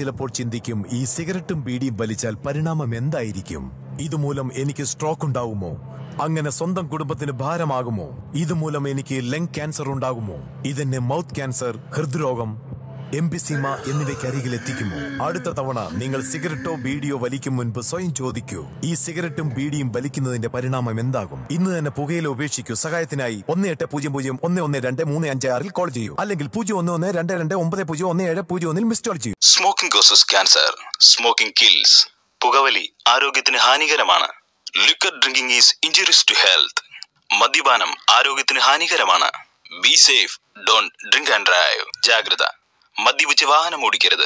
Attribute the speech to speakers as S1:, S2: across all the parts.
S1: ചിലപ്പോൾ ചിന്തിക്കും ഈ സിഗരറ്റും ബീഡിയും വലിച്ചാൽ പരിണാമം എന്തായിരിക്കും ഇതുമൂലം എനിക്ക് സ്ട്രോക്ക് ഉണ്ടാവുമോ അങ്ങനെ സ്വന്തം കുടുംബത്തിന് ഭാരമാകുമോ ഇതുമൂലം എനിക്ക് ലങ് ക്യാൻസർ ഉണ്ടാകുമോ ഇതെന്നെ മൗത്ത് ക്യാൻസർ ഹൃദ്രോഗം എംബിസിമ എന്നിവയ്ക്ക് അരികിൽ എത്തിക്കുമോ അടുത്ത തവണ നിങ്ങൾ സിഗരറ്റോ ബീഡിയോ വലിക്കും മുൻപ് സ്വയം ചോദിക്കൂ ഈ സിഗരറ്റും ബീഡിയും വലിക്കുന്നതിന്റെ പരിണാമം എന്താകും ഇന്ന് തന്നെ പുകയില ഉപേക്ഷിക്കൂ സഹായത്തിനായി ഒന്ന് എട്ട് പൂജ്യം പൂജ്യം ഒന്ന് ഒന്ന് രണ്ട് മൂന്ന് അഞ്ച് ആറിൽ കോൾ ചെയ്യൂ അല്ലെങ്കിൽ പൂജ്യം ഒന്ന് ഒന്ന് രണ്ട് രണ്ട് ഒമ്പത് പൂജ്യം ഒന്ന് ഏഴ് പൂജ്യം ഒന്നിൽ മിസ് കോൾ ചെയ്യൂ
S2: smoking causes cancer smoking kills പുകവലി ആരോഗ്യത്തിന് ഹാനികരമാണ് liquor drinking is injuries to health മദ്യപാനം ആരോഗ്യത്തിന് ഹാനികരമാണ് be safe don't drink and drive ജാഗ്രത മദ്യപിച്ച് വാഹനം ഓടിക്കരുത്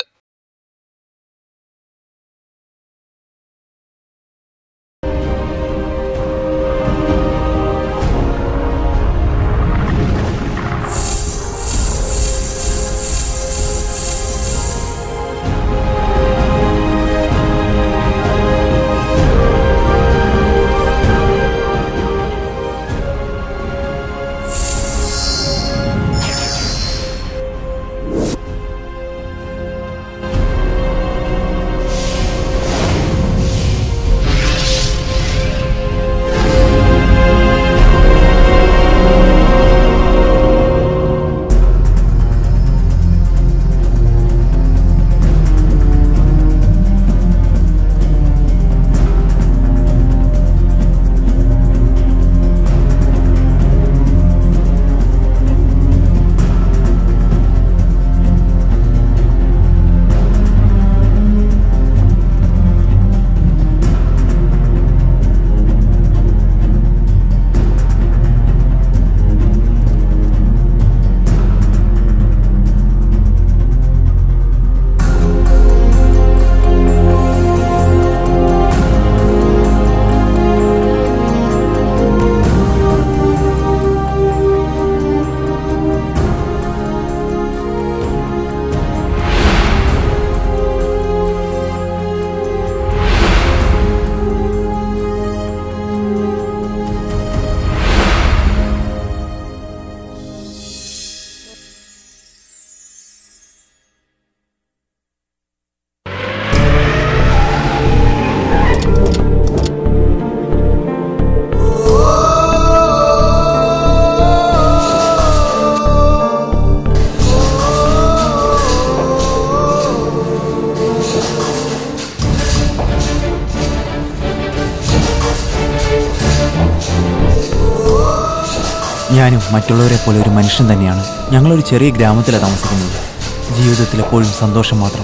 S3: ഞാനും മറ്റുള്ളവരെ പോലെ ഒരു മനുഷ്യൻ തന്നെയാണ് ഞങ്ങളൊരു ചെറിയ ഗ്രാമത്തിലാണ് താമസിക്കുന്നത് ജീവിതത്തിൽ എപ്പോഴും സന്തോഷം മാത്രം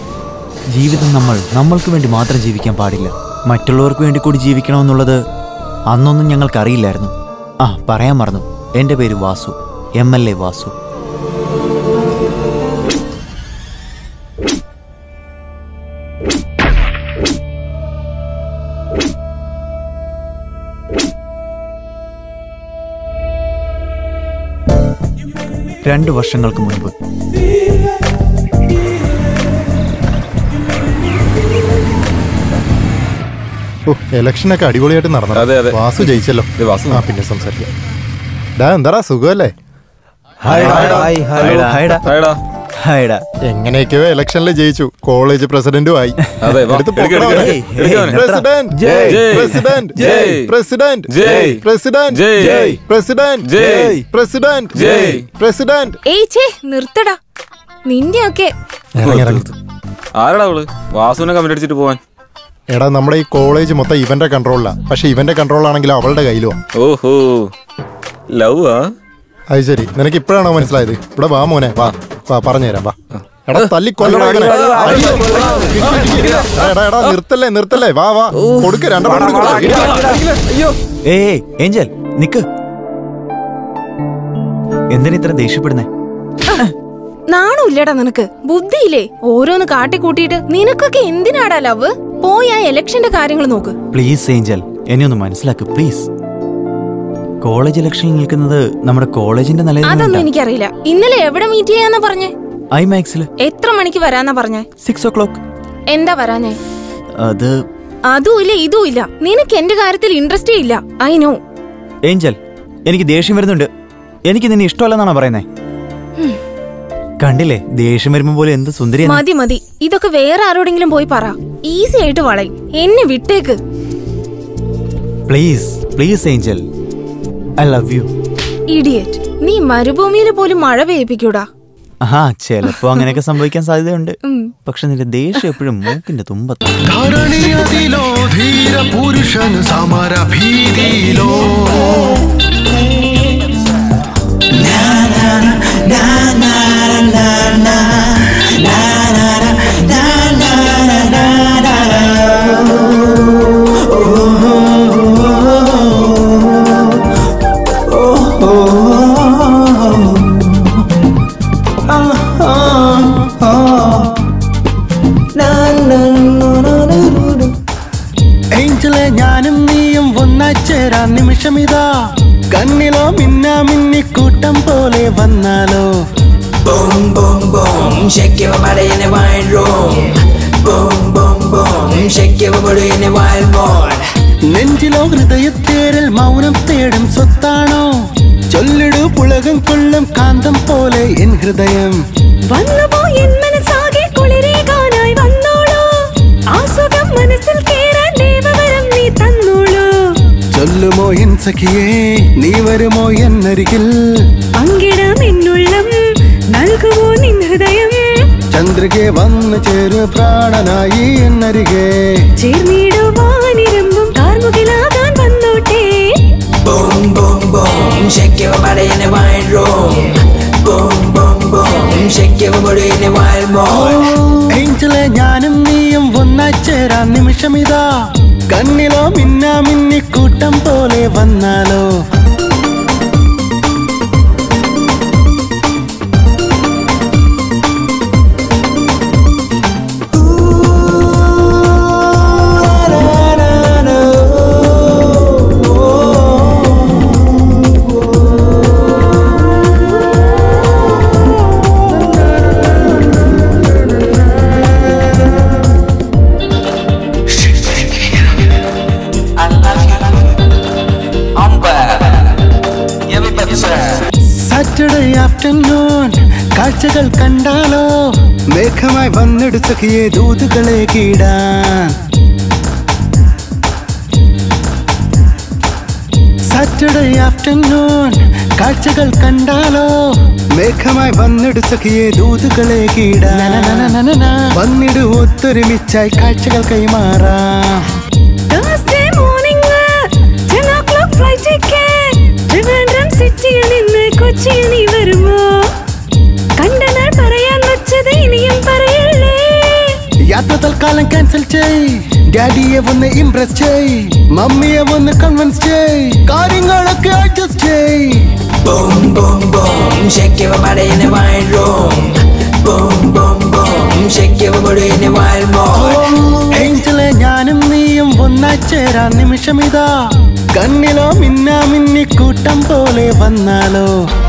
S3: ജീവിതം നമ്മൾ നമ്മൾക്ക് വേണ്ടി മാത്രം ജീവിക്കാൻ പാടില്ല മറ്റുള്ളവർക്ക് വേണ്ടി കൂടി ജീവിക്കണമെന്നുള്ളത് അന്നൊന്നും ഞങ്ങൾക്കറിയില്ലായിരുന്നു ആ പറയാൻ മറന്നു എൻ്റെ പേര് Vasu M L A Vasu രണ്ട് വർഷങ്ങൾക്ക് മുൻപ്
S4: ഓ ഇലക്ഷനൊക്കെ അടിപൊളിയായിട്ട് നടന്നു
S5: അതെ, അതെ.
S4: വാസു ജയിച്ചല്ലോ
S5: ഇത് വാസു.
S4: ആ പിന്നെ സംസാരിക്കാം ഡാ എന്താടാ സുഖമല്ലേ
S3: ഹായ് ഹലോ ഹായ്ഡാ
S5: ഹായ്ടാ.
S3: ഹായ്ഡാ
S4: എങ്ങനെയൊക്കെയോ ഇലക്ഷനിൽ ജയിച്ചു കോളേജ് പ്രസിഡന്റും ആയി
S5: അതെ, വാ.
S4: എടുത്ത്
S5: എടുക്ക്,
S4: പൊക്കോളാം.
S5: എടുക്ക്,
S3: എടുക്ക്.
S4: ഏയ്,
S3: ഏയ്,
S4: പ്രസിഡന്റ്
S5: ജയ്. ജയ്.
S4: പ്രസിഡന്റ്
S5: ജയ്.
S4: പ്രസിഡന്റ്
S5: ജയ്.
S4: പ്രസിഡന്റ്
S5: ജയ്.
S4: പ്രസിഡന്റ്
S5: ജയ്.
S4: പ്രസിഡന്റ്
S5: ജയ്.
S4: പ്രസിഡന്റ്
S6: ഏയ് ഛേ നിർത്തടാ നിന്റെയൊക്കെ
S4: ഇറങ്ങി, ഇറങ്ങി.
S5: ആരാടാ അവള് വാസുവിനെ കമന്റ് അടിച്ചിട്ട് പോവാൻ
S4: എടാ നമ്മുടെ ഈ കോളേജ് മൊത്തം ഇവന്റെ കൺട്രോളിലാ പക്ഷെ ഇവന്റെ കൺട്രോൾ ആണെങ്കിൽ അവളുടെ കയ്യിലുവാ
S5: ഓഹോ ലവ് ആ
S4: അത് ശരി നിനക്ക് ഇപ്പോഴാണോ മനസ്സിലായത് ഇവിടെ വാ മോനെ വാ വാ പറഞ്ഞുതരാം വാ എടാ തല്ലി കൊല്ലടാ ഇവനെ. അയ്യോ. എടാ എടാ നിർത്തല്ലേ നിർത്തല്ലേ വാ വാ കൊടുക്ക് രണ്ടെണ്ണം കൂടി കൊടുക്ക്.
S3: ഏയ് ഏഞ്ചൽ നിക്ക് എന്തിനാ ഇത്ര ദേഷ്യപ്പെടുന്നേ
S6: നാണമില്ലടാ നിനക്ക് ബുദ്ധിയില്ലേ ഓരോന്ന് കാട്ടിക്കൂട്ടിയിട്ട് നിനക്കൊക്കെ എന്തിനാടാ ലവ് പോയി ആ ഇലക്ഷന്റെ കാര്യങ്ങൾ നോക്ക്
S3: പ്ലീസ് ഏഞ്ചൽ എന്നെ ഒന്ന് മനസ്സിലാക്ക് പ്ലീസ് കോളേജ് ഇലക്ഷനിൽ നിൽക്കുന്നത് നമ്മുടെ കോളേജിന്റെ
S6: അതൊന്നും
S3: നിലയിൽ
S6: എനിക്കറിയില്ല ഇന്നലെ എവിടെ മീറ്റ് ചെയ്യാന്നാ പറഞ്ഞേ
S3: ഐ മാക്സിൽ
S6: എത്ര മണിക്ക് വരാന്നാ പറഞ്ഞേ
S3: സിക്സ് ഓ ക്ലോക്ക്
S6: എന്താ വരാഞ്ഞേ
S3: അത്
S6: അതും ഇല്ല ഇതും ഇല്ല നിനക്ക് എന്റെ കാര്യത്തിൽ ഇൻട്രസ്റ്റേ ഇല്ല ഐ നോ
S3: ഏഞ്ചൽ എനിക്ക് ദേഷ്യം വരുന്നുണ്ട് എനിക്ക് നിന്നെ ഇഷ്ടമല്ലെന്നാണോ പറയുന്നേ കണ്ടില്ലേ ദേഷ്യം വരുമ്പോ പോലെ എന്ത് സുന്ദരിയാണ്
S6: മതി മതി ഇതൊക്കെ വേറെ ആരോടെങ്കിലും പോയി പറ ഈസി ആയിട്ട് വളയും എന്നെ വിട്ടേക്ക്
S3: please please Angel I love you
S6: idiot നീ മരുഭൂമിയിൽ പോലും മഴ പെയ്യിപ്പിക്കൂടാ
S3: ആ ചിലപ്പോ അങ്ങനെയൊക്കെ സംഭവിക്കാൻ സാധ്യതയുണ്ട് പക്ഷെ നിന്റെ ദേഷ്യം എപ്പോഴും മൂക്കിന്റെ തുമ്പത്ത്
S7: ധരണിയതിലോ ധീര പുരുഷൻ സമര ഭീതിയിലോ ഏഞ്ചലെ ഞാനും നീയും ഒന്നായി ചേരാൻ നിമിഷമിതാ കണ്ണിലോ മിന്നാ മിന്നിക്കൂട്ടം പോലെ വന്നാലോ
S8: Boom, boom, boom, shake your body in a wild room. Boom, boom, boom, shake your body in a wild mood.
S7: നെഞ്ചിലോ ഹൃദയത്തേരിൽ മൗനം തേടും സ്വത്താണോ ചൊല്ലിടു പുളകം കൊള്ളും കാന്തം പോലെ എൻ ഹൃദയം
S9: വന്നുപോ എൻ മനസ്സാകെ കുളിരേകാനായി വന്നോളൂ ആ സുഖം മനസ്സിൽ കേറാൻ ദേവവരം നീ തന്നോളൂ
S7: ചൊല്ലുമോ എൻ സഖിയേ നീ വരുമോ എന്നരികിൽ
S9: പങ്കിടാം എന്നുള്ളം നൽകുമോ നിൻ ഹൃദയം
S7: ചന്ദ്രികെ വന്നു ചേരു പ്രാണനായി എന്നരികെ
S9: ചേർന്നിടുവാനിരമ്പും കാർമുകിലാകാൻ വന്നോട്ടെ
S8: Boom, boom, boom, shake your body in a wild room. Boom, boom, boom, shake your body in a wild mood.
S7: ഏഞ്ചലെ ഞാനും നീയും ഒന്നായി ചേരാൻ നിമിഷമിതാ കണ്ണിലോ മിന്നാ മിന്നിക്കൂട്ടം പോലെ വന്നാലോ സാറ്റർഡേ ആഫ്റ്റർനൂൺ കാഴ്ചകൾ കണ്ടാലോ മേഘമായി വന്നിടു സഖിയെ ദൂതുകളെ കീടാൻ സാറ്റർഡേ ആഫ്റ്റർനൂൺ കാഴ്ചകൾ കണ്ടാലോ മേഘമായി വന്നിടു സഖിയെ ദൂതുകളെ കീടാൻ വന്നിടു ഒത്തൊരുമിച്ചായി കാഴ്ചകൾ കൈമാറാം
S9: Thursday morning, ten o'clock flight ticket. Trivandrum സിറ്റിയിൽ നിന്ന് കൊച്ചിയിൽ നീ വരുമോ കണ്ടനാൾ പറയാൻ വച്ചത് ഇനിയും പറയല്ലേ
S7: യാത്ര തൽക്കാലം ക്യാൻസൽ ചെയ് ഡാഡിയെ ഒന്ന് ഇംപ്രസ് ചെയ് മമ്മിയെ ഒന്ന് കൺവിൻസ് ചെയ് കാര്യങ്ങളൊക്കെ അഡ്ജസ്റ്റ് ചെയ്
S8: Boom, boom, boom, shake your body in a wild room. Boom, boom, boom, shake your body in a wild mood.
S7: ഏഞ്ചലെ ഞാനും നീയും ഒന്നായി ചേരാൻ നിമിഷമിതാ കണ്ണിലോ മിന്നാ മിന്നിക്കൂട്ടം പോലെ വന്നാലോ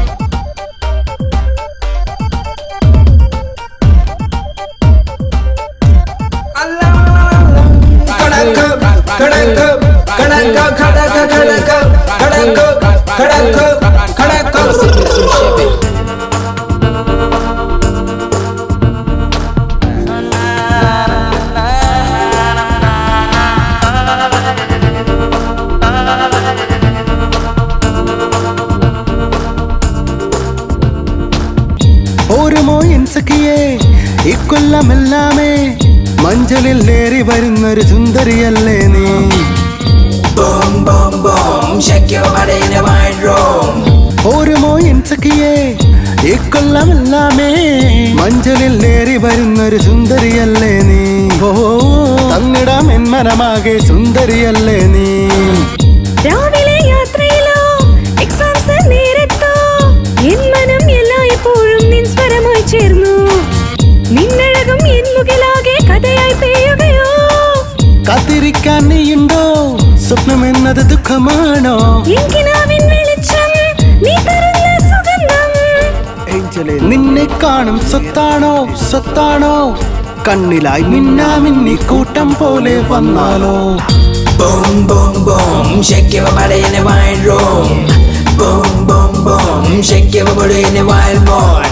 S7: ഓരുമോ ഇൻസക്കിയേ ഇക്കൊല്ലമെല്ലാമേ മഞ്ചലിൽ ഏറി വരുന്നൊരു സുന്ദരിയല്ലേ നീ
S8: Boom, boom, boom, shake your body in a wild room.
S7: ഓരുമോ ഇൻസക്കിയേ ഇക്കൊല്ലമെല്ലാമേ മഞ്ചലിൽ ഏറി വരുന്നൊരു സുന്ദരിയല്ലേ നീ ഓ തന്നിടാം എൻ മനമാകെ സുന്ദരിയല്ലേ നീ
S9: രാവിലെ യാത്രയിലോ എക്സാംസ് നേരത്തോ എൻ മനം എല്ലായ്പ്പോഴും നിൻ സ്വരമായി ചേർന്നു നിന്നഴകും എൻ മുകിലാകെ കഥയായി പെയ്യുകയോ
S7: കാത്തിരിക്കാൻ നീയുണ്ടോ സ്വപ്നം എന്നത് ദുഃഖമാണോ
S9: എങ്കിനാവിൻ വെളിച്ചം നീ തരുന്ന സുഗന്ധം
S7: ഏഞ്ചലെ നിന്നെ കാണും സ്വത്താണോ സ്വത്താണോ കണ്ണിലായി മിന്നാ മിന്നി കൂട്ടം പോലെ വന്നാലോ
S8: Boom, boom, boom, shake your body in a wild room. Boom, boom, boom, shake your body in a wild mood.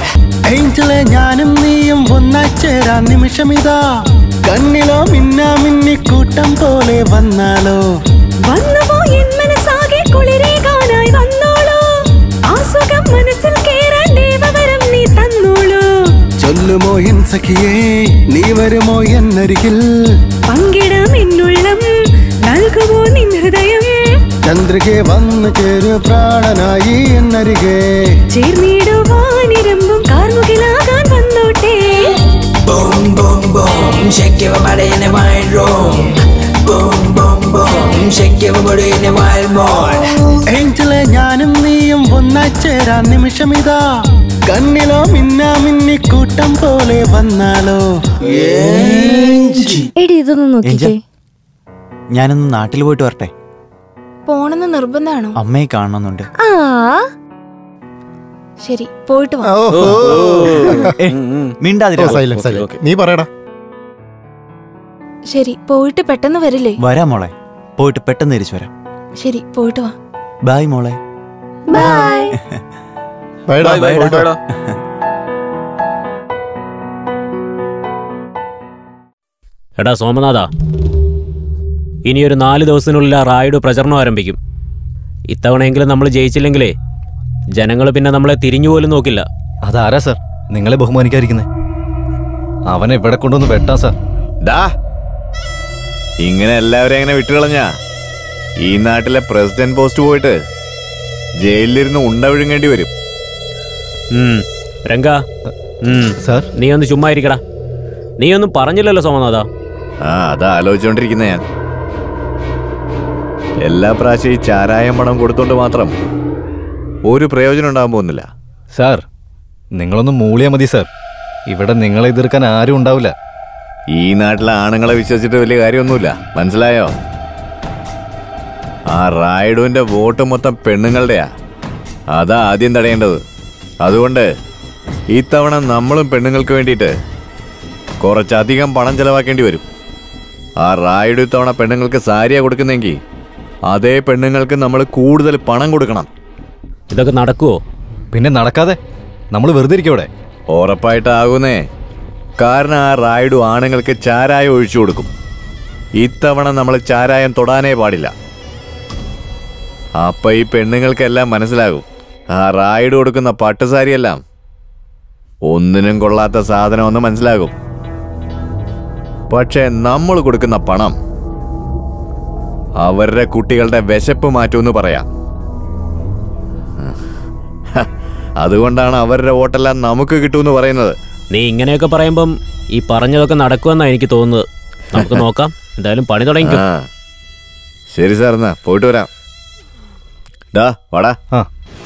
S7: ഏഞ്ചലെ ഞാനും നീയും ഒന്നായി ചേരാൻ നിമിഷമിതാ കണ്ണിലോ മിന്നാ മിന്നി കൂട്ടം പോലെ വന്നാലോ
S9: വന്നുവോ എൻ മനസ്സാകെ കുളിരേകാനായി വന്നോളൂ ആ സുഖം മനസ്സിൽ കേറാൻ ദേവവരം നീ തന്നോളൂ
S7: ചൊല്ലുമോ എൻ സഖിയേ നീ വരുമോ എന്നരികിൽ
S9: പങ്കിടാം എന്നുള്ളം നൽകുമോ നിൻ ഹൃദയം
S7: ചന്ദ്രികെ വന്നു ചേരു പ്രാണനായി എന്നരികെ
S9: ചേർന്നിടുവാനിരമ്പും കാർമുകിലാകാൻ വന്നോട്ടെ
S8: Boom, boom, boom, shake your body in a wild room. Boom, boom, boom, shake your body in a wild mood.
S7: ഏഞ്ചലെ ഞാനും നീയും ഒന്നായി ചേരാൻ നിമിഷമിതാ കണ്ണിലോ മിന്നാ മിന്നി കൂട്ടം പോലെ വന്നാലോ
S6: എടി ഇതൊന്ന് നോക്കിക്കേ
S3: ഞാനൊന്ന് നാട്ടിൽ പോയിട്ട് വരട്ടെ
S6: പോണെന്ന് നിർബന്ധാണോ
S3: അമ്മയെ കാണണമെന്നുണ്ട്
S6: ആ ശരി പോയിട്ട് വാ
S4: ഓഹോ
S3: ഏ, മിണ്ടാതിരാ
S4: സൈലന്റ് സൈലന്റ് നീ പറയടാ
S6: ശരി പോയിട്ട് പെട്ടെന്ന് വരില്ലേ
S3: വരാം മോളെ പോയിട്ട് പെട്ടെന്ന് തിരിച്ചു വരാം
S6: ശരി പോയിട്ട് വാ
S3: ബായ് മോളെ
S6: ബൈ
S4: ബൈഡാ
S5: ബൈ, ബൈ,
S4: പോയിട്ട് വാ.
S5: ബൈടാ.
S10: എടാ സോമനാഥ ഇനിയൊരു നാല് ദിവസത്തിനുള്ളിൽ ആ റായിഡ് പ്രചരണം ആരംഭിക്കും ഇത്തവണയെങ്കിലും നമ്മൾ ജയിച്ചില്ലെങ്കിലേ ജനങ്ങൾ പിന്നെ നമ്മളെ തിരിഞ്ഞു പോലും നോക്കില്ല
S11: അതാരാ സാർ നിങ്ങളെ ബഹുമാനിക്കാതിരിക്കുന്നത് അവനെ ഇവിടെ കൊണ്ടുവന്ന് വെട്ടാ സാർ
S12: ഡാ ഇങ്ങനെ എല്ലാവരെയും എങ്ങനെ വിട്ടുകളഞ്ഞാ ഈ നാട്ടിലെ പ്രസിഡന്റ് പോസ്റ്റ് പോയിട്ട് ജയിലിലിരുന്ന് ഉണ്ട വിഴുങ്ങേണ്ടി വരും
S10: ഉം, രംഗ ഉം,
S11: സാർ
S10: നീ ഒന്ന് ചുമ്മാ ഇരിക്കടാ നീ ഒന്നും പറഞ്ഞില്ലല്ലോ സോമനാഥ
S12: ആ അതാ ആലോചിച്ചോണ്ടിരിക്കുന്ന ഞാൻ എല്ലാ പ്രാവശ്യം ഈ ചാരായം പണം കൊടുത്തോണ്ട് മാത്രം ഒരു പ്രയോജനം ഉണ്ടാകാൻ പോകുന്നില്ല
S11: സാർ നിങ്ങളൊന്ന് മൂളിയാ മതി സാർ ഇവിടെ നിങ്ങളെ എതിർക്കാൻ ആരും ഉണ്ടാവില്ല
S12: ഈ നാട്ടിലെ ആണുങ്ങളെ വിശ്വസിച്ചിട്ട് വലിയ കാര്യമൊന്നുമില്ല മനസ്സിലായോ ആ റായിഡുവിന്റെ വോട്ട് മൊത്തം പെണ്ണുങ്ങളുടെയാ അതാ ആദ്യം തടയേണ്ടത് അതുകൊണ്ട് ഇത്തവണ നമ്മളും പെണ്ണുങ്ങൾക്ക് വേണ്ടിയിട്ട് കുറച്ചധികം പണം ചെലവാക്കേണ്ടി വരും ആ റായിഡു ഇത്തവണ പെണ്ണുങ്ങൾക്ക് സാരിയാ കൊടുക്കുന്നെങ്കിൽ അതേ പെണ്ണുങ്ങൾക്ക് നമ്മൾ കൂടുതൽ പണം കൊടുക്കണം
S10: ഇതൊക്കെ നടക്കുവോ
S11: പിന്നെ നടക്കാതെ നമ്മൾ വെറുതെ ഇരിക്കും ഇവിടെ
S12: ഉറപ്പായിട്ടാകുന്നേ കാരണം ആ റായിഡു ആണുങ്ങൾക്ക് ചാരായം ഒഴിച്ചു കൊടുക്കും ഇത്തവണ നമ്മൾ ചാരായം തൊടാനേ പാടില്ല അപ്പൊ ഈ പെണ്ണുങ്ങൾക്കെല്ലാം മനസ്സിലാകും ആ റായിഡ് കൊടുക്കുന്ന പട്ടുസാരിയെല്ലാം ഒന്നിനും കൊള്ളാത്ത സാധനമെന്ന് മനസ്സിലാകും പക്ഷേ നമ്മൾ കൊടുക്കുന്ന പണം അവരുടെ കുട്ടികളുടെ വിശപ്പ് മാറ്റുമെന്ന് പറയാം ഹ, അതുകൊണ്ടാണ് അവരുടെ വോട്ടെല്ലാം നമുക്ക് കിട്ടുമെന്ന് പറയുന്നത്
S10: നീ ഇങ്ങനെയൊക്കെ പറയുമ്പം ഈ പറഞ്ഞതൊക്കെ നടക്കുമെന്നാണ് എനിക്ക് തോന്നുന്നത് നമുക്ക് നോക്കാം എന്തായാലും പണി തുടങ്ങിക്കും
S12: ആ ശരി സാർ എന്നാ പോയിട്ട് വരാം ഡാ വാടാ
S11: ആ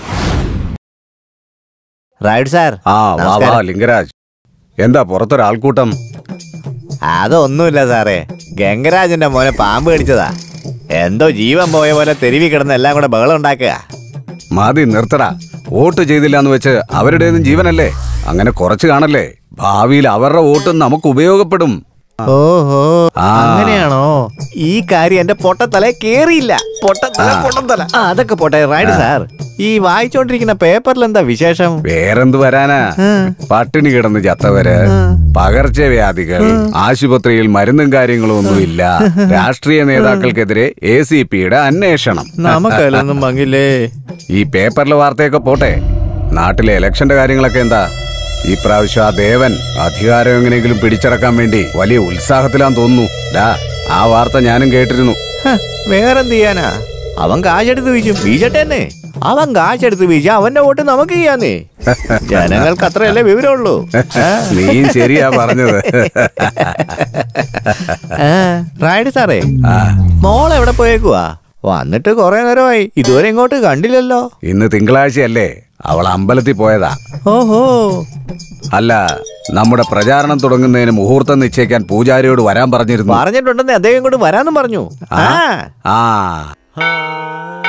S12: റൈഡ് സാർ
S13: ആ വാ വാ ലിംഗരാജ് എന്താ പുറത്തൊരാൾക്കൂട്ടം
S12: അതൊന്നുമില്ല സാറേ ഗംഗരാജന്റെ മോനെ പാമ്പ് കടിച്ചതാ എന്തോ ജീവൻ പോയ പോലെ തെരുവി കിടന്ന് എല്ലാം കൂടെ ബഹളം ഉണ്ടാക്കുക
S13: മതി നിർത്തടാ വോട്ട് ചെയ്തില്ല എന്ന് വെച്ച് അവരുടേതും ജീവനല്ലേ അങ്ങനെ കുറച്ച് കാണല്ലേ ഭാവിയിൽ അവരുടെ വോട്ട് നമുക്ക് ഉപയോഗപ്പെടും
S12: ഓഹോ
S13: ആ.
S12: അങ്ങനെയാണോ ഈ കാര്യം എന്റെ പൊട്ടത്തല കേറിയില്ല പൊട്ടത്തല പൊട്ടത്തല ആ, അതൊക്കെ പോട്ടെ റൈഡ് സാർ ഈ വായിച്ചോണ്ടിരിക്കുന്ന പേപ്പറിൽ എന്താ വിശേഷം
S13: വേറെന്ത് വരാനാ പട്ടിണി കിടന്ന് ചത്തവര് പകർച്ചവ്യാധികൾ ആശുപത്രിയിൽ മരുന്നും കാര്യങ്ങളും ഒന്നുമില്ല രാഷ്ട്രീയ നേതാക്കൾക്കെതിരെ എ സി പിയുടെ അന്വേഷണം
S12: നമുക്കതിലൊന്നും പങ്കില്ലേ
S13: ഈ പേപ്പറിലെ വാർത്തയൊക്കെ പോട്ടെ നാട്ടിലെ ഇലക്ഷന്റെ കാര്യങ്ങളൊക്കെ എന്താ ഈ പ്രാവശ്യം ആ ദേവൻ അധികാരം എങ്ങനെയെങ്കിലും പിടിച്ചടക്കാൻ വേണ്ടി വലിയ ഉത്സാഹത്തിലാന്ന് തോന്നുന്നു ഡാ ആ വാർത്ത ഞാനും കേട്ടിരുന്നു
S12: ഹ, വേറെന്ത് ചെയ്യാനാ അവൻ കാശെടുത്ത് വീശും വീശട്ടെ അവൻ കാശെടുത്ത് വീശ അവന്റെ വോട്ട് നമുക്ക് ചെയ്യാന്നേ ജനങ്ങൾക്ക് അത്രയല്ലേ വിവരമുള്ളൂ
S13: നീയും ശരിയാ പറഞ്ഞത്
S12: റൈഡ് സാറേ മോൾ എവിടെ പോയേക്കുവാ വന്നിട്ട് കുറെ നേരമായി ഇതുവരെ ഇങ്ങോട്ട് കണ്ടില്ലല്ലോ
S13: ഇന്ന് തിങ്കളാഴ്ചയല്ലേ അവൾ അമ്പലത്തിൽ പോയതാ
S12: ഓഹോ
S13: അല്ല നമ്മുടെ പ്രചാരണം തുടങ്ങുന്നതിന് മുഹൂർത്തം നിശ്ചയിക്കാൻ പൂജാരിയോട് വരാൻ പറഞ്ഞിരുന്നു
S12: പറഞ്ഞിട്ടുണ്ടെന്ന് അദ്ദേഹം ഇങ്ങോട്ട് വരാന്നും പറഞ്ഞു
S13: ആ?
S12: ആ
S13: ആ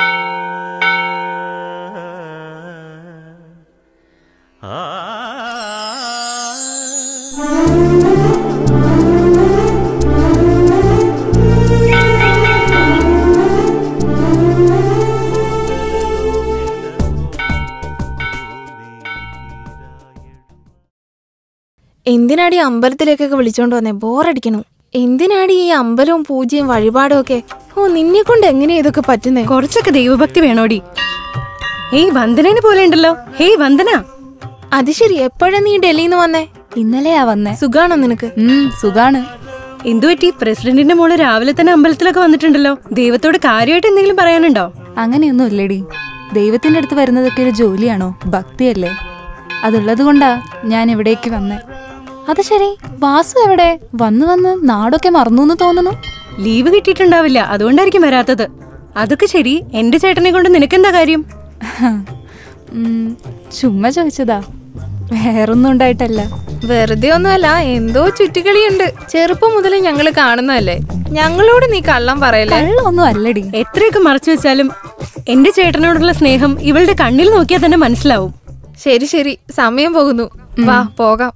S6: എന്തിനാടി അമ്പലത്തിലേക്കൊക്കെ വിളിച്ചോണ്ട് വന്നേ ബോറടിക്കണു എന്തിനാടി ഈ അമ്പലവും പൂജയും വഴിപാടും ഒക്കെ ഓ നിന്നെ കൊണ്ട് എങ്ങനെയാ ഇതൊക്കെ പറ്റുന്നേ
S9: കുറച്ചൊക്കെ ദൈവഭക്തി വേണോടി ഹേയ് വന്ദനനെ പോലെ ഉണ്ടല്ലോ ഹേയ് വന്ദന
S6: അത് ശരി എപ്പോഴാ നീ ഡൽഹിന്ന് വന്നേ
S14: ഇന്നലെയാ വന്നേ
S6: സുഖാണോ നിനക്ക്
S14: സുഖാണ്
S9: എന്തുപറ്റി പ്രസിഡന്റിന്റെ മോള് രാവിലെ തന്നെ അമ്പലത്തിലൊക്കെ വന്നിട്ടുണ്ടല്ലോ ദൈവത്തോട് കാര്യമായിട്ട് എന്തെങ്കിലും പറയാനുണ്ടോ
S14: അങ്ങനെയൊന്നും ഇല്ലടി ദൈവത്തിന്റെ അടുത്ത് വരുന്നതൊക്കെ ഒരു ജോലിയാണോ ഭക്തിയല്ലേ അതുള്ളത് കൊണ്ടാ ഞാൻ ഇവിടേക്ക് വന്നേ അത് ശരി വാസു എവിടെ വന്ന് വന്ന് നാടൊക്കെ മറന്നു എന്ന് തോന്നുന്നു
S9: ലീവ് കിട്ടിയിട്ടുണ്ടാവില്ല അതുകൊണ്ടായിരിക്കും വരാത്തത് അതൊക്കെ ശരി എന്റെ ചേട്ടനെ കൊണ്ട് നിനക്കെന്താ കാര്യം
S14: ഉം, ചുമ്മാ ചോദിച്ചതാ വേറൊന്നും ഉണ്ടായിട്ടല്ല
S6: വെറുതെ ഒന്നുമല്ല എന്തോ ചുറ്റിക്കളിയുണ്ട് ചെറുപ്പം മുതൽ ഞങ്ങള് കാണുന്നതല്ലേ ഞങ്ങളോട് നീ കള്ളം പറയല്ലേ
S14: ഒന്നും അല്ലടി
S9: എത്രയൊക്കെ മറച്ചു വെച്ചാലും എന്റെ ചേട്ടനോടുള്ള സ്നേഹം ഇവളുടെ കണ്ണിൽ നോക്കിയാൽ തന്നെ മനസ്സിലാവും
S6: ശരി ശരി സമയം പോകുന്നു വാ പോകാം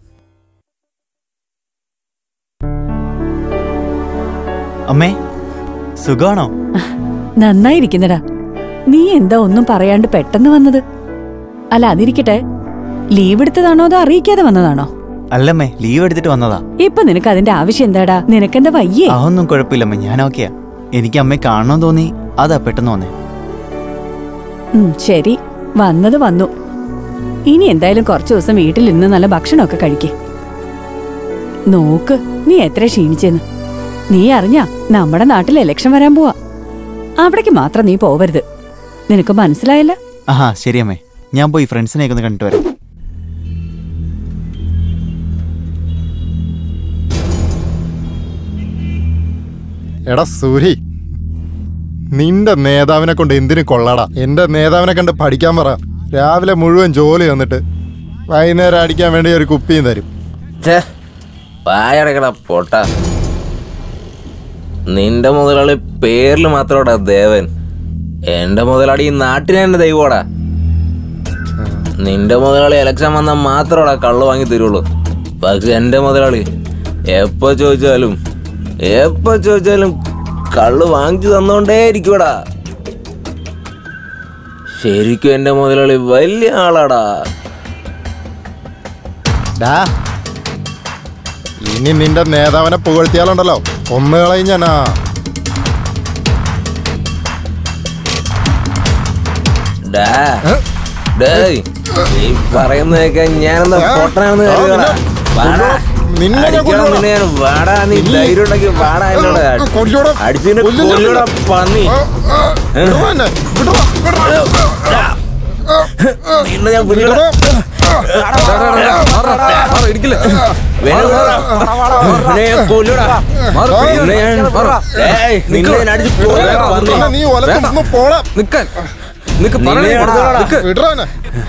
S3: അമ്മേ സുഖമാണോ
S15: നന്നായിരിക്കുന്നടാ നീ എന്താ ഒന്നും പറയാണ്ട് പെട്ടെന്ന് വന്നത് അല്ല അതിരിക്കട്ടെ ലീവ് എടുത്തതാണോ അതോ അറിയിക്കാതെ വന്നതാണോ
S3: അല്ലമ്മേ ലീവ് എടുത്തിട്ട് വന്നതാ
S15: ഇപ്പൊ നിനക്ക് അതിന്റെ ആവശ്യം എന്താടാ നിനക്കെന്താ വയ്യേ
S3: അതൊന്നും കുഴപ്പമില്ലമ്മേ ഞാൻ ഓക്കെയാ എനിക്ക് അമ്മയെ കാണണമെന്ന് തോന്നി അതാ പെട്ടെന്ന് വന്നേ
S15: ഉം, ശരി വന്നത് വന്നു ഇനി എന്തായാലും കുറച്ചു ദിവസം വീട്ടിൽ നിന്ന് നല്ല ഭക്ഷണമൊക്കെ കഴിക്കേ നോക്ക് നീ എത്ര ക്ഷീണിച്ചെന്ന് നീ അറിഞ്ഞ നമ്മുടെ നാട്ടിൽ ഇലക്ഷൻ വരാൻ പോവാ അവിടേക്ക് മാത്രം നീ പോവരുത് നിനക്ക് മനസ്സിലായല്ല
S3: ആഹാ ശരി അമ്മേ ഞാൻ പോയി ഫ്രണ്ട്സിനെയൊക്കെ ഒന്ന് കണ്ടിട്ട് വരാം
S4: എടാ സൂരി നിന്റെ നേതാവിനെ കൊണ്ട് എന്തിനു കൊള്ളാടാ എന്റെ നേതാവിനെ കണ്ട് പഠിക്കാൻ പറ രാവിലെ മുഴുവൻ ജോലി തന്നിട്ട് വൈകുന്നേരം അടിക്കാൻ വേണ്ടി ഒരു കുപ്പിയും തരും
S16: വായടക്കട പൊട്ട നിന്റെ മുതലാളി പേരിൽ മാത്രോടാ ദേവൻ എന്റെ മുതലാളി ഈ നാട്ടിലെ എന്റെ ദൈവോടാ നിന്റെ മുതലാളി ഇലക്ഷൻ വന്നാൽ മാത്രോടാ കള്ളു വാങ്ങി തരുള്ളൂ പക്ഷെ എന്റെ മുതലാളി എപ്പോ ചോദിച്ചാലും എപ്പോ ചോദിച്ചാലും കള്ളു വാങ്ങിച്ചു തന്നോണ്ടേ ഇരിക്കൂടാ ശരിക്കും എന്റെ മുതലാളി വലിയ ആളാടാ
S4: ഡാ ഇനി നിന്റെ നേതാവിനെ പുകഴ്ത്തിയാലുണ്ടല്ലോ ഒന്ന് കളയും ഞാനാ
S16: ഡാ ഡേയ് നീ പറയുന്നതൊക്കെ ഞാനെന്താ പൊട്ടനാണെന്ന് കരുതടാ വാടാ
S4: നിന്നെ ഞാൻ
S16: അടിക്കണം നിന്നെ ഞാൻ വാടാ നീ ധൈര്യം ഉണ്ടെങ്കിൽ വാടാ എന്നോട് അടിച്ചിട്ട് കൊല്ലൂടാ പന്നി ഏ? നിന്നെ ഞാൻ വിളിക്കടാ. നിന്നെ ഞാൻ കൊല്ലൂടാ. നിന്നെ ഞാൻ- ഏയ്, നിന്നെ ഞാൻ അടിച്ച് കൊല്ലൂടാ, പന്നി.
S4: നീ ഒലക്കൊന്ന് പോടാ
S16: നിക്കാൻ നിക്ക്
S4: നിന്നെ
S16: പറയണേ,
S4: ഞാൻ
S16: എടുത്തോളാം.
S4: നിക്ക്. വിടറാ എന്നെ.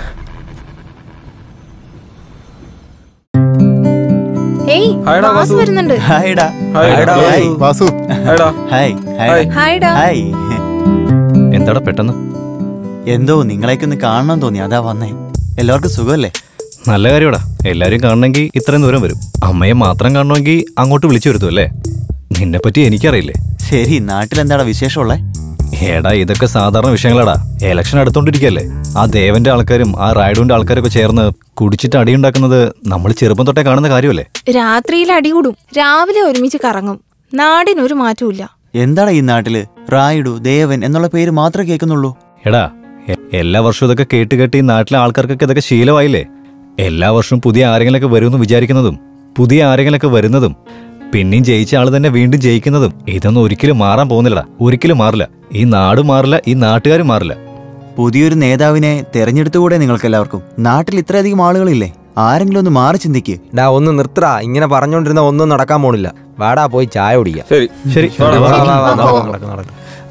S6: ഏയ്
S3: ഹായ്ടാ,
S6: വാസു
S3: വാസു.
S6: വരുന്നുണ്ട്
S3: ഹായ്ടാ
S11: ഹായ്ടാ,
S3: ഹായ്.
S4: വാസു
S11: ഹായ്ടാ.
S3: Hi
S11: hi.
S6: ഹായ്ടാ.
S3: ഹായ്
S11: എന്താടാ പെട്ടെന്ന്
S3: എന്തോ നിങ്ങളെയൊക്കെ ഒന്ന് കാണണം തോന്നി അതാ വന്നേ എല്ലാവർക്കും സുഖമല്ലേ
S11: നല്ല കാര്യമാടാ എല്ലാരും കാണണമെങ്കിൽ ഇത്രയും ദൂരം വരും അമ്മയെ മാത്രം കാണണമെങ്കിൽ അങ്ങോട്ട് വിളിച്ചു വരുത്തും അല്ലേ നിന്നെ പറ്റി എനിക്കറിയില്ലേ
S3: ശരി നാട്ടിൽ എന്താടാ വിശേഷമുള്ളേ
S11: ഏടാ ഇതൊക്കെ സാധാരണ വിഷയങ്ങളാടാ ഇലക്ഷൻ അടുത്തോണ്ടിരിക്കല്ലേ ആ ദേവന്റെ ആൾക്കാരും ആ റായിഡുവിന്റെ ആൾക്കാരൊക്കെ ചേർന്ന് കുടിച്ചിട്ട് അടിയുണ്ടാക്കുന്നത് നമ്മൾ ചെറുപ്പം തൊട്ടേ കാണുന്ന കാര്യമല്ലേ
S6: രാത്രിയിൽ അടികൂടും രാവിലെ ഒരുമിച്ച് കറങ്ങും നാടിനൊരു മാറ്റവും
S3: എന്താടാ ഈ നാട്ടില് റായിഡു ദേവൻ എന്നുള്ള പേര് മാത്രമേ കേൾക്കുന്നുള്ളൂ
S11: എടാ എ- എല്ലാ വർഷവും ഇതൊക്കെ കേട്ട് കേട്ട് ഈ നാട്ടിലെ ആൾക്കാർക്കൊക്കെ ഇതൊക്കെ ശീലമായില്ലേ എല്ലാ വർഷവും പുതിയ ആരെങ്കിലൊക്കെ വരുമെന്ന് വിചാരിക്കുന്നതും പുതിയ ആരെങ്കിലൊക്കെ വരുന്നതും പിന്നെയും ജയിച്ച ആൾ തന്നെ വീണ്ടും ജയിക്കുന്നതും ഇതൊന്നും ഒരിക്കലും മാറാൻ പോകുന്നില്ലടാ ഒരിക്കലും മാറില്ല ഈ നാട് മാറില്ല ഈ നാട്ടുകാരും മാറില്ല
S3: പുതിയൊരു നേതാവിനെ തെരഞ്ഞെടുത്തുകൂടെ നിങ്ങൾക്ക് എല്ലാവർക്കും നാട്ടിൽ ഇത്രയധികം ആളുകളില്ലേ ആരെങ്കിലും ഒന്ന് മാറി ചിന്തിക്ക്
S17: ഡാ ഒന്ന് നിർത്തടാ ഇങ്ങനെ പറഞ്ഞോണ്ടിരുന്ന ഒന്നും നടക്കാൻ പോണില്ല വാടാ പോയി ചായ കുടിക്കാം
S11: ശരി ശരി
S17: വാ, വാ, വാ, വാ, വാ, നടക്ക്, നടക്ക്.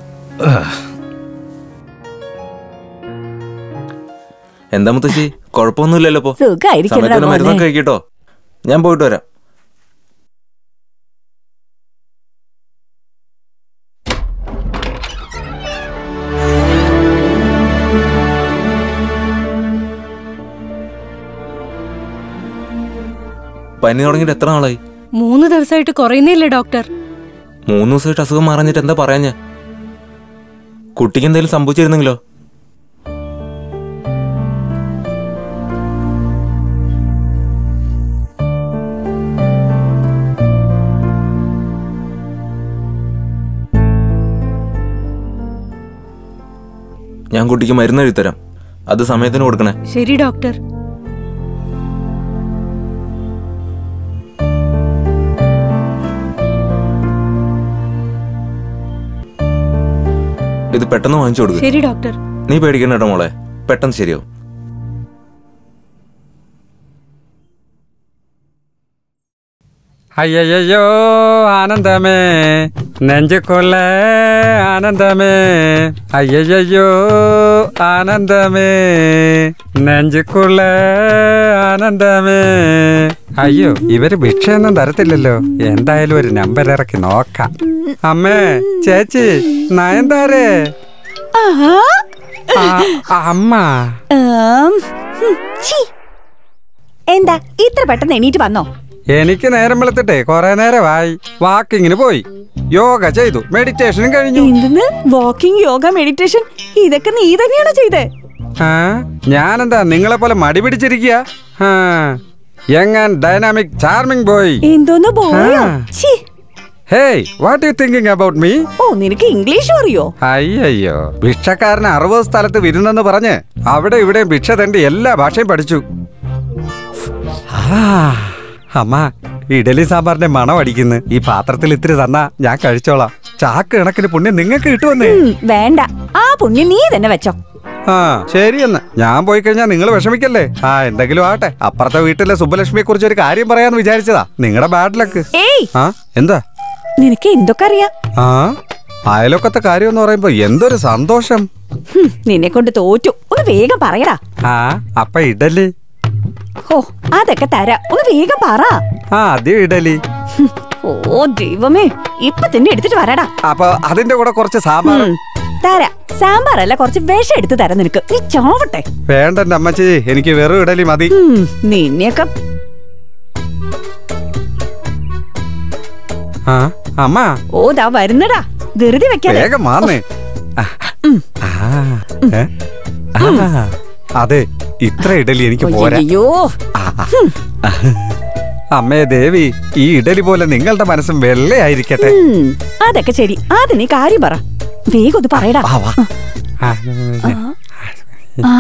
S16: എന്താ മുത്തശ്ശി കുഴപ്പമൊന്നുമില്ലല്ലോ ഇപ്പൊ
S15: സുഖായിരിക്കുന്നെടാ
S16: സമയത്തിന്
S15: മോനെ.
S16: മരുന്നൊക്കെ കഴിക്കട്ടോ ഞാൻ പോയിട്ട് വരാം പനി തുടങ്ങിയിട്ട് എത്ര നാളായി
S9: മൂന്ന് ദിവസമായിട്ട് കുറയുന്നില്ലേ ഡോക്ടർ
S16: മൂന്ന് ദിവസമായിട്ട് അസുഖം മാറഞ്ഞിട്ട് എന്താ പറയാഞ്ഞ കുട്ടിക്ക് എന്തെങ്കിലും സംഭവിച്ചിരുന്നെങ്കിലോ ഞാൻ കുട്ടിക്ക് മരുന്ന് എഴുതരാം അത് സമയത്തിന് കൊടുക്കണേ
S15: ശരി ഡോക്ടർ
S16: ഇത് പെട്ടെന്ന് വാങ്ങിച്ചു കൊടുക്ക്
S15: ശരി ഡോക്ടർ
S16: നീ പേടിക്കണ്ട കേട്ടോ മോളെ പെട്ടെന്ന് ശരിയാവും
S18: അയ്യയ്യോ ആനന്ദമേ നെഞ്ചുകൊള്ള ആനന്ദമേ അയ്യയ്യോ ആനന്ദമേ നെഞ്ചുകൊള്ള ആനന്ദമേ അയ്യോ ഇവര് ഭിക്ഷയൊന്നും തരത്തില്ലല്ലോ എന്തായാലും ഒരു നമ്പർ ഇറക്കി നോക്കാം അമ്മേ ചേച്ചി നയൻതാരേ ആ, അമ്മ
S15: ആം, ഹും, ഛീ. എന്താ ഇത്ര പെട്ടെന്ന് എണീറ്റ് വന്നോ
S18: എനിക്ക് നേരം വെളുത്തിട്ടെ കുറെ നേരമായി വാക്കിങ്ങിന് പോയി യോഗ ചെയ്തു മെഡിറ്റേഷനും കഴിഞ്ഞു
S15: എന്തെന്ന് വാക്കിംഗ് യോഗ മെഡിറ്റേഷൻ ഇതൊക്കെ നീ തന്നെയാണോ ചെയ്തേ
S18: ആ, ഞാനെന്താ നിങ്ങളെ പോലെ മടി പിടിച്ചിരിക്കുക യങ് ഡൈനാമിക് ചാർമിംഗ് ബോയ്
S15: എന്തോന്ന് പോയോ ഛീ.
S18: Hey what you thinking about me
S15: ഓ നിനക്ക് ഇംഗ്ലീഷ് അറിയോ
S18: അയ്യോ ഭിക്ഷക്കാരന് അറുപത് സ്ഥലത്ത് വിരുന്നെന്ന് പറഞ്ഞ് അവിടെ ഇവിടെ ഭിക്ഷ തണ്ടി എല്ലാ ഭാഷയും പഠിച്ചു ആ, അമ്മ ഇഡലി സാമ്പാറിന്റെ മണം അടിക്കുന്നു ഈ പാത്രത്തിൽ ഇത്തിരി തന്നാ ഞാൻ കഴിച്ചോളാം ചാക്ക് കണക്കിന് പുണ്യം നിങ്ങൾക്ക് കിട്ടുമെന്നേ
S15: ഉം, വേണ്ട ആ പുണ്യം നീ തന്നെ വെച്ചോ
S18: ആ ശരിയെന്ന് ഞാൻ പോയി കഴിഞ്ഞാൽ നിങ്ങൾ വിഷമിക്കല്ലേ ആ എന്തെങ്കിലും ആട്ടെ അപ്പുറത്തെ വീട്ടിലെ സുബ്ബലക്ഷ്മിയെ കുറിച്ച് ഒരു കാര്യം പറയാന്ന് വിചാരിച്ചതാ നിങ്ങളുടെ ബാഡ് ലക്ക്
S15: ഏയ്
S18: ആ എന്താ
S15: നിനക്ക് എന്തൊക്കെ അറിയാം
S18: ആ അയലൊക്കത്തെ കാര്യം എന്ന് പറയുമ്പോ എന്തൊരു സന്തോഷം
S15: ഹും, നിന്നെ കൊണ്ട് തോറ്റു ഒന്ന് വേഗം പറയടാ
S18: ആ അപ്പൊ ഇഡലി
S15: ഓ അതൊക്കെ തരാം ഒന്ന് വേഗം പറ
S18: ആ ആദ്യം ഇഡലി
S15: ഹും, ഓ ദൈവമേ ഇപ്പൊ തന്നെ എടുത്തിട്ട് വരടാ
S18: അപ്പൊ അതിന്റെ കൂടെ കുറച്ച് സാമ്പാർ
S15: ഉം, തരാം സാമ്പാറല്ല കുറച്ച് വിഷം എടുത്ത് തരാം നിനക്ക് നീ ചാവട്ടെ
S18: വേണ്ട എന്റെ അമ്മച്ചി എനിക്ക് വെറും ഇഡലി മതി
S15: ഉം, നിന്നെയൊക്കെ
S18: ആ അമ്മ
S15: ഓ ദാ വരുന്നടാ ധൃതി വെക്കാതെ
S18: വേഗം മാന്നേ ആ, ആ, ഏ? ആ, അതെ ഇത്ര ഇഡലി എനിക്ക് പോരാ
S15: അയ്യോ
S18: അമ്മേ ദേവി ഈ ഇഡലി പോലെ നിങ്ങളുടെ മനസ്സും വെള്ളയായിരിക്കട്ടെ
S15: ഉം, അതൊക്കെ ശരി ആദ്യം നീ കാര്യം പറ വേഗം ഒന്ന് പറയടാ
S18: ആ,
S15: ആ,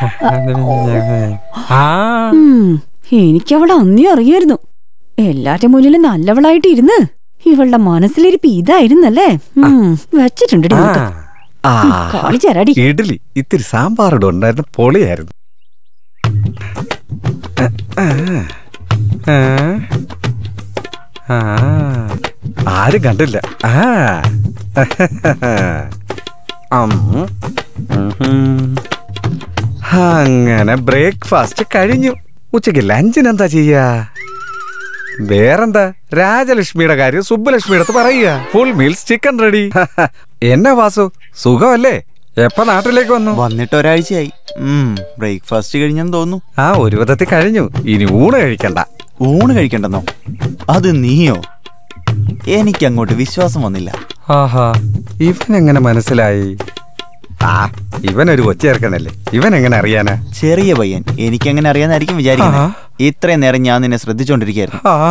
S18: ആ
S15: ഉം, എനിക്കവളെ അന്നേ അറിയായിരുന്നു എല്ലാരുടെ മുന്നിലും നല്ലവളായിട്ട് ഇരുന്ന് ഇവളുടെ മനസ്സിലിരിപ്പ് ഇതായിരുന്നല്ലേ ഉം, വെച്ചിട്ടുണ്ട്
S18: ആ.
S15: കാണിച്ചേരാടി
S18: ഇഡലി ഇത്തിരി സാമ്പാറുടെ ഉണ്ടായിരുന്നു പൊളിയായിരുന്നു ആ. ആ. ആരും കണ്ടില്ല ആ അം. ഉഹും. അങ്ങനെ ബ്രേക്ക്ഫാസ്റ്റ് കഴിഞ്ഞു ഉച്ചയ്ക്ക് ലഞ്ചിന് എന്താ ചെയ്യാ വേറെന്താ രാജലക്ഷ്മിയുടെ കാര്യം സുബ്ബലക്ഷ്മിയുടെ അടുത്ത് പറയുക ഫുൾ മീൽസ് ചിക്കൻ റെഡി എന്നാ വാസു സുഖമല്ലേ എപ്പ നാട്ടിലേക്ക് വന്നു
S3: വന്നിട്ട് ഒരാഴ്ചയായി ബ്രേക്ക്ഫാസ്റ്റ് കഴിഞ്ഞെന്ന് തോന്നുന്നു
S18: ആ ഒരു വിധത്തിൽ കഴിഞ്ഞു ഇനി ഊണ് കഴിക്കണ്ട
S3: ഊണ് കഴിക്കണ്ടെന്നോ അത് നീയോ എനിക്ക് അങ്ങോട്ട് വിശ്വാസം വന്നില്ല
S18: ആഹാ ഇവൻ എങ്ങനെ മനസ്സിലായി ആ ഇവൻ ഒരു ഒച്ചയേർക്കനല്ലേ ഇവൻ എങ്ങനെ അറിയാനാ
S3: ചെറിയ പയ്യൻ എനിക്ക് എങ്ങനെ അറിയാന്നായിരിക്കും വിചാരിക്കുന്നത് ഇത്രയും നേരം ഞാൻ നിന്നെ ശ്രദ്ധിച്ചോണ്ടിരിക്കായിരുന്നു
S18: ആ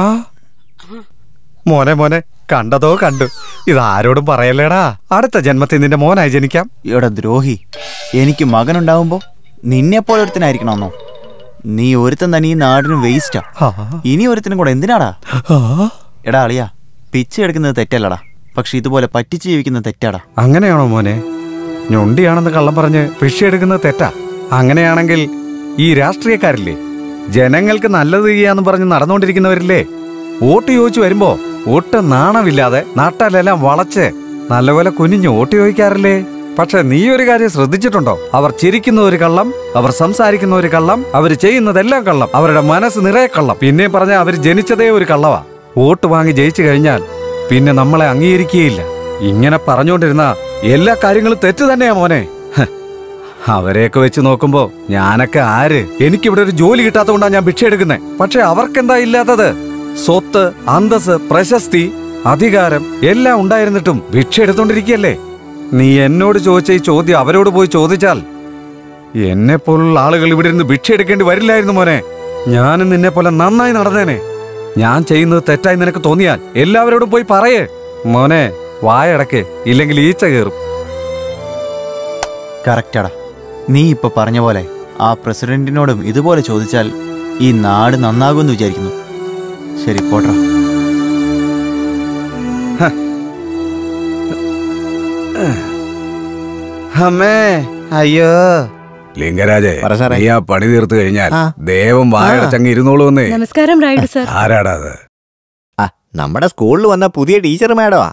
S18: മോനെ മോനെ കണ്ടതോ കണ്ടു ഇത് ആരോടും പറയല്ലേടാ അടുത്ത ജന്മത്തിൽ നിന്റെ മോനായി ജനിക്കാം
S3: ഇവിടെ ദ്രോഹി എനിക്ക് മകനുണ്ടാവുമ്പോ നിന്നെ പോലെ ഒരുത്തനായിരിക്കണമെന്നോ നീ ഒരുത്തൻ തന്നെ ഈ നാടിന് വേസ്റ്റാ ഇനി ഒരുത്തനും കൂടെ എന്തിനാടാ എടാ അളിയാ പിച്ച് എടുക്കുന്നത് തെറ്റല്ലടാ പക്ഷെ ഇതുപോലെ പറ്റിച്ച് ജീവിക്കുന്നത് തെറ്റാടാ
S18: അങ്ങനെയാണോ മോനെ ഞൊണ്ടിയാണെന്ന് കള്ളം പറഞ്ഞ് ഭിക്ഷയെടുക്കുന്നത് തെറ്റാ അങ്ങനെയാണെങ്കിൽ ഈ രാഷ്ട്രീയക്കാരില്ലേ ജനങ്ങൾക്ക് നല്ലത് ചെയ്യാന്ന് പറഞ്ഞ് നടന്നുകൊണ്ടിരിക്കുന്നവരില്ലേ വോട്ട് ചോദിച്ചു വരുമ്പോ ഒട്ടും നാണമില്ലാതെ നാട്ടാലെല്ലാം വളച്ച് നല്ലപോലെ കുനിഞ്ഞ് വോട്ട് ചോദിക്കാറില്ലേ പക്ഷെ നീ ഒരു കാര്യം ശ്രദ്ധിച്ചിട്ടുണ്ടോ അവർ ചിരിക്കുന്ന ഒരു കള്ളം അവർ സംസാരിക്കുന്ന ഒരു കള്ളം അവർ ചെയ്യുന്നതെല്ലാം കള്ളം അവരുടെ മനസ്സ് നിറയെ കള്ളം പിന്നെ പറഞ്ഞ അവർ ജനിച്ചതേ ഒരു കള്ളവാ വോട്ട് വാങ്ങി ജയിച്ചു കഴിഞ്ഞാൽ പിന്നെ നമ്മളെ അംഗീകരിക്കുകയില്ല ഇങ്ങനെ പറഞ്ഞുകൊണ്ടിരുന്ന എല്ലാ കാര്യങ്ങളും തെറ്റ് തന്നെയാ മോനെ ഹ്. അവരെയൊക്കെ വെച്ച് നോക്കുമ്പോ ഞാനൊക്കെ ആര് എനിക്കിവിടെ ഒരു ജോലി കിട്ടാത്തതുകൊണ്ടാണ് ഞാൻ ഭിക്ഷ എടുക്കുന്നത് പക്ഷെ അവർക്കെന്താ ഇല്ലാത്തത് സ്വത്ത് അന്തസ് പ്രശസ്തി അധികാരം എല്ലാം ഉണ്ടായിരുന്നിട്ടും ഭിക്ഷ എടുത്തോണ്ടിരിക്കുകയല്ലേ നീ എന്നോട് ചോദിച്ച ഈ ചോദ്യം അവരോട് പോയി ചോദിച്ചാൽ എന്നെ പോലുള്ള ആളുകൾ ഇവിടെ ഇരുന്ന് ഭിക്ഷ എടുക്കേണ്ടി വരില്ലായിരുന്നു മോനെ ഞാനും നിന്നെ പോലെ നന്നായി നടന്നേനെ ഞാൻ ചെയ്യുന്നത് തെറ്റായി നിനക്ക് തോന്നിയാൽ എല്ലാവരോടും പോയി പറയേ മോനെ വായടക്ക് ഇല്ലെങ്കിൽ ഈച്ച കയറും
S3: കറക്റ്റാടാ നീ ഇപ്പൊ പറഞ്ഞ പോലെ ആ പ്രസിഡന്റിനോടും ഇതുപോലെ ചോദിച്ചാൽ ഈ നാട് നന്നാകുമെന്ന് വിചാരിക്കുന്നു ശരി പോട്ടെ
S13: അമ്മേ അയ്യോ ലിംഗരാജേ നീ ആ പണി തീർത്തു കഴിഞ്ഞാൽ ദേവം വായടച്ചങ്ങ് ഇരുന്നോളൂ എന്നേ
S19: നമസ്കാരം റൈഡ് സർ
S13: ആരാടാ അത്
S12: ആ നമ്മുടെ സ്കൂളിൽ വന്ന പുതിയ ടീച്ചർ മാഡമാ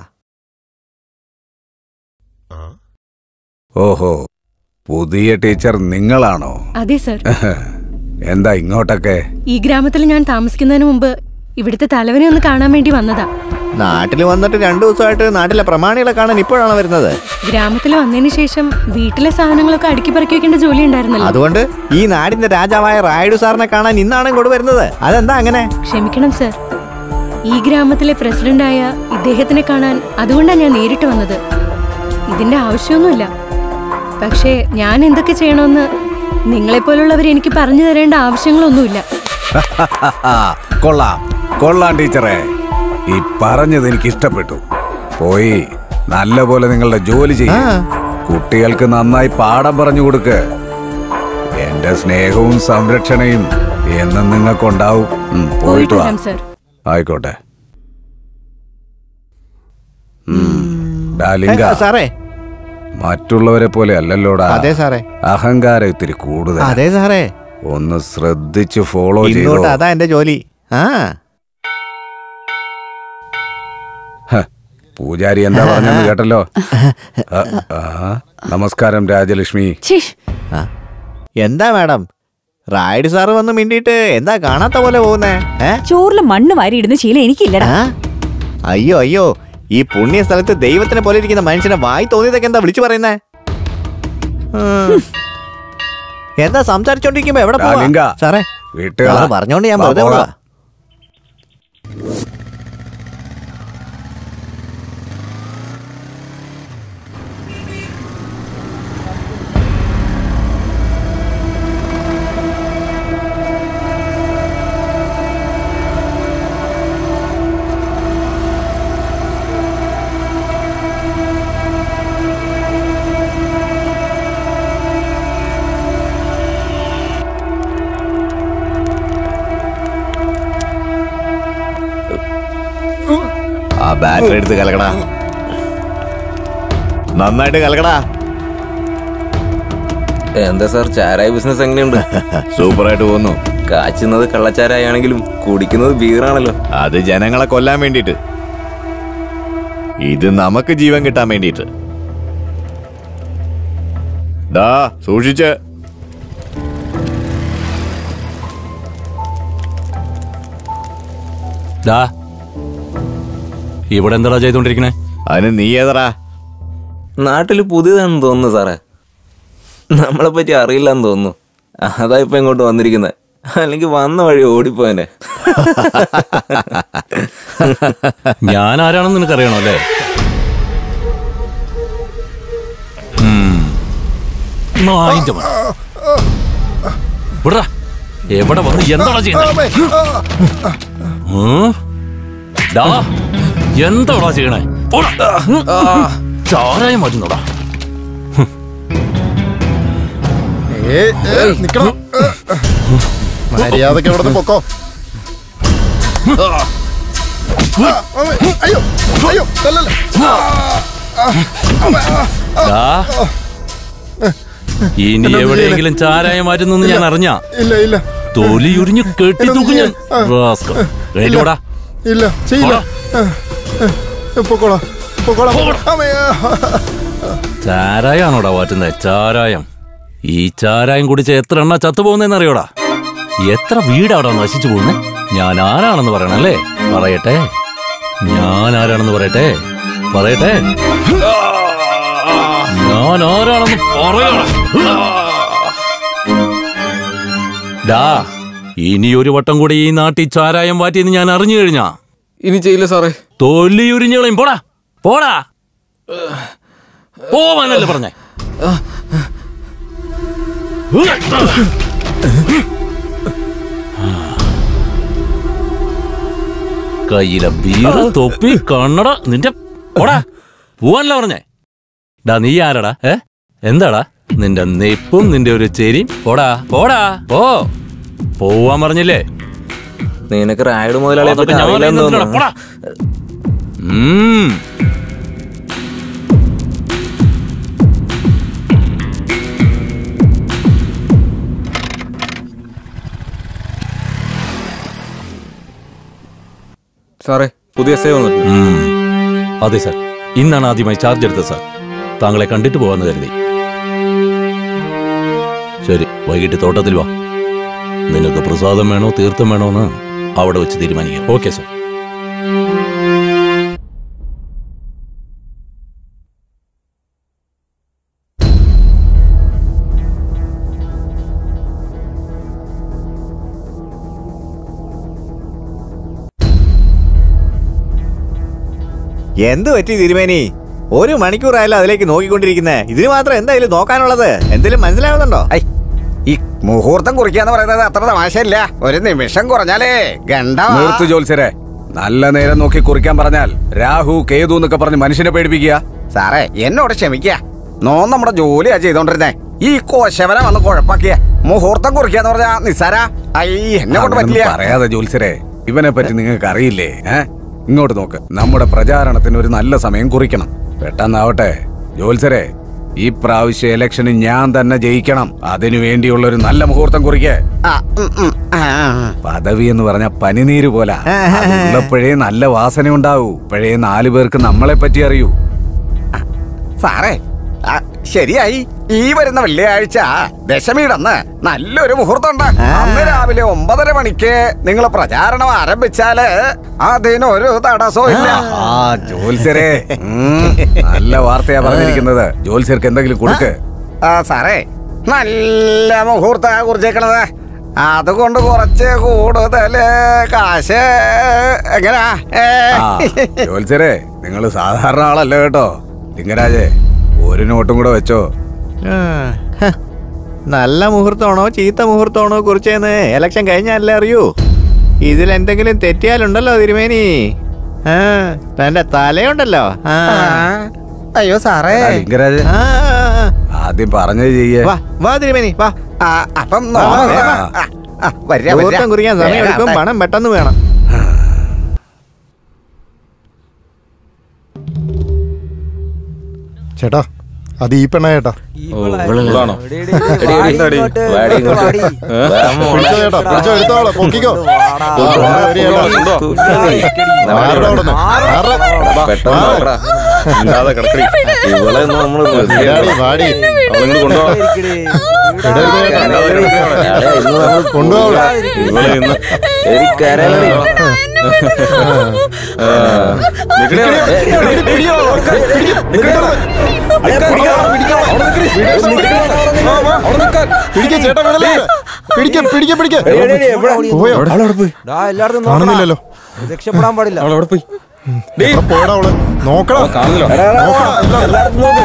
S13: ഓഹോ പുതിയ ടീച്ചർ നിങ്ങളാണോ
S19: അതെ സർ
S13: എന്താ ഇങ്ങോട്ടൊക്കെ
S19: ഈ ഗ്രാമത്തിൽ ഞാൻ താമസിക്കുന്നതിന് മുമ്പ് ഇവിടുത്തെ തലവനെ ഒന്ന് കാണാൻ വേണ്ടി വന്നതാ
S12: നാട്ടിൽ വന്നിട്ട് രണ്ടു ദിവസമായിട്ട് നാട്ടിലെ പ്രമാണികളെ കാണാൻ ഇപ്പോഴാണ് വരുന്നത്
S19: ഗ്രാമത്തിൽ വന്നതിന് ശേഷം വീട്ടിലെ സാധനങ്ങളൊക്കെ അടുക്കി പറക്കി വെക്കേണ്ട ജോലി ഉണ്ടായിരുന്നല്ലോ
S12: അതുകൊണ്ട് ഈ നാടിന്റെ രാജാവായ റായിഡു സാറിനെ കാണാൻ ഇന്നാണ് ഇങ്ങോട്ട് വരുന്നത് അതെന്താ അങ്ങനെ
S19: ക്ഷമിക്കണം സർ ഈ ഗ്രാമത്തിലെ പ്രസിഡന്റായ ഇദ്ദേഹത്തിനെ കാണാൻ അതുകൊണ്ടാണ് ഞാൻ നേരിട്ട് വന്നത് ഇതിന്റെ ആവശ്യമൊന്നുമില്ല പക്ഷേ ഞാൻ എന്തൊക്കെ ചെയ്യണമെന്ന് നിങ്ങളെപ്പോലുള്ളവർ എനിക്ക് പറഞ്ഞു തരേണ്ട ആവശ്യങ്ങളൊന്നുമില്ല
S13: കൊള്ളാം കൊള്ളാം ടീച്ചറെ ഈ പറഞ്ഞത് എനിക്ക് ഇഷ്ടപ്പെട്ടു പോയി നല്ല പോലെ നിങ്ങളുടെ ജോലി ചെയ്യും കുട്ടികൾക്ക് നന്നായി പാഠം പറഞ്ഞു കൊടുക്ക് എന്റെ സ്നേഹവും സംരക്ഷണയും എന്നും നിങ്ങൾക്കുണ്ടാവും ഉം, പോയിട്ട് വാ
S19: വരാം, സർ
S13: ആയിക്കോട്ടെ ഉം. ഡാ, ലിംഗ,
S12: ഏ, സാറേ
S13: മറ്റുള്ളവരെ പോലെ അല്ലല്ലോടാ
S12: അതെ സാറേ
S13: അഹങ്കാരം ഇത്തിരി കൂടുതൽ
S12: അതെ സാറേ
S13: ഒന്ന് ശ്രദ്ധിച്ച് ഫോളോ ചെയ്തോ
S12: ഇങ്ങോട്ട് അതാ എന്റെ ജോലി ആ
S13: ഹ, പൂജാരി എന്താ പറഞ്ഞെന്ന് കേട്ടല്ലോ ആ, ആ, നമസ്കാരം രാജലക്ഷ്മി
S12: ആ. എന്താ മാഡം റായിഡ് സാറ് വന്ന് മിണ്ടിയിട്ട് എന്താ കാണാത്ത പോലെ പോകുന്നേ ഏ
S15: ചോറിൽ മണ്ണ് വാരി ഇടുന്ന ശീലം എനിക്കില്ലടാ
S12: അയ്യോ അയ്യോ ഈ പുണ്യ സ്ഥലത്ത് ദൈവത്തിനെ പോലെ ഇരിക്കുന്ന മനുഷ്യനെ വായി തോന്നിയതൊക്കെ എന്താ വിളിച്ചു പറയുന്നേ ഉം. എന്താ സംസാരിച്ചോണ്ടിരിക്കുമ്പോ എവിടെ
S13: ഡാ,
S12: പോവാ
S13: ലിംഗ,
S12: സാറേ
S13: വീട്ടുകാരാ.
S12: സാറ് പറഞ്ഞോണ്ട് ഞാൻ
S13: വാ,
S12: വെറുതെ
S13: പോകാം.
S12: പോവാ. ആ ബാറ്ററി എടുത്ത് കലക്കടാ നന്നായിട്ട് കലക്കടാ
S16: എന്താ സാർ ചാരായ ബിസിനസ് എങ്ങനെയുണ്ട്
S12: സൂപ്പറായിട്ട് പോകുന്നു
S16: കാച്ചുന്നത് കള്ളച്ചാരായാണെങ്കിലും കുടിക്കുന്നത് ബീറാണല്ലോ
S12: അത് ജനങ്ങളെ കൊല്ലാൻ വേണ്ടിട്ട് ഇത് നമുക്ക് ജീവൻ കിട്ടാൻ വേണ്ടിട്ട് ദാ സൂക്ഷിച്ച്
S20: ദാ ഇവിടെ എന്താടാ ചെയ്തോണ്ടിരിക്കണേ
S12: അതിന് നീ ഏതറാ
S16: നാട്ടിൽ പുതിയതാണെന്ന് തോന്നുന്നു സാറേ നമ്മളെ പറ്റി അറിയില്ലെന്ന് തോന്നുന്നു അതാ ഇപ്പൊ ഇങ്ങോട്ട് വന്നിരിക്കുന്നത് അല്ലെങ്കിൽ വന്ന വഴി ഓടിപ്പോയനെ
S20: ഞാൻ ആരാണെന്ന് നിനക്കറിയണോ അല്ലേ ഉം. നായിന്റെ മോൻ. വിട്രാ. എവിടെ വന്ന് എന്താടാ ചെയ്യുന്നത് ഉം? ഡാ, എന്താടാ ചെയ്യണേ പോടാ. ചാരായം മാറ്റുന്നോടാ
S4: നിക്കണം മര്യാദക്ക് അവിടെ പൊക്കോ അയ്യോ അയ്യോ തല്ലല്ലേ.
S20: ഡാ, ഇനി എവിടെയെങ്കിലും ചാരായം മാറ്റുന്നെന്ന് ഞാൻ അറിഞ്ഞ
S4: ഇല്ല ഇല്ല
S20: തൊലി ഉരിഞ്ഞ് കെട്ടി തൂക്കും ഞാൻ റാസ്കൽ. എഴുന്നേറ്റ് പോടാ.
S4: ഇല്ല ചെയ്യില്ല പൊക്കോളാം പൊക്കോളാം അമ്മേ.
S20: ചാരായാണോടാ മാറ്റുന്നത് ചാരായം ഈ ചാരായം കുടിച്ച് എത്ര എണ്ണ ചത്തുപോകുന്നതെന്ന് അറിയോടാ എത്ര വീടാടാ നശിച്ചു പോകുന്നത് ഞാൻ ആരാണെന്ന് പറയണല്ലേ പറയട്ടെ ഞാൻ ആരാണെന്ന് പറയട്ടെ പറയട്ടെ ഞാൻ ആരാണെന്ന് പറയണം ഡാ ഇനി ഒരു വട്ടം കൂടി ഈ നാട്ടിൽ ചാരായം വാറ്റിയെന്ന് ഞാൻ അറിഞ്ഞു കഴിഞ്ഞാ
S5: ഇനി ചെയ്യില്ല സാറേ
S20: തൊല്ലി ഉരിഞ്ഞോളയും പോടാ പോടാ പോവാനല്ലേ പറഞ്ഞേ കയ്യിലെ ബീറ് തൊപ്പി കണ്ണട നിന്റെ പോടാ പോവാനല്ല പറഞ്ഞേ ഡാ നീ ആരടാ ഏ എന്താടാ നിന്റെ നെപ്പും നിന്റെ ഒരു ചെരിയും പോടാ പോടാ പോ പോവാൻ പറഞ്ഞില്ലേ
S16: നിനക്ക് റായിഡ് മുതലാളിയെ പറ്റി
S20: അതൊക്കെ ഞാൻ
S16: അറിയില്ലെന്ന്
S20: പറയുന്നത്
S16: തോന്നുന്നു.
S20: പോടാ. ഉം.
S5: സാറേ പുതിയ സേവ് വന്നിട്ടുണ്ട്
S20: ഉം. അതെ സാർ ഇന്നാണ് ആദ്യമായി ചാർജ് എടുത്തത് സാർ താങ്കളെ കണ്ടിട്ട് പോവാന്ന് കരുതി ശരി വൈകിട്ട് തോട്ടത്തിൽ വാ നിനക്ക് പ്രസാദം വേണോ തീർത്ഥം വേണോ എന്ന് അവിടെ വെച്ച് തീരുമാനിക്കാം ഓക്കെ സാർ
S12: എന്ത് പറ്റി തിരുമേനി ഒരു മണിക്കൂറായാലും അതിലേക്ക് നോക്കിക്കൊണ്ടിരിക്കുന്നേ ഇതിന് മാത്രം എന്തായാലും നോക്കാനുള്ളത് എന്തെങ്കിലും മനസ്സിലാവുന്നുണ്ടോ
S13: ഈ മുഹൂർത്തം കുറിക്കാന്ന് പറയുന്നത് അത്ര തമാശയില്ല ഒരു നിമിഷം കുറഞ്ഞാലേ ഗണ്ട
S18: നിർത്ത് ജോത്സ്യരെ നല്ല നേരം നോക്കി കുറിക്കാൻ പറഞ്ഞാൽ രാഹു കേതു എന്നൊക്കെ പറഞ്ഞ് മനുഷ്യനെ പേടിപ്പിക്കുക
S13: സാറേ എന്നോട് ക്ഷമിക്ക നോ നമ്മുടെ ജോലിയാ ചെയ്തോണ്ടിരുന്നേ ഈ കോശവനെ വന്ന് കുഴപ്പാക്കിയ മുഹൂർത്തം കുറിക്കാന്ന് പറഞ്ഞാ നിസ്സാര ഐ എന്നെ കൊണ്ട്
S18: അങ്ങനൊന്നും
S13: പറ്റില്ല
S18: പറയാതെ ജോത്സ്യരെ ഇവനെ പറ്റി നിങ്ങൾക്ക് അറിയില്ലേ ഏ ഇങ്ങോട്ട് നോക്ക് നമ്മുടെ പ്രചാരണത്തിന് ഒരു നല്ല സമയം കുറിക്കണം പെട്ടെന്നാവട്ടെ ജോത്സ്യരെ ഈ പ്രാവശ്യ ഇലക്ഷന് ഞാൻ തന്നെ ജയിക്കണം അതിനു വേണ്ടിയുള്ള ഒരു നല്ല മുഹൂർത്തം കുറിക്കേ
S13: ആ, ഉം, ഉം, ആ, ആ.
S18: പദവി എന്ന് പറഞ്ഞ പനിനീര് പോലെ ഉള്ളപ്പോഴേ നല്ല വാസന ഉണ്ടാവൂ ഇപ്പോഴേ നാലു പേർക്ക് നമ്മളെ പറ്റി അറിയൂ
S13: സാറേ ആ, ശരിയായി ഈ വരുന്ന വെള്ളിയാഴ്ച ദശമിയിടന്ന് നല്ലൊരു മുഹൂർത്തം ഉണ്ട് അന്ന് രാവിലെ ഒമ്പതര മണിക്ക് നിങ്ങൾ പ്രചാരണം ആരംഭിച്ചാല് അതിനൊരു തടസ്സവും ഇല്ല
S18: ആ ജോത്സ്യരെ ഉം, നല്ല വാർത്തയാ പറഞ്ഞിരിക്കുന്നത് ജോത്സ്യർക്ക് എന്തെങ്കിലും കൊടുക്ക്
S13: ആ, സാറേ നല്ല മുഹൂർത്ത കുറിച്ചേക്കണത് അതുകൊണ്ട് കുറച്ച് കൂടുതല് കാശ് എങ്ങനാ ഏ?
S18: ആ ജോത്സ്യരെ നിങ്ങൾ സാധാരണ ആളല്ല കേട്ടോ ലിംഗരാജേ ഒരു നോട്ടും കൂടെ വെച്ചോ
S12: ആ, ഹ. നല്ല മുഹൂർത്തമാണോ ചീത്ത മുഹൂർത്തമാണോ കുറിച്ചെന്ന് ഇലക്ഷൻ കഴിഞ്ഞാലേ അറിയൂ ഇതിൽ എന്തെങ്കിലും തെറ്റിയാലുണ്ടല്ലോ തിരുമേനി ആ തന്റെ തലയുണ്ടല്ലോ ആ.
S13: അയ്യോ സാറേ
S18: എടാ, ലിംഗരാജ്
S12: ആ, ആ,
S18: ആദ്യം പറഞ്ഞത് ചെയ്യേ
S12: വാ വാ തിരുമേനി വാ
S13: ആ, അപ്പം
S12: വാ,
S13: നോ-
S12: വാ, വേഗം വാ.
S13: ആ, ആ, വരിക, വരിക.
S12: മുഹൂർത്തം കുറിക്കാൻ സമയം എടുക്കും
S13: വേഗം
S12: പണം പെട്ടെന്ന് വേണം
S4: ചേട്ടാ അത് ഈ പെണ്ണ ചേട്ടാ
S5: ഇവളാണോ? എടി, എടി, എന്താടി?
S16: വാടി ഇങ്ങോട്ട്.
S5: ഏ?
S16: വാ, മോളെ.
S4: പിടിച്ചോ ചേട്ടാ പിടിച്ചോ എടുത്തോളെ പൊക്കിക്കോ ഒരു ചേട്ടാ. ആരുടെ അവിടുന്ന്? ആരുടെ?
S5: പെട്ടെന്ന് വാടാ. ഇല്ലാതെ കിടക്കടി.
S16: ഇവളെ ഒന്നും നമ്മള്
S4: വാടി, വാടി.
S5: അവളിങ്ങോട്ട് കൊണ്ടുപോവാ.
S4: ഇടരുത് ചേട്ടാ.
S5: ഇല്ലാതെ കിടക്കടി അവിടെ.
S16: എടാ, ഇന്ന് നമ്മൾ
S4: കൊണ്ടുപോവാ
S5: ഇവളെ ഇന്ന്
S16: എടി കരളടി
S5: ആ, നിക്കടി അവിടെ.
S4: പിടിക്ക ചേട്ടാ വിടല്ലേ പിടിക്ക പിടിക്ക പിടിക്ക പോയോ
S17: എല്ലായിടത്തും
S4: കാണുന്നില്ലല്ലോ
S17: രക്ഷപ്പെടാൻ പാടില്ല
S5: അവളവിടെ പോയി
S4: എവിടെ പോയടാ അവള് നോക്കടാ
S5: കാണില്ലോ
S4: നോക്കടാ എല്ലാം.
S17: എല്ലായിടത്തും നോക്ക്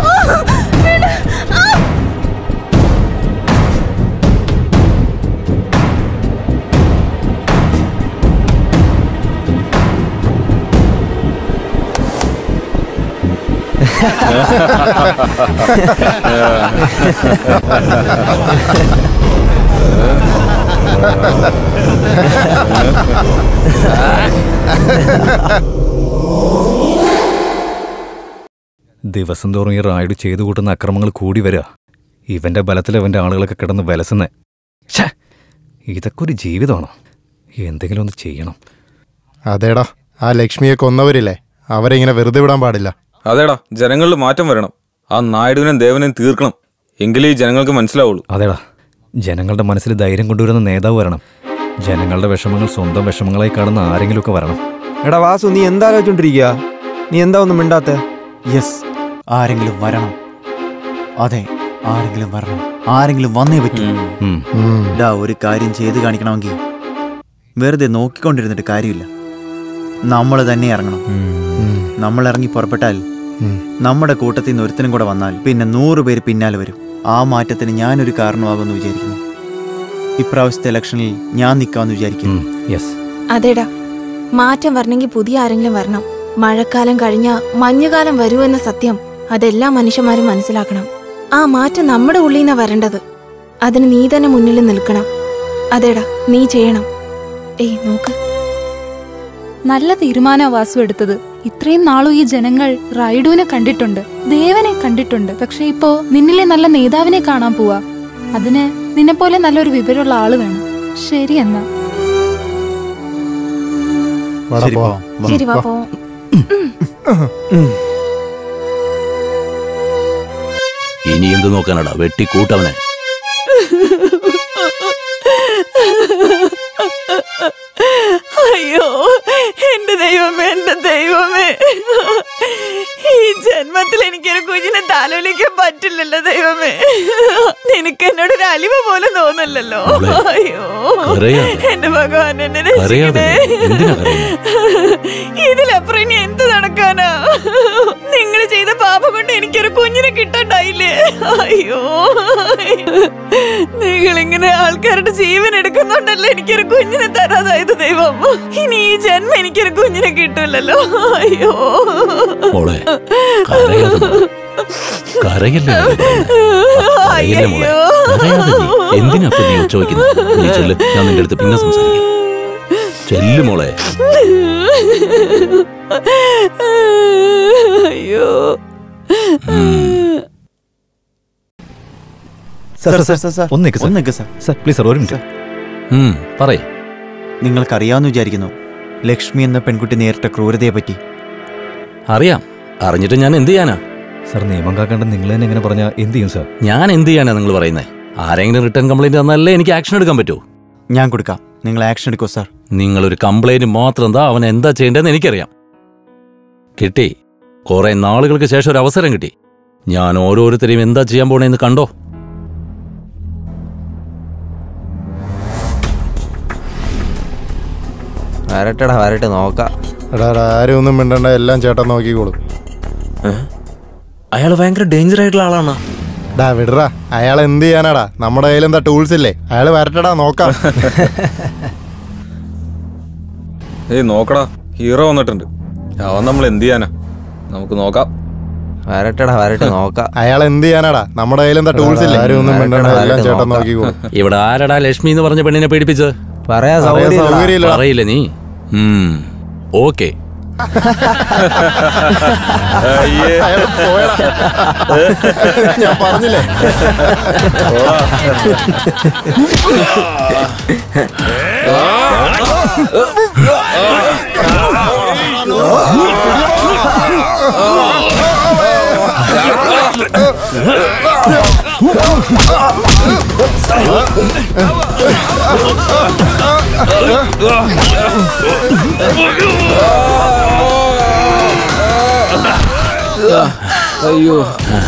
S11: ദിവസം തോറും ഈ റായിഡ് ചെയ്തു കൂട്ടുന്ന അക്രമങ്ങൾ കൂടി വരിക ഇവന്റെ ബലത്തിൽ അവന്റെ ആളുകളൊക്കെ കിടന്ന് വലസുന്നേ ഛേ ഇതൊക്കെ ഒരു ജീവിതമാണോ എന്തെങ്കിലും ഒന്ന് ചെയ്യണം
S4: അതേടാ ആ ലക്ഷ്മിയെ കൊന്നവരില്ലേ അവരെ ഇങ്ങനെ വെറുതെ വിടാൻ പാടില്ല
S5: അതേടാ ജനങ്ങളിൽ മാറ്റം വരണം ആ നായിഡുവിനെയും ദേവനെയും തീർക്കണം എങ്കിലേ ഈ ജനങ്ങൾക്ക് മനസ്സിലാവുള്ളൂ
S11: അതേടാ ജനങ്ങളുടെ മനസ്സിൽ ധൈര്യം കൊണ്ടുവരുന്ന നേതാവ് വരണം ജനങ്ങളുടെ വിഷമങ്ങൾ സ്വന്തം വിഷമങ്ങളായി കാണുന്ന ആരെങ്കിലുമൊക്കെ വരണം
S17: എടാ വാസു നീ എന്താ ആലോചിച്ചോണ്ടിരിക്കുക നീ എന്താ ഒന്നും മിണ്ടാത്ത
S3: യെസ് ആരെങ്കിലും വരണം അതെ ആരെങ്കിലും വരണം ആരെങ്കിലും വന്നേ പറ്റൂ
S11: ഉം.
S3: ഡാ ഒരു കാര്യം ചെയ്ത് കാണിക്കണമെങ്കിൽ വെറുതെ നോക്കിക്കൊണ്ടിരുന്നിട്ട് കാര്യമില്ല നമ്മൾ തന്നെ ഇറങ്ങണം നമ്മൾ ഇറങ്ങി പുറപ്പെട്ടാൽ നമ്മുടെ കൂട്ടത്തിൽ നിന്ന് ഒരുത്തനും കൂടെ വന്നാൽ പിന്നെ നൂറ് പേര് പിന്നാലെ വരും ആ മാറ്റത്തിന് ഞാനൊരു കാരണമാകുമെന്ന് വിചാരിക്കുന്നു ഇപ്രാവശ്യത്തെ ഇലക്ഷനിൽ ഞാൻ നിൽക്കാമെന്ന് വിചാരിക്കുന്നു
S11: യെസ്
S6: അതേടാ മാറ്റം വരണമെങ്കിൽ പുതിയ ആരെങ്കിലും വരണം മഴക്കാലം കഴിഞ്ഞ മഞ്ഞുകാലം വരുമെന്ന സത്യം അതെല്ലാ മനുഷ്യന്മാരും മനസ്സിലാക്കണം ആ മാറ്റം നമ്മുടെ ഉള്ളിൽ നിന്നാ വരേണ്ടത് അതിന് നീ തന്നെ മുന്നിൽ നിൽക്കണം അതേടാ നീ ചെയ്യണം ഏയ് നോക്ക്
S14: നല്ല തീരുമാന വാസു എടുത്തത് ഇത്രയും നാളും ഈ ജനങ്ങൾ റൈഡുവിനെ കണ്ടിട്ടുണ്ട് ദേവനെ കണ്ടിട്ടുണ്ട് പക്ഷെ ഇപ്പോ നിന്നിലെ നല്ല നേതാവിനെ കാണാൻ പോവാ അതിന് നിന്നെ പോലെ നല്ലൊരു വിവരമുള്ള ആള് വേണം ശരി എന്നാ
S4: വാടാ,
S3: ശരി,
S4: പോവാം.
S3: പോവാം.
S6: ശരി വാ
S4: വാ.
S6: പോവാം
S20: ഇനി എന്ത് നോക്കാനടാ വെട്ടിക്കൂട്ടവനെ
S15: അയ്യോ എന്റെ ദൈവമേ എന്റെ ദൈവമേ ഈ ജന്മത്തിൽ എനിക്കൊരു കുഞ്ഞിനെ താലോലിക്കാൻ പറ്റില്ലല്ലോ ദൈവമേ നിനക്ക് എന്നോട് ഒരു അലിവ് പോലും തോന്നില്ലല്ലോ
S20: മോളെ,
S15: അയ്യോ
S20: കരയാതെ.
S15: എന്റെ ഭഗവാൻ എന്നെ
S20: കരയാതെ
S15: രക്ഷിക്കണേ
S20: നീ. എന്തിനാ കരയുന്നത്?
S15: ഇതിലപ്പുറം ഇനി എന്ത് നടക്കാനാ നിങ്ങൾ ചെയ്ത പാപം കൊണ്ട് എനിക്കൊരു കുഞ്ഞിനെ കിട്ടണ്ടായില്ലേ അയ്യോ നിങ്ങൾ ഇങ്ങനെ ആൾക്കാരുടെ ജീവൻ എടുക്കുന്നുണ്ടല്ലോ എനിക്കൊരു കുഞ്ഞിനെ തരാതായത് ദൈവം ഇനി ഈ ജന്മം എനിക്കൊരു കുഞ്ഞിനെ കിട്ടില്ലല്ലോ അയ്യോ
S20: മോളെ കരയാതെ മോളെ. കരയല്ലേ മോളെ പറയുന്നെ. കരയല്ലേ മോളെ കരയാതെ നീ എന്തിനാ ഇപ്പൊ നീ ചോദിക്കുന്നത് നീ ചെല്ല് ഞാൻ നിന്റെ അടുത്ത് പിന്നെ സംസാരിക്കാം ചെല്ലു മോളെ
S15: അയ്യോ
S3: സാർ സാർ സാർ സാർ
S11: ഒന്ന് നിൽക്ക് സാർ.
S3: ഒന്ന് നിൽക്ക് സാർ
S11: സാർ പ്ലീസ് സാർ ഒരു മിനിറ്റ്
S20: ഉം, പറയ്
S3: നിങ്ങൾക്കറിയാമെന്ന് വിചാരിക്കുന്നു ലക്ഷ്മി എന്ന പെൺകുട്ടി നേരിട്ട ക്രൂരതയെ പറ്റി
S20: അറിയാം അറിഞ്ഞിട്ട് ഞാൻ എന്ത് ചെയ്യാനാ
S11: സാർ നിയമം കാക്കാണ്ട് നിങ്ങൾ തന്നെ എങ്ങനെ പറഞ്ഞാൽ എന്ത് ചെയ്യും സാർ
S20: ഞാൻ എന്ത് ചെയ്യാനാ നിങ്ങൾ പറയുന്നത് ആരെങ്കിലും റിട്ടേൺ കംപ്ലൈന്റ് തന്നാലേ എനിക്ക് ആക്ഷൻ എടുക്കാൻ പറ്റൂ
S3: ഞാൻ കൊടുക്കാം നിങ്ങൾ ആക്ഷൻ എടുക്കോ സാർ
S20: നിങ്ങളൊരു കംപ്ലൈന്റ് മാത്രം എന്താ അവൻ എന്താ ചെയ്യേണ്ടതെന്ന് എനിക്കറിയാം കിട്ടി കുറെ നാളുകൾക്ക് ശേഷം ഒരു അവസരം കിട്ടി ഞാൻ ഓരോരുത്തരെയും എന്താ ചെയ്യാൻ പോണേന്ന് കണ്ടോ
S17: വരട്ടെടാ വരട്ടെ നോക്കാം
S4: എടാ എടാ, ആരും ഒന്നും മിണ്ടണ്ട എല്ലാം ചേട്ടൻ നോക്കിക്കോളും
S16: അയാൾ ഭയങ്കര ഡേഞ്ചർ ആയിട്ടുള്ള ആളാണ്
S4: ഡാ വിടറാ അയാൾ എന്ത് ചെയ്യാനാടാ നമ്മുടെ കയ്യിൽ എന്താ ടൂൾസ് ഇല്ലേ അയാൾ വരട്ടെടാ നോക്കാം
S5: ഏയ് നോക്കടാ ഹീറോ വന്നിട്ടുണ്ട് അവൻ നമ്മൾ എന്ത് ചെയ്യാനാ നമുക്ക് നോക്കാം
S17: വരട്ടെടാ വരട്ടെ നോക്കാം
S4: അയാൾ എന്ത് ചെയ്യാനാടാ നമ്മുടെ കയ്യിൽ എന്താ ടൂൾസ് ഇല്ലേ ആരും ഒന്നും മിണ്ടണ്ട എല്ലാം ചേട്ടൻ നോക്കിക്കോളും
S20: ഇവിടെ ആരടാ ലക്ഷ്മി എന്ന് പറഞ്ഞ പെണ്ണിനെ പേടിപ്പിച്ചത്
S17: പറയാ
S4: സൗകര്യമില്ലടാ.
S20: പറയില്ല നീ ഓക്കെ
S4: അയാൾ പോയടാ. ഞാൻ പറഞ്ഞില്ലേ
S16: അയ്യോ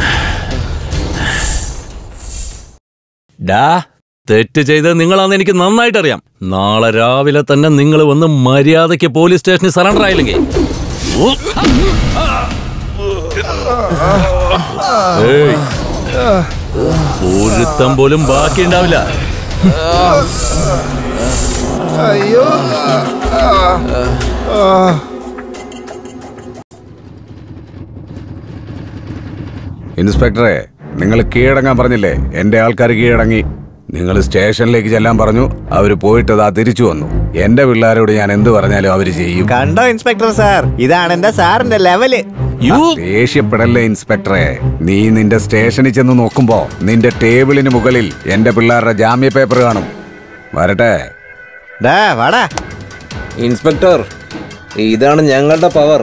S20: ഡാ തെറ്റ് ചെയ്തത് നിങ്ങളാന്ന് എനിക്ക് നന്നായിട്ട് അറിയാം നാളെ രാവിലെ തന്നെ നിങ്ങൾ വന്ന് മര്യാദയ്ക്ക് പോലീസ് സ്റ്റേഷനിൽ സറണ്ടർ ആയില്ലെങ്കിൽ ഓ. ഏയ്, ഒരുത്തം പോലും ബാക്കിയുണ്ടാവില്ല
S4: അയ്യോ
S13: ഇൻസ്പെക്ടറെ നിങ്ങൾ കീഴടങ്ങാൻ പറഞ്ഞില്ലേ എന്റെ ആൾക്കാർ കീഴടങ്ങി നിങ്ങൾ സ്റ്റേഷനിലേക്ക് ചെല്ലാൻ പറഞ്ഞു അവര് പോയിട്ട് ദാ തിരിച്ചു വന്നു എന്റെ പിള്ളേരോട് ഞാൻ എന്ത് പറഞ്ഞാലും അവര് ചെയ്യും
S17: കണ്ടോ ഇൻസ്പെക്ടർ സാർ ഇതാണ് എന്റെ സാറിന്റെ ലെവല്
S13: ദേഷ്യപ്പെടല്ലേ ഇൻസ്പെക്ടറെ നീ നിന്റെ സ്റ്റേഷനിൽ ചെന്ന് നോക്കുമ്പോ നിന്റെ ടേബിളിന് മുകളിൽ എന്റെ പിള്ളേരുടെ ജാമ്യ പേപ്പർ കാണും വരട്ടെ
S17: വാടാ
S16: ഇൻസ്പെക്ടർ ഇതാണ് ഞങ്ങളുടെ പവർ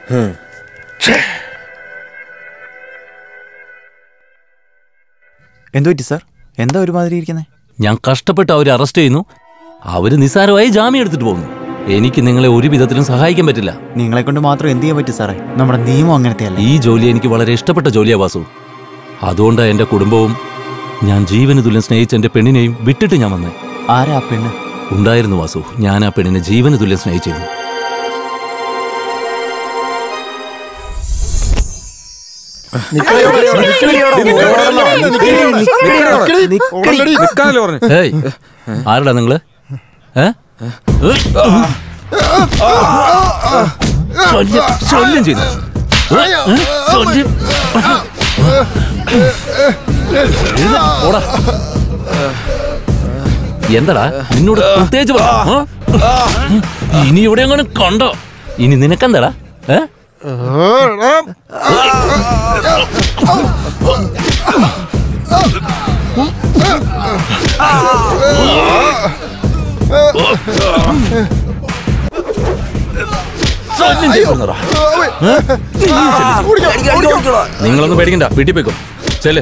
S3: എന്തു പറ്റി സാർ എന്താ ഒരുമാതിരി ഇരിക്കുന്നത്
S20: ഞാൻ കഷ്ടപ്പെട്ട് അവരെ അറസ്റ്റ് ചെയ്യുന്നു അവര് നിസ്സാരമായി ജാമ്യം എടുത്തിട്ട് പോകുന്നു എനിക്ക് നിങ്ങളെ ഒരു വിധത്തിലും സഹായിക്കാൻ പറ്റില്ല
S3: നിങ്ങളെ കൊണ്ട് മാത്രം എന്ത് ചെയ്യാൻ പറ്റും സാറേ നമ്മുടെ നിയമം അങ്ങനത്തെ അല്ല
S20: ഈ ജോലി എനിക്ക് വളരെ ഇഷ്ടപ്പെട്ട ജോലിയാ വാസു അതുകൊണ്ടാണ് എന്റെ കുടുംബവും ഞാൻ ജീവന് തുല്യം സ്നേഹിച്ച എന്റെ പെണ്ണിനെയും വിട്ടിട്ട് ഞാൻ വന്നേ
S3: ആരാ ആ പെണ്ണ്
S20: ഉണ്ടായിരുന്നു വാസു ഞാൻ ആ പെണ്ണിനെ ജീവന് തുല്യം സ്നേഹിച്ചിരുന്നു ഹേയ്, ആരടാ നിങ്ങള് ഏ? ശല്യം ശല്യം ചെയ്തു ഏ? ഏ? ശല്യം ഓടാ എന്താടാ നിന്നോട് പ്രത്യേകിച്ച് പറ ആ? ഇനി ഇവിടെ അങ്ങനെ കണ്ടോ ഇനി നിനക്കെന്താടാ ഏ ശല്യം ചെയ്യപ്പെടുന്നതാ. ഏ? നീയും ശല്യം ചെയ്യും. നിങ്ങളൊന്നും പേടിക്കണ്ട വീട്ടിൽ പോയിക്കോ ചെല്ലേ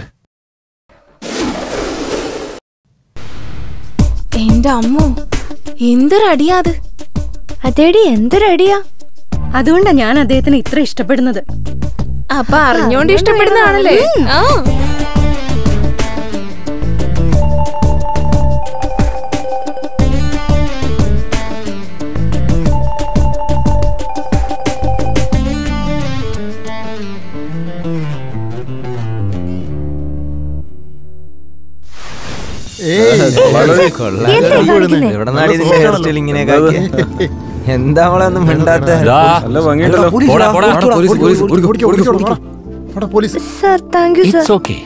S6: എന്റെ അമ്മോ എന്തൊരടിയാ അത്
S19: അതേടി എന്തൊരടിയാ അതുകൊണ്ടാ ഞാൻ അദ്ദേഹത്തിന് ഇത്ര ഇഷ്ടപ്പെടുന്നത്
S6: അപ്പൊ അറിഞ്ഞോണ്ട് ഇഷ്ടപ്പെടുന്നതാണല്ലേ ആ
S17: ഇവിടെ നാടി ഇതിന്റെ ഹെയർ സ്റ്റൈൽ ഇങ്ങനെയൊക്കെ ആക്കിയെ? എന്താ അവളെ ഒന്നും മിണ്ടാത്ത
S5: നല്ല ഭംഗിയുണ്ടല്ലോ
S17: പോടാ, പോടാ.
S4: Police
S19: sir thank you
S20: it's okay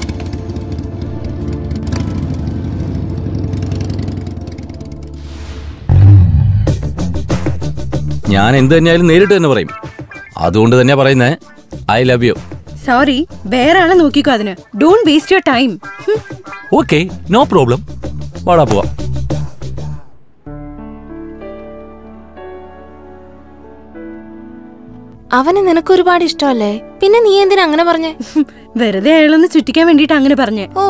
S20: ഞാൻ എന്ത് തന്നെയായാലും നേരിട്ട് തന്നെ പറയും അതുകൊണ്ട് തന്നെ പറയുന്നേ ഐ ലവ് യു
S19: സോറി വേറെ ആളെ നോക്കിക്കോ അതിന് don't waste your time
S20: okay no problem വാടാ പോവാം
S6: അവന് നിനക്ക് ഒരുപാട് ഇഷ്ടമല്ലേ പിന്നെ നീ എന്തിനാ അങ്ങനെ പറഞ്ഞേ
S19: വെറുതെ അയാളൊന്ന് ചുറ്റിക്കാൻ വേണ്ടിട്ട് അങ്ങനെ പറഞ്ഞേ
S6: ഓ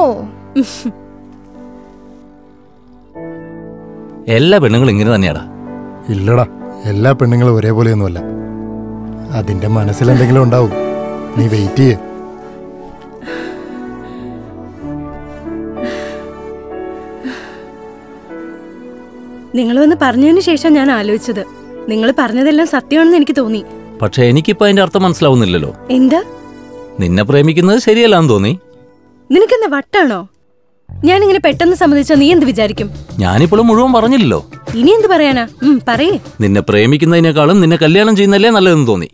S20: എല്ലാ പെണ്ണുങ്ങളും ഇങ്ങനെ തന്നെയാടാ
S4: ഇല്ലടാ എല്ലാ പെണ്ണുങ്ങളും ഒരേപോലെയൊന്നുമല്ല അതിന്റെ മനസ്സിൽ എന്തെങ്കിലും ഉണ്ടാവും നീ വെയിറ്റ് ചെയ്യേ
S19: നിങ്ങൾ വന്ന് പറഞ്ഞതിന് ശേഷം ഞാൻ ആലോചിച്ചത് നിങ്ങൾ പറഞ്ഞതെല്ലാം സത്യമാണെന്ന് എനിക്ക് തോന്നി
S20: പക്ഷെ എനിക്കിപ്പോ അതിന്റെ അർത്ഥം മനസ്സിലാവുന്നില്ലല്ലോ
S19: എന്താ
S20: നിന്നെ പ്രേമിക്കുന്നത് ശരിയല്ലാന്ന് തോന്നി
S19: നിനക്കെന്താ വട്ടാണോ ഞാനിങ്ങനെ പെട്ടെന്ന് സമ്മതിച്ചാ നീ എന്ത് വിചാരിക്കും
S20: ഞാനിപ്പോഴും മുഴുവൻ പറഞ്ഞില്ലല്ലോ
S19: ഇനി എന്ത് പറയാനാ ഉം പറയേ
S20: നിന്നെ പ്രേമിക്കുന്നതിനേക്കാളും നിന്നെ കല്യാണം ചെയ്യുന്നല്ലേ നല്ലതെന്ന് തോന്നി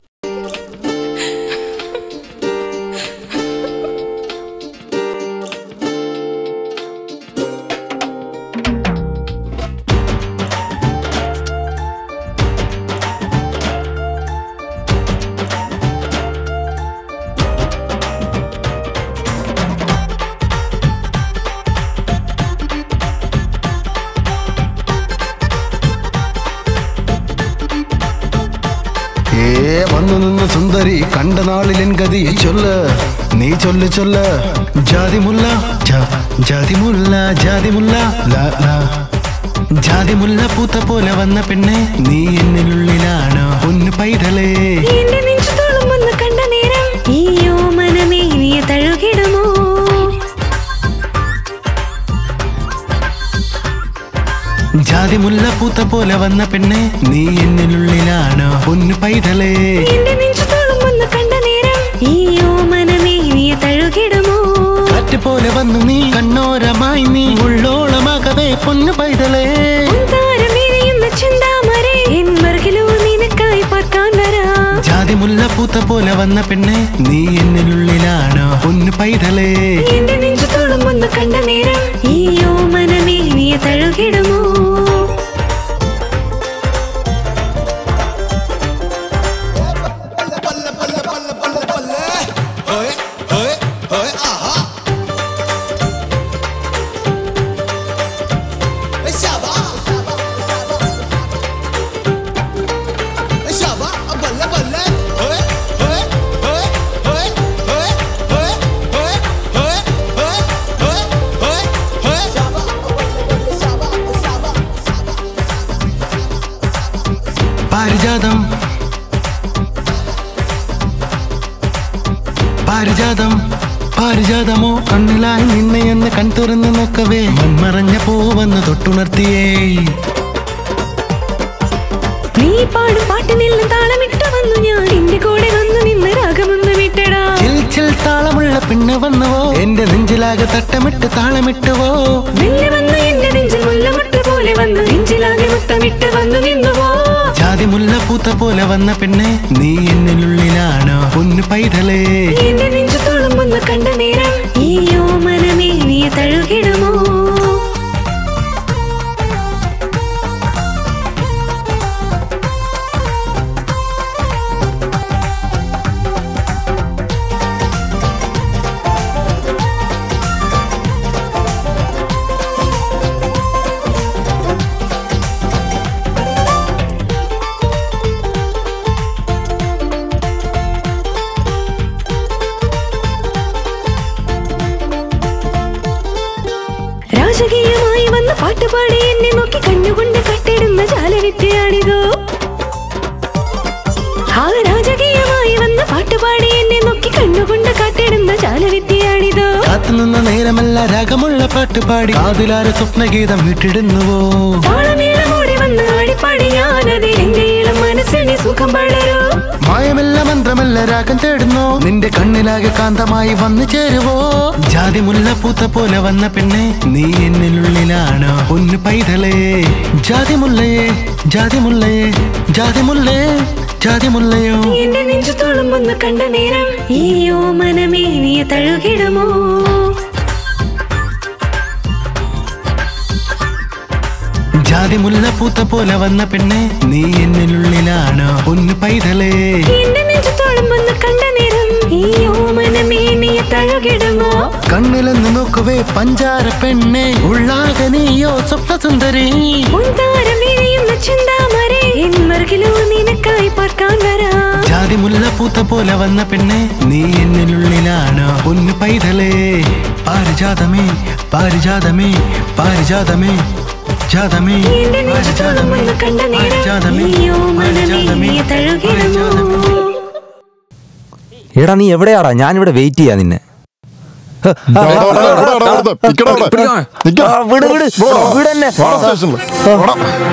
S7: ഏ വന്നു നിന്ന് സുന്ദരി കണ്ട നാളിലെൻ ഗതി ചൊല്ല് നീ ചൊല്ല് ചൊല്ല് ജാതിമുല്ല ജാ- ജാതിമുല്ല ജാതിമുല്ല ലാ, ലാ. ജാതിമുല്ല പൂത്ത പോലെ വന്ന പെണ്ണെ നീ എന്നിനുള്ളിലാണോ പൊന്നു പൈതലേ
S9: എന്റെ നെഞ്ചത്തോളം വന്ന് കണ്ട നേരം ഈ ഓമനമേ നീ തഴുകിടുമോ
S7: ജാതിമുല്ല പൂത്ത പോലെ വന്ന പെണ്ണെ നീ എന്നിനുള്ളിലാണോ പൊന്നു പൈതലേ
S9: എന്റെ നെഞ്ചത്തോളം വന്ന് കണ്ട നേരം ഈ ഓമനമേ നീ തഴുകിടുമോ
S7: കാറ്റ് പോലെ വന്നു നീ കണ്ണോരമായി നീ ഉള്ളോളമാകവേ പൊന്നു പൈതലേ
S9: താരമേറിയുന്ന ചിന്താമരേ എൻ മറുകിലോ നിനക്കായി പാർക്കാൻ വരാം
S7: ജാതിമുല്ല പൂത്ത പോലെ വന്ന പെണ്ണെ നീ എന്നിനുള്ളിലാണോ പൊന്നു പൈതലേ
S9: എന്റെ നെഞ്ചത്തോളം വന്ന് കണ്ട നേരം ഈ ഓമനമേ നീ തഴുകിടുമോ
S7: പാരിജാതം പാരിജാതം പാരിജാതമോ കണ്ണിലായി നിന്നെ എന്ന് കൺ തുറന്ന് നോക്കവേ മൺമറഞ്ഞ പൂവന്ന് തൊട്ടുണർത്തിയേ
S9: നീ പാടും പാട്ടിനെല്ലാം താളമിട്ട് വന്നു ഞാൻ എന്റെ കൂടെ വന്നു നിന്ന് രാഗമൊന്ന് വിട്ടടാ
S7: ചിൽ ചിൽ താളമുള്ള പെണ്ണ് വന്നുവോ എന്റെ നെഞ്ചിലാകെ തട്ടമിട്ട് താളമിട്ടുവോ
S9: മെല്ലെ വന്ന് എന്റെ നെഞ്ചിൽ മുല്ലമുട്ട് പോലെ വന്ന് നെഞ്ചിലാകെ മുത്തമിട്ട് വന്നു നിന്നുവോ
S7: ജാതി മുല്ല പൂത്ത പോലെ വന്ന പെണ്ണെ നീ എന്നിനുള്ളിലാണോ പൊന്നു പൈതലേ
S9: എന്റെ നെഞ്ചു തുളുമ്പുന്ന കണ്ട നേരം ഈ ഓമനമേ നീ തഴുകിടുമോ രാജകീയമായി വന്ന പാട്ടുപാടി എന്നെ നോക്കി കണ്ണുകൊണ്ട് കട്ടിടുന്ന ജാലവിദ്യയാണിതോ ആ രാജകീയമായി വന്ന പാട്ടുപാടി എന്നെ നോക്കി കണ്ണുകൊണ്ട് കാട്ടിടുന്ന ജാലവിദ്യയാണിതോ
S7: കാത്തുനിന്ന നേരമല്ല രാഗമുള്ള പാട്ടുപാടി കാതിലാര സ്വപ്നഗീതം വിട്ടിടുന്നുവോ
S9: താളമേളമോടി വന്ന് ആടിപ്പാടി ഞാനതിൽ എന്റെ ഇളം മനസ്സിന് സുഖം വളരോ
S7: മായമല്ല മന്ത്രമല്ല രാഗം തേടുന്നോ നിന്റെ കണ്ണിലാകെ കാന്തമായി വന്നു ചേരുവോ ജാതി മുല്ല പൂത്ത പോലെ വന്ന പെണ്ണെ നീ എന്നിനുള്ളിലാണോ പൊന്നു പൈതലേ ജാതി മുല്ലയെ ജാതി മുല്ലയെ ജാതി മുല്ലേ ജാതി മുല്ലയോ
S9: എന്റെ നെഞ്ചു തുളുമ്പുന്ന കണ്ട നേരം ഈ ഓമനമേ നീ തഴുകിടുമോ
S7: ജാതി മുല്ല പൂത്ത പോലെ വന്ന പെണ്ണെ നീ എന്നിനുള്ളിലാണോ പൊന്നു പൈതലേ
S9: എന്റെ നെഞ്ചു തുളുമ്പുന്ന കണ്ട നേരം ഈ ഓമനമേ നീ തഴുകിടുമോ
S7: കണ്ണിലെന്ന് നോക്കുവേ പഞ്ചാര പെണ്ണെ ഉള്ളാകെ നീയോ സ്വപ്നസുന്ദരി
S9: മുന്താരം വിരിയുന്ന ചിന്താമരേ എന്മർഗിലോ നിനക്കായി പാർക്കാൻ വരാം
S7: ജാതി മുല്ല പൂത്ത പോലെ വന്ന പെണ്ണെ നീ എന്നിനുള്ളിലാണോ പൊന്നു പൈതലേ പാരിജാതമേ പാരിജാതമേ പാരിജാതമേ ജാതമേ
S9: എന്റെ നെഞ്ചു തുളുമ്പുന്ന കണ്ട നേരം ഈ ഓമനമേ നീ തഴുകിടുമോ
S17: എടാ നീ എവിടെയാടാ ഞാനിവിടെ വെയിറ്റ് ചെയ്യാ നിന്നെ ഹ, ആ,
S4: എടാ, എടാ, എടാ, എടാ, എടാ, നിക്കടാ അവിടെ. നിക്ക.
S17: ആ, വിട് വിട്
S4: പോ.
S17: വിട് എന്നെ
S4: പോടാ സ്റ്റേഷനില്. പോടാ.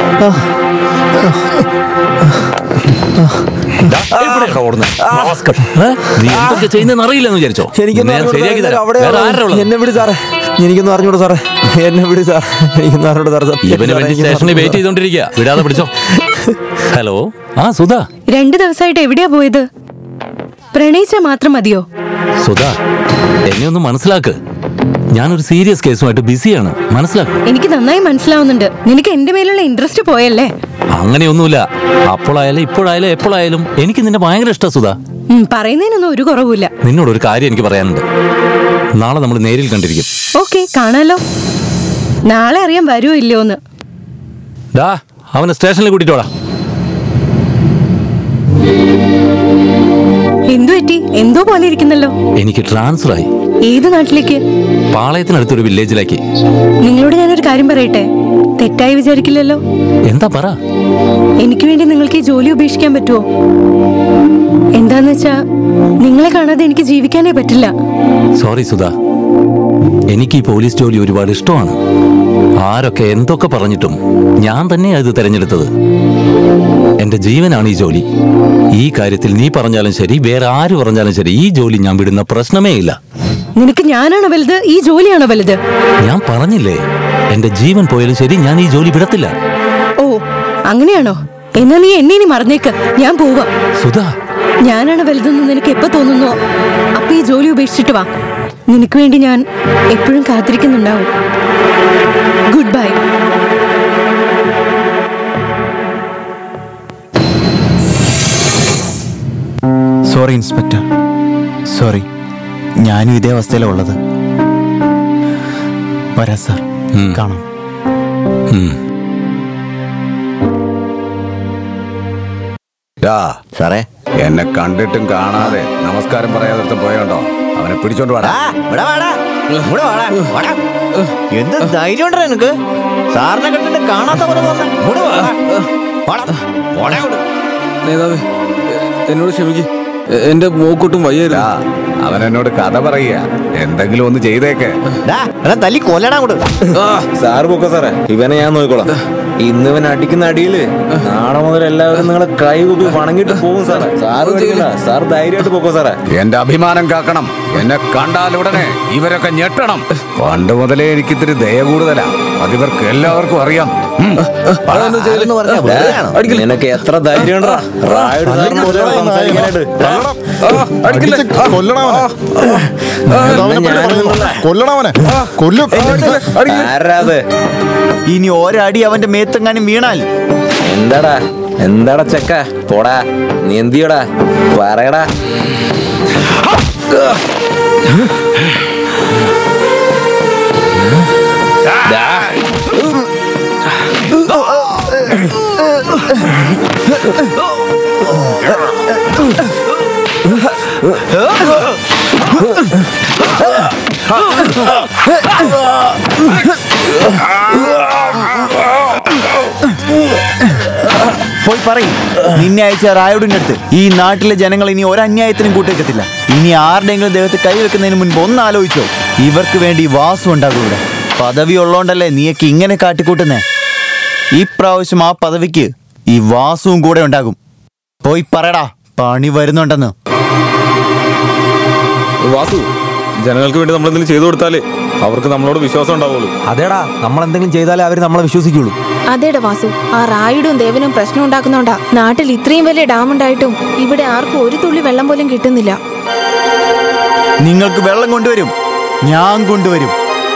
S20: എവിടെയാടാ ഓടുന്നെ? റാസ്കൽ. ഏ? നീ എന്തൊക്കെ ചെയ്യുന്നതെന്ന് അറിയില്ലെന്ന് വിചാരിച്ചോ
S17: എനിക്കൊന്നും
S20: ഞാൻ
S17: അറിഞ്ഞൂടാ
S20: ശരിയാക്കി
S17: സാറേ,
S20: തരാം
S17: അവിടെ
S20: വേറെ ആരാ ഉള്ളത്?
S17: എന്നെ വിട് സാറേ എനിക്കൊന്നും അറിഞ്ഞൂടാ സാറേ എന്നെ വിട് സാർ എനിക്കൊന്നും അറിഞ്ഞൂടാ സാറേ സത്യം
S20: ഇവന്
S17: സാറേ,
S20: വേണ്ടി
S17: എനിക്കൊന്നും
S20: സ്റ്റേഷനിൽ വെയിറ്റ്
S17: അറിഞ്ഞൂടാ.
S20: ചെയ്തോണ്ടിരിക്കുക വിടാതെ പിടിച്ചോ ഹലോ ആ സുധാ
S19: രണ്ടു ദിവസമായിട്ട് എവിടെയാ പോയത് പ്രണയിച്ചാ മാത്രം മതിയോ
S20: സുധാ എന്നെ ഒന്ന് മനസ്സിലാക്ക് ഞാനൊരു സീരിയസ് കേസുമായിട്ട് ബിസിയാണ് മനസ്സിലാക്ക്
S19: എനിക്ക് നന്നായി മനസ്സിലാവുന്നുണ്ട് നിനക്ക് എന്റെ മേലുള്ള ഇൻട്രസ്റ്റ് പോയല്ലേ
S20: അങ്ങനെയൊന്നുമില്ല അപ്പോഴായാലും ഇപ്പോഴായാലും എപ്പോഴായാലും എനിക്ക് നിന്നെ ഭയങ്കര ഇഷ്ടം സുധാ
S19: ഉം, പറയുന്നതിനൊന്നും ഒരു കുറവുമില്ല
S20: നിന്നോട് ഒരു കാര്യം എനിക്ക് പറയാനുണ്ട് നാളെ നമ്മൾ നേരിൽ കണ്ടിരിക്കും
S19: ഓക്കെ കാണാലോ നാളെ അറിയാൻ വരുമോ ഇല്ലയോന്ന്
S20: ഡാ അവനെ സ്റ്റേഷനിൽ കൂട്ടിട്ടോടാ
S19: എന്തു പറ്റി എന്തോ പോലെ ഇരിക്കുന്നല്ലോ
S20: എനിക്ക് ട്രാൻസ്ഫർ ആയി
S19: ഏത് നാട്ടിലേക്ക്
S20: പാളയത്തിനടുത്തൊരു വില്ലേജിലേക്ക്
S19: നിങ്ങളോട് ഞാനൊരു കാര്യം പറയട്ടെ തെറ്റായി വിചാരിക്കില്ലല്ലോ
S20: എന്താ പറ
S19: എനിക്ക് വേണ്ടി നിങ്ങൾക്ക് ഈ ജോലി ഉപേക്ഷിക്കാൻ പറ്റുമോ എന്താന്ന് വെച്ചാ നിങ്ങളെ കാണാതെ എനിക്ക് ജീവിക്കാനേ പറ്റില്ല
S20: സോറി സുധാ എനിക്ക് ഈ പോലീസ് ജോലി ഒരുപാട് ഇഷ്ടമാണ് ആരൊക്കെ എന്തൊക്കെ പറഞ്ഞിട്ടും ഞാൻ തന്നെയാണ് ഇത് തെരഞ്ഞെടുത്തത് എന്റെ ജീവനാണ് ഈ ജോലി ഈ കാര്യത്തിൽ നീ പറഞ്ഞാലും ശരി വേറെ ആര് പറഞ്ഞാലും ശരി ഈ ജോലി ഞാൻ വിടുന്ന പ്രശ്നമേ ഇല്ല
S19: നിനക്ക് ഞാനാണോ വലുത് ഈ ജോലിയാണോ വലുത്
S20: ഞാൻ പറഞ്ഞില്ലേ എന്റെ ജീവൻ പോയാലും ശരി ഞാൻ ഈ ജോലി വിടത്തില്ല
S19: ഓ അങ്ങനെയാണോ എന്നാ നീ എന്നെ ഇനി മറന്നേക്ക് ഞാൻ പോവാ
S20: സുധാ
S19: ഞാനാണ് വലുതെന്ന് നിനക്ക് എപ്പോ തോന്നുന്നോ അപ്പൊ ഈ ജോലി ഉപേക്ഷിച്ചിട്ട് വാ നിനക്ക് വേണ്ടി ഞാൻ എപ്പോഴും കാത്തിരിക്കുന്നുണ്ടാവും good bye
S3: sorry inspector sorry ഞാനും ഇതേ അവസ്ഥയിലാണ് ഉള്ളത് വരാം സാർ കാണാം
S13: സാറേ എന്നെ കണ്ടിട്ടും കാണാതെ നമസ്കാരം പറയാതെ ഒരുത്തൻ പോയോണ്ടോ അവനെ പിടിച്ചോണ്ട് വാടാ
S11: എന്ത് ധൈര്യം ഉണ്ടോ നിനക്ക് സാറിനെ കണ്ടിട്ട് കാണാത്ത പോലെ വന്ന് ഇങ്ങോട്ട് വാടാ. വാടാ. പോടാ ഇങ്ങോട്ട്.
S5: നേതാവേ എന്നോട് ക്ഷമിക്ക് എന്റെ മൂക്കൊട്ടും വയ്യായിരുന്നു
S13: അവൻ എന്നോട് കഥ പറയുക എന്തെങ്കിലും ഒന്ന് ചെയ്തേക്ക്
S11: തല്ലി കൊല്ലടാ അങ്ങോട്ട്
S16: സാറ് പൊക്കോ സാറേ ഇവനെ ഞാൻ നോക്കിക്കോളാം ഇന്ന് ഇവൻ അടിക്കുന്ന അടിയില് നാളെ മുതൽ എല്ലാവരും നിങ്ങളെ കൈ കുപ്പി വണങ്ങിട്ട് പോകും സാറേ സാറ് പേടിക്കണ്ട. സാർ ധൈര്യമായിട്ട് പൊക്കോ സാറേ
S13: എന്റെ അഭിമാനം കാക്കണം എന്നെ കണ്ടാൽ ഉടനെ ഇവരൊക്കെ ഞെട്ടണം പണ്ട് മുതലേ എനിക്കിത്തിരി ദയ കൂടുതലാ അതിവർക്ക് എല്ലാവർക്കും അറിയാം
S16: നിനക്ക് എത്ര ധൈര്യം
S4: കൊല്ലണവനെ കൊല്ലും
S3: ഇനി ഒരടി അവന്റെ മേത്തെങ്ങാനും വീണാൽ
S16: എന്താടാ എന്താടാ ചെക്ക പോടാ നീ എന്തിയടാ പറയടാ
S3: പോയി പറയും നിന്നെ അയച്ച റായോടിന്റെ അടുത്ത് ഈ നാട്ടിലെ ജനങ്ങൾ ഇനി ഒരന്യായത്തിനും കൂട്ടേക്കത്തില്ല ഇനി ആരുടെയെങ്കിലും ദേഹത്ത് കൈവെക്കുന്നതിന് മുൻപ് ഒന്ന് ആലോചിച്ചോ ഇവർക്ക് വേണ്ടി വാസു ഉണ്ടാകും ഇവിടെ പദവി ഉള്ളോണ്ടല്ലേ നീയൊക്കെ ഇങ്ങനെ കാട്ടിക്കൂട്ടുന്നേ ഈ പ്രാവശ്യം ആ പദവിക്ക് ഈ വാസുവും കൂടെ ഉണ്ടാകും പോയി പറയടാ പണി വരുന്നുണ്ടെന്ന്
S5: വാസു ജനങ്ങൾക്ക് വേണ്ടി നമ്മൾ എന്തെങ്കിലും ചെയ്തു കൊടുത്താലേ അവർക്ക് നമ്മളോട് വിശ്വാസം ഉണ്ടാവുള്ളൂ
S17: അതേടാ നമ്മൾ എന്തെങ്കിലും ചെയ്താലേ അവർ നമ്മളെ വിശ്വസിക്കുള്ളൂ
S6: അതേടാ വാസു ആ റായിഡും ദേവനും പ്രശ്നം ഉണ്ടാക്കുന്നുണ്ടാ നാട്ടിൽ ഇത്രയും വലിയ ഡാം ഉണ്ടായിട്ടും ഇവിടെ ആർക്കും ഒരു തുള്ളി വെള്ളം പോലും കിട്ടുന്നില്ല
S3: നിങ്ങൾക്ക് വെള്ളം കൊണ്ടുവരും ഞാൻ കൊണ്ടുവരും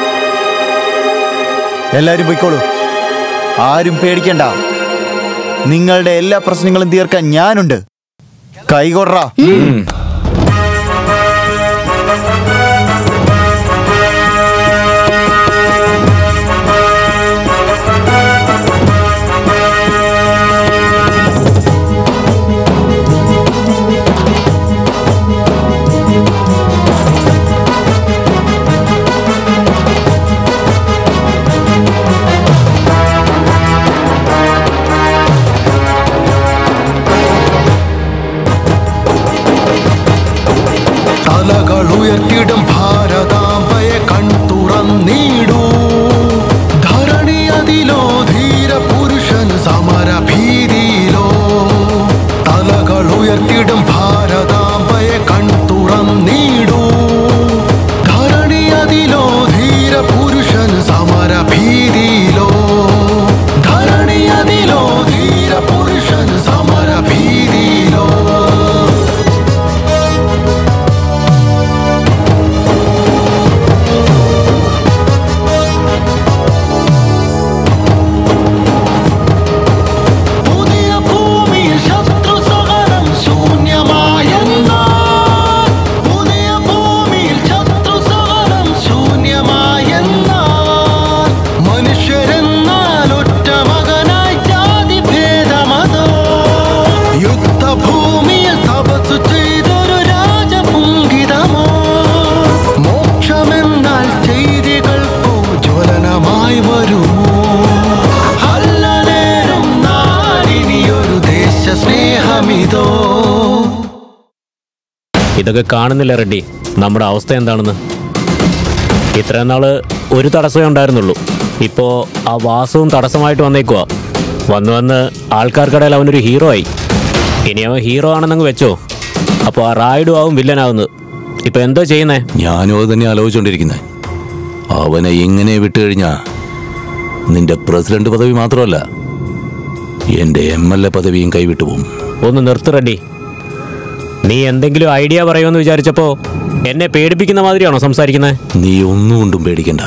S3: എല്ലാരും പോയിക്കോളൂ ആരും പേടിക്കണ്ട നിങ്ങളുടെ എല്ലാ പ്രശ്നങ്ങളും തീർക്കാൻ ഞാനുണ്ട് കൈകൊട്രാ
S7: തലകൾ ഉയർത്തിടും ഭാരതാംബയെ കൺതുറന്നീടൂ ധരണി അതിലോ ധീര പുരുഷൻ സമര ഭീതിയിലോ തലകൾ ഉയർത്തിടും ഭാരതാംബയെ കൺതുറന്നീടൂ ധരണി അതിലോ ധീര പുരുഷൻ സമര ഭീതിയിലോ ധരണി അതിലോ ധീര പുരുഷൻ സമര ഭീതിയിലോ പുതിയ ഭൂമിയിൽ ശത്രു സഹനം ശൂന്യമായെന്നാൽ പുതിയ ഭൂമിയിൽ ശത്രു സഹനം ശൂന്യമായെന്നാൽ മനുഷ്യരെന്നാൽ ഒറ്റ മകനായി ജാതി ഭേദമതോ യുദ്ധഭൂമിയിൽ തപസ് ചെയ്തൊരു രാജപുങ്കിതമോ മോക്ഷമെന്നാൽ ചെയ്തികൾക്കോ ജ്വലനമായി വരുമോ അല്ല നേരം നാടിനിയൊരു ദേശസ്നേഹമിതോ
S10: ഇതൊക്കെ കാണുന്നില്ല റെഡ്ഡി നമ്മുടെ അവസ്ഥ എന്താണെന്ന് ഇത്രയും നാള് ഒരു തടസ്സമേ ഉണ്ടായിരുന്നുള്ളൂ ഇപ്പോ ആ വാസവും തടസ്സമായിട്ട് വന്നേക്കുവാ വന്ന് വന്ന് ആൾക്കാർക്കിടയിൽ അവനൊരു ഹീറോ ആയി ഇനി അവൻ ഹീറോ ആണെന്നങ്ങ് വെച്ചോ അപ്പോൾ ആ റായിഡും ആവും വില്ലനാവുന്നത് ഇപ്പൊ എന്തോ ചെയ്യുന്നേ
S20: ഞാനും അത് തന്നെ ആലോചിച്ചുകൊണ്ടിരിക്കുന്നത് അവനെ ഇങ്ങനെ വിട്ടുകഴിഞ്ഞാ നിന്റെ പ്രസിഡന്റ് പദവി മാത്രമല്ല എന്റെ എം എൽ എ പദവിയും കൈവിട്ടു പോകും
S10: ഒന്ന് നിർത്ത് റെഡ്ഡി നീ എന്തെങ്കിലും ഐഡിയ പറയുമെന്ന് വിചാരിച്ചപ്പോ എന്നെ പേടിപ്പിക്കുന്ന മാതിരിയാണോ സംസാരിക്കുന്നത്
S20: നീ ഒന്നുകൊണ്ടും പേടിക്കണ്ട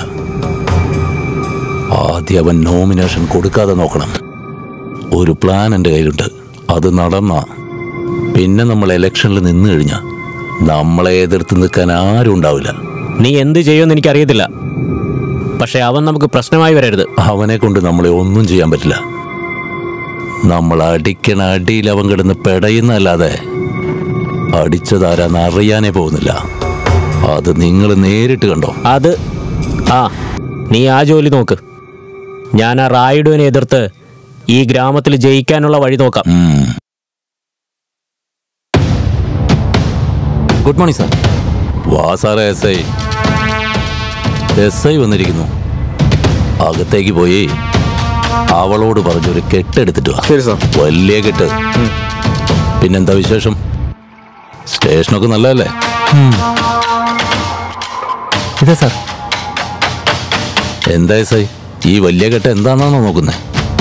S20: ആദ്യം അവൻ നോമിനേഷൻ കൊടുക്കാതെ നോക്കണം ഒരു പ്ലാൻ എൻ്റെ കയ്യിലുണ്ട് അത് നടന്ന പിന്നെ നമ്മൾ ഇലക്ഷനിൽ നിന്ന് കഴിഞ്ഞാ നമ്മളെ എതിർത്ത് നിൽക്കാൻ ആരും ഉണ്ടാവില്ല
S10: നീ എന്ത് ചെയ്യുമെന്ന് എനിക്കറിയത്തില്ല പക്ഷെ അവൻ നമുക്ക് പ്രശ്നമായി വരരുത്
S20: അവനെ കൊണ്ട് നമ്മളെ ഒന്നും ചെയ്യാൻ പറ്റില്ല നമ്മൾ അടിക്കണ അടിയിൽ അവൻ കിടന്ന് പെടയുന്നല്ലാതെ അടിച്ചതാരാന്ന് അറിയാനേ പോകുന്നില്ല അത് നിങ്ങൾ നേരിട്ട് കണ്ടോ
S10: അത് ആ നീ ആ ജോലി നോക്ക് ഞാൻ ആ റായിഡുവിനെ എതിർത്ത് ഈ ഗ്രാമത്തിൽ ജയിക്കാനുള്ള വഴി നോക്കാം
S20: ഗുഡ് മോർണിംഗ് സാർ വാ സാറേ എസ് ഐ എസ് ഐ വന്നിരിക്കുന്നു അകത്തേക്ക് പോയി അവളോട് പറഞ്ഞൊരു കെട്ടെടുത്തിട്ട് വാ
S5: ശരി സാർ
S20: വലിയ കെട്ട് പിന്നെന്താ വിശേഷം സ്റ്റേഷനൊക്കെ നല്ലതല്ലേ
S3: ഇതാ സാർ
S20: എന്താ എസ് ഐ ഈ വലിയ കെട്ട് എന്താണെന്നാണോ നോക്കുന്നത്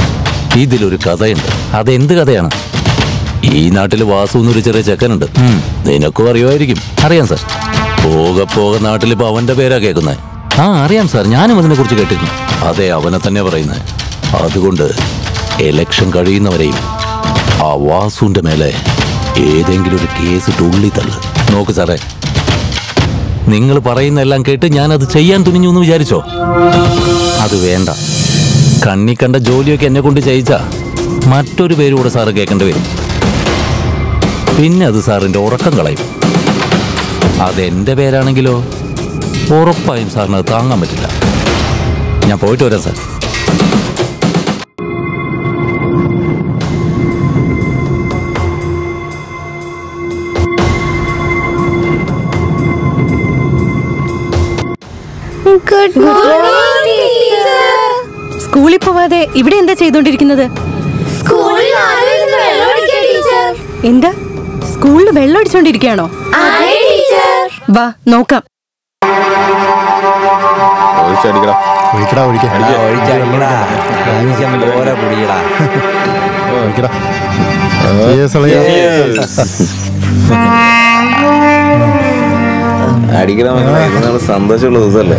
S20: ഇതിലൊരു കഥയുണ്ട് അതെന്ത് കഥയാണ് ഈ നാട്ടിൽ വാസു എന്നൊരു ചെറിയ ചെക്കനുണ്ട് ഉം, നിനക്കും അറിയുമായിരിക്കും അറിയാം സാർ പോകെ പോകെ നാട്ടിൽ ഇപ്പൊ അവന്റെ പേരാ കേൾക്കുന്നത് ആ അറിയാം സാർ ഞാനും അതിനെ കുറിച്ച് കേട്ടിരുന്നു അതെ അവനെ തന്നെ പറയുന്നത് അതുകൊണ്ട് എലക്ഷൻ കഴിയുന്നവരെയും ആ വാസുവിന്റെ മേലെ ഏതെങ്കിലും ഒരു കേസ് ഇട്ട് ഉള്ളി തള്ളു നോക്ക് സാറേ നിങ്ങൾ പറയുന്നെല്ലാം കേട്ട് ഞാനത് ചെയ്യാൻ തുനിഞ്ഞു എന്ന് വിചാരിച്ചോ അത് വേണ്ട കണ്ണി കണ്ട ജോലിയൊക്കെ എന്നെ കൊണ്ട് ചെയ്യിച്ച മറ്റൊരു പേരൂടെ സാറ് കേൾക്കേണ്ടി വരും പിന്നെ അത് സാറിന്റെ ഉറക്കം കളയും അതെന്റെ പേരാണെങ്കിലോ ഉറപ്പായും സാറിന് അത് താങ്ങാൻ പറ്റില്ല ഞാൻ പോയിട്ട് വരാം സാർ
S19: ഗുഡ് സ്കൂളിൽ പോവാതെ ഇവിടെ എന്താ ചെയ്തോണ്ടിരിക്കുന്നത്
S9: സ്കൂളിൽ ആരും വെള്ളം അടിക്കുക ടീച്ചർ
S19: എന്താ സ്കൂളിൽ വെള്ളം അടിച്ചോണ്ടിരിക്കുകയാണോ
S9: അതെ ടീച്ചർ
S19: വാ നോക്കാം
S4: ഒഴിച്ചടിക്കടാ ഒഴിക്കടാ ഒഴിക്കടാ ഒഴിക്കടാ Yes, അളിയാ.
S16: അടിക്കണം ഇന്നാണ് സന്തോഷമുള്ള ദിവസമല്ലേ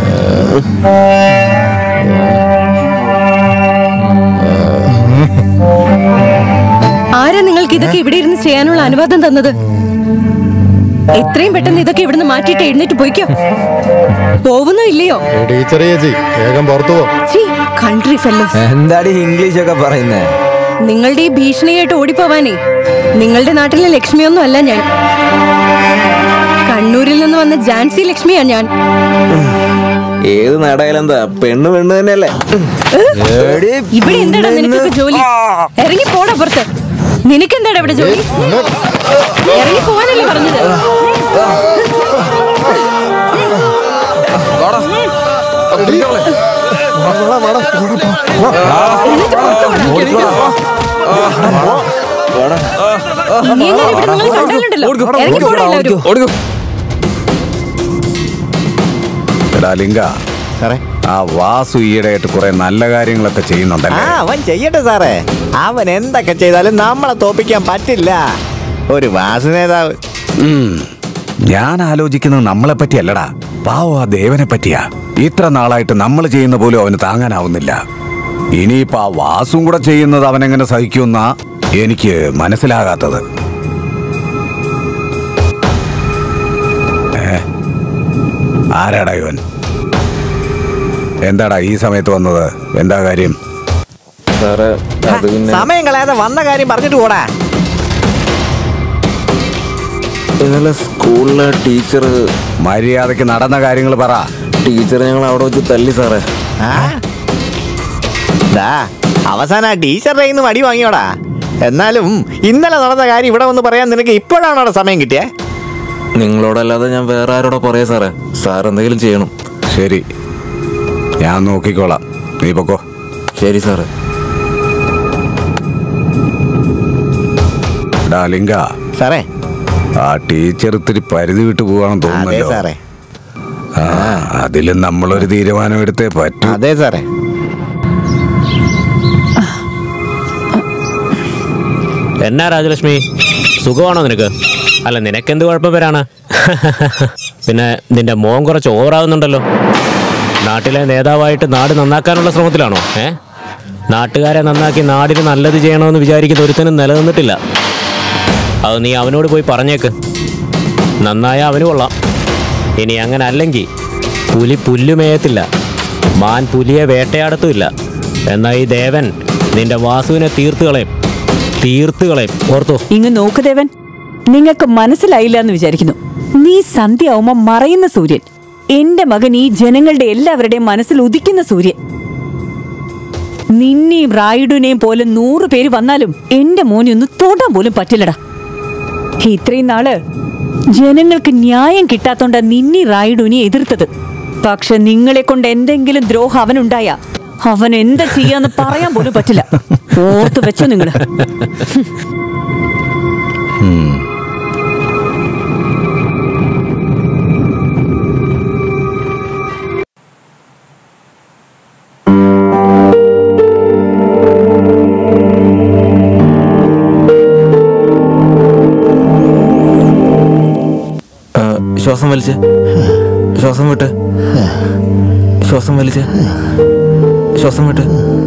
S19: ആരാ നിങ്ങൾക്ക് ഇതൊക്കെ ഇവിടെ ഇരുന്ന് ചെയ്യാനുള്ള അനുവാദം തന്നത് എത്രയും പെട്ടെന്ന് ഇതൊക്കെ ഇവിടുന്ന് മാറ്റിയിട്ട് എഴുന്നേറ്റ് പോയിക്കോ പോകുന്നോ ഇല്ലയോ
S4: ഏ, ടീച്ചർ ചേച്ചി വേഗം പുറത്തു പോ
S19: കൺട്രി ഫെല്ലോ
S17: എന്താടി ഇംഗ്ലീഷ് ഒക്കെ പറയുന്നേ
S19: നിങ്ങളുടെ ഈ ഭീഷണിയായിട്ട് ഓടിപ്പോവാനേ നിങ്ങളുടെ നാട്ടിലെ ലക്ഷ്മിയൊന്നും അല്ല ഞാൻ കണ്ണൂരിൽ നിന്ന് വന്ന ജാൻസി ലക്ഷ്മിയാ ഞാൻ
S16: ഏത് നാടായാലെന്താ പെണ്ണ് പെണ്ണ് തന്നെയല്ലേ
S19: ഇവിടെ എന്താടാ നിനക്കൊക്കെ ജോലി ഇറങ്ങി പോടാ പുറത്ത് നിനക്കെന്താടാ ഇവിടെ ജോലി ഇറങ്ങി പോവാനല്ലേ പറഞ്ഞത് ഇനിയെങ്കിലും ഇവിടെ നിങ്ങൾ കണ്ടാലുണ്ടല്ലോ ഇറങ്ങി പോടാ എല്ലാവരും
S13: എടാ ലിംഗ ആ വാസു ഈയിടെയായിട്ട് കുറെ നല്ല കാര്യങ്ങളൊക്കെ
S12: ആ
S13: ചെയ്യുന്നുണ്ടല്ലേ
S12: അവൻ ചെയ്യട്ടെ സാറേ അവൻ എന്തൊക്കെ ചെയ്താലും നമ്മളെ തോപ്പിക്കാൻ പറ്റില്ല ഒരു വാസു നേതാവ്
S13: ഉം. ഞാൻ ആലോചിക്കുന്നത് നമ്മളെ പറ്റിയല്ലടാ പാവം ആ ദേവനെ പറ്റിയാ ഇത്ര നാളായിട്ട് നമ്മൾ ചെയ്യുന്ന പോലും അവന് താങ്ങാനാവുന്നില്ല ഇനിയിപ്പോ ആ വാസും കൂടെ ചെയ്യുന്നത് അവനെങ്ങനെ സഹിക്കുമെന്ന എനിക്ക് മനസ്സിലാകാത്തത് ഏ? ആരാടാ ഇവൻ എന്താടാ ഈ സമയത്ത് വന്നത് എന്താ കാര്യം
S16: സാറേ അത് പിന്നെ
S12: സമയം കളയാതെ വന്ന കാര്യം പറഞ്ഞിട്ട് പോടാ
S16: ഇന്നലെ സ്കൂളിലെ ടീച്ചർ
S13: മര്യാദക്ക് നടന്ന കാര്യങ്ങൾ പറ
S16: ടീച്ചർ ഞങ്ങൾ അവിടെ വെച്ച് തല്ലി സാറേ
S12: ദാ അവസാനം ആ ടീച്ചറുടെ കയ്യിൽ നിന്ന് വടി വാങ്ങിയോടാ എന്നാലും ഇന്നലെ നടന്ന കാര്യം ഇവിടെ വന്ന് പറയാൻ നിനക്ക് ഇപ്പോഴാണോ സമയം കിട്ടിയേ
S16: നിങ്ങളോടല്ലാതെ ഞാൻ വേറെ ആരോടാ പറയാ സാറേ സാർ എന്തെങ്കിലും ചെയ്യണം
S13: ശരി ഞാൻ നോക്കിക്കോളാം നീ പൊക്കോ
S16: ശരി സാറേ
S13: ഡാ ലിംഗ
S12: സാറേ
S13: ആ ടീച്ചർ ഇത്തിരി പരിധി വിട്ടു പോവാണെന്ന് തോന്നുന്നല്ലോ
S12: സാറേ.
S13: ആ അതിലും നമ്മളൊരു തീരുമാനം എടുത്തേ പറ്റൂ
S12: അതെ സാറേ
S10: എന്നാ രാജലക്ഷ്മി സുഖമാണോ നിനക്ക് അല്ല നിനക്കെന്ത് കുഴപ്പം വരാണ് പിന്നെ നിന്റെ മോൻ കുറച്ച് ഓവറാകുന്നുണ്ടല്ലോ നാട്ടിലെ നേതാവായിട്ട് നാട് നന്നാക്കാനുള്ള ശ്രമത്തിലാണോ ഏ നാട്ടുകാരെ നന്നാക്കി നാടിന് നല്ലത് ചെയ്യണമെന്ന് വിചാരിക്കുന്ന ഒരുത്തനും നിലനിന്നിട്ടില്ല അത് നീ അവനോട് പോയി പറഞ്ഞേക്ക് നന്നായ അവന് കൊള്ളാം ഇനി അങ്ങനെ അല്ലെങ്കിൽ പുലി പുല്ലുമേയത്തില്ല മാൻ പുലിയെ വേട്ടയാടത്തുമില്ല എന്നാൽ ഈ ദേവൻ നിന്റെ വാസുവിനെ തീർത്ത് കളയും തീർത്ത് കളയും ഓർത്തോ
S21: ഇങ്ങ് നോക്ക് ദേവൻ നിങ്ങൾക്ക് മനസ്സിലായില്ല എന്ന് വിചാരിക്കുന്നു നീ സന്ധ്യയാവുമ്പോ മറയുന്ന സൂര്യൻ എന്റെ മകൻ ഈ ജനങ്ങളുടെ എല്ലാവരുടെയും മനസ്സിൽ ഉദിക്കുന്ന സൂര്യൻ നിന്നെയും റായിഡുനെയും പോലെ നൂറ് പേര് വന്നാലും എന്റെ മോനെ ഒന്ന് തൊടാൻ പോലും പറ്റില്ലടാ ഇത്രയും നാള് ജനങ്ങൾക്ക് ന്യായം കിട്ടാത്തോണ്ടാ നിന്നി റായിഡുനെ എതിർത്തത് പക്ഷെ നിങ്ങളെ കൊണ്ട് എന്തെങ്കിലും ദ്രോഹം അവനുണ്ടായ അവൻ എന്താ ചെയ്യാന്ന് പറയാൻ പോലും പറ്റില്ല ഓർത്തു വെച്ചോ നിങ്ങള്
S16: ശ്വാസം വലിച്ച് ശ്വാസം വിട്ട് ശ്വാസം വലിച്ച് ശ്വാസം വിട്ട്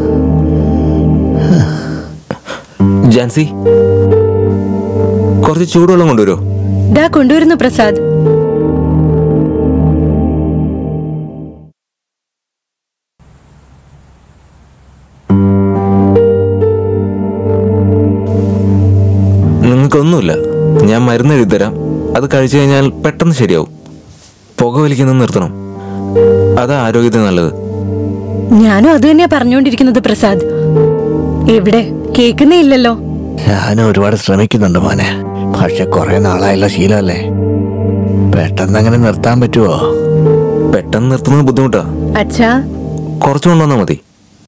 S16: ജാൻസി കുറച്ച് ചൂടുവെള്ളം കൊണ്ടുവരുമോ
S19: ദാ കൊണ്ടുവരുന്നു പ്രസാദ്
S16: നിങ്ങൾക്കൊന്നുമില്ല ഞാൻ മരുന്ന് എഴുതി തരാം അത് കഴിച്ചു കഴിഞ്ഞാൽ പെട്ടെന്ന് ശരിയാവും പുക വലിക്കുന്നത് നിർത്തണം അതാ ആരോഗ്യത്തിന് നല്ലത്
S19: ഞാനും അത് തന്നെയാ പറഞ്ഞുകൊണ്ടിരിക്കുന്നത് പ്രസാദ് എവിടെ കേൾക്കുന്നേ ഇല്ലല്ലോ
S12: ഞാൻ ഒരുപാട് ശ്രമിക്കുന്നുണ്ട് മോനെ പക്ഷെ കുറെ നാളായുള്ള ശീലമല്ലേ പെട്ടെന്ന് അങ്ങനെ നിർത്താൻ പറ്റുമോ
S16: പെട്ടെന്ന് നിർത്തുന്നത് ബുദ്ധിമുട്ടാ
S19: അച്ഛാ
S16: കുറച്ചു കൊണ്ടുവന്നാൽ മതി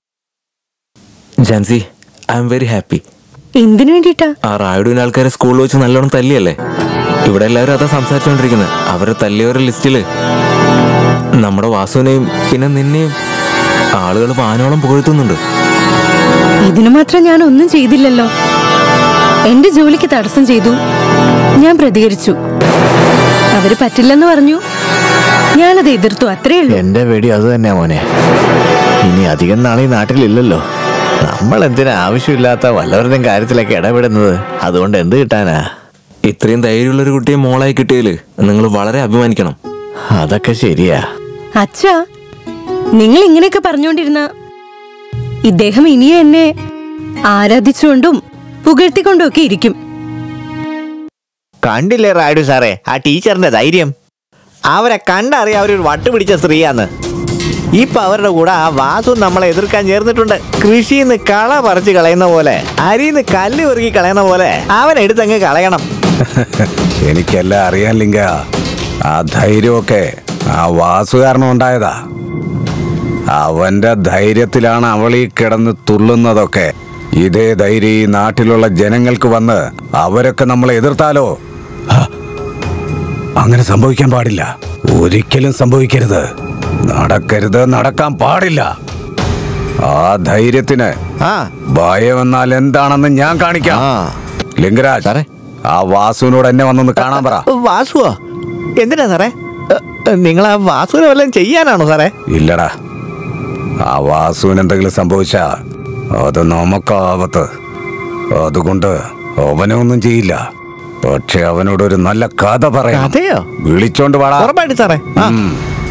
S16: Jancy I'm very happy
S19: എന്തിനു വേണ്ടിട്ടാ
S16: ആ റായുഡിന് ആൾക്കാരെ സ്കൂളിൽ വെച്ച് നല്ലോണം തല്ലിയല്ലേ ഇവിടെ എല്ലാവരും അതാ സംസാരിച്ചുകൊണ്ടിരിക്കുന്നത് അവരെ തല്ലിയവരുടെ ലിസ്റ്റില് നമ്മുടെ വാസുവിനെയും പിന്നെ നിന്നെയും ആളുകൾ വാനോളം പുകഴ്ത്തുന്നുണ്ട്
S19: ഇതിനു മാത്രം ഞാൻ ഒന്നും ചെയ്തില്ലല്ലോ എന്റെ ജോലിക്ക് തടസ്സം ചെയ്തു ഞാൻ പ്രതികരിച്ചു അവര് പറ്റില്ലെന്ന് പറഞ്ഞു ഞാനത് എതിർത്തു അത്രേ ഉള്ളൂ
S12: എന്റെ വെടി അത് തന്നെയാ മോനെ ഇനി അധികം നാളെ ഈ നാട്ടിലില്ലല്ലോ നമ്മൾ എന്തിനാ ആവശ്യമില്ലാത്ത വല്ലവരുടെയും കാര്യത്തിലൊക്കെ ഇടപെടുന്നത് അതുകൊണ്ട് എന്ത് കിട്ടാനാ
S16: ഇത്രയും ധൈര്യമുള്ള ഒരു കുട്ടിയെ മോളായി കിട്ടിയതില് നിങ്ങൾ വളരെ അഭിമാനിക്കണം
S12: അതൊക്കെ ശരിയാ
S19: അച്ഛാ നിങ്ങൾ ഇങ്ങനെയൊക്കെ പറഞ്ഞുകൊണ്ടിരുന്ന ഇദ്ദേഹം ഇനിയും എന്നെ ആരാധിച്ചുകൊണ്ടും പുകഴ്ത്തിക്കൊണ്ടും ഒക്കെ ഇരിക്കും
S12: കണ്ടില്ലേ റായിഡു സാറേ ആ ടീച്ചറിന്റെ ധൈര്യം അവരെ കണ്ടറിയാം അവരൊരു വട്ട് പിടിച്ച സ്ത്രീയാന്ന് ഇപ്പൊ അവരുടെ കൂടെ ആ വാസു നമ്മളെ എതിർക്കാൻ ചേർന്നിട്ടുണ്ട് കൃഷിന്ന് കള പറിച്ച് കളയുന്ന പോലെ അരിന്ന് കല്ല് പെറുക്കി കളയുന്ന പോലെ അവൻ എടുത്തങ്ങ് കളയണം
S13: എനിക്കെല്ലാം അറിയാൻ ലിംഗ ആ ധൈര്യമൊക്കെ ആ വാസു കാരണം ഉണ്ടായതാ അവന്റെ ധൈര്യത്തിലാണ് അവൾ ഈ കിടന്ന് തുള്ളുന്നതൊക്കെ ഇതേ ധൈര്യം ഈ നാട്ടിലുള്ള ജനങ്ങൾക്ക് വന്ന് അവരൊക്കെ നമ്മളെ എതിർത്താലോ ഹ, അങ്ങനെ സംഭവിക്കാൻ പാടില്ല ഒരിക്കലും സംഭവിക്കരുത് നടക്കരുത് നടക്കാൻ പാടില്ല ആ ധൈര്യത്തിന് ഭയം എന്നാൽ എന്താണെന്ന് ഞാൻ കാണിക്കാം ലിംഗരാജ് ആ വാസുവിനോട് എന്നെ വന്നൊന്ന് കാണാൻ പറ
S12: വാസുവോ എന്തിനാ സാറേ നിങ്ങൾ ആ വാസുവിനെ വല്ലതും ചെയ്യാനാണോ സാറേ
S13: ഇല്ലടാ ആ വാസുവിന് എന്തെങ്കിലും സംഭവിച്ചാ അത് നമുക്കാവത്ത് അതുകൊണ്ട് അവനെ ഒന്നും ചെയ്യില്ല പക്ഷെ അവനോട് ഒരു നല്ല കഥ പറയാം
S12: കഥയോ?
S13: വിളിച്ചോണ്ട് വാടാ
S12: ഉറപ്പായിട്ട് സാറേ ആ.
S13: ഉം.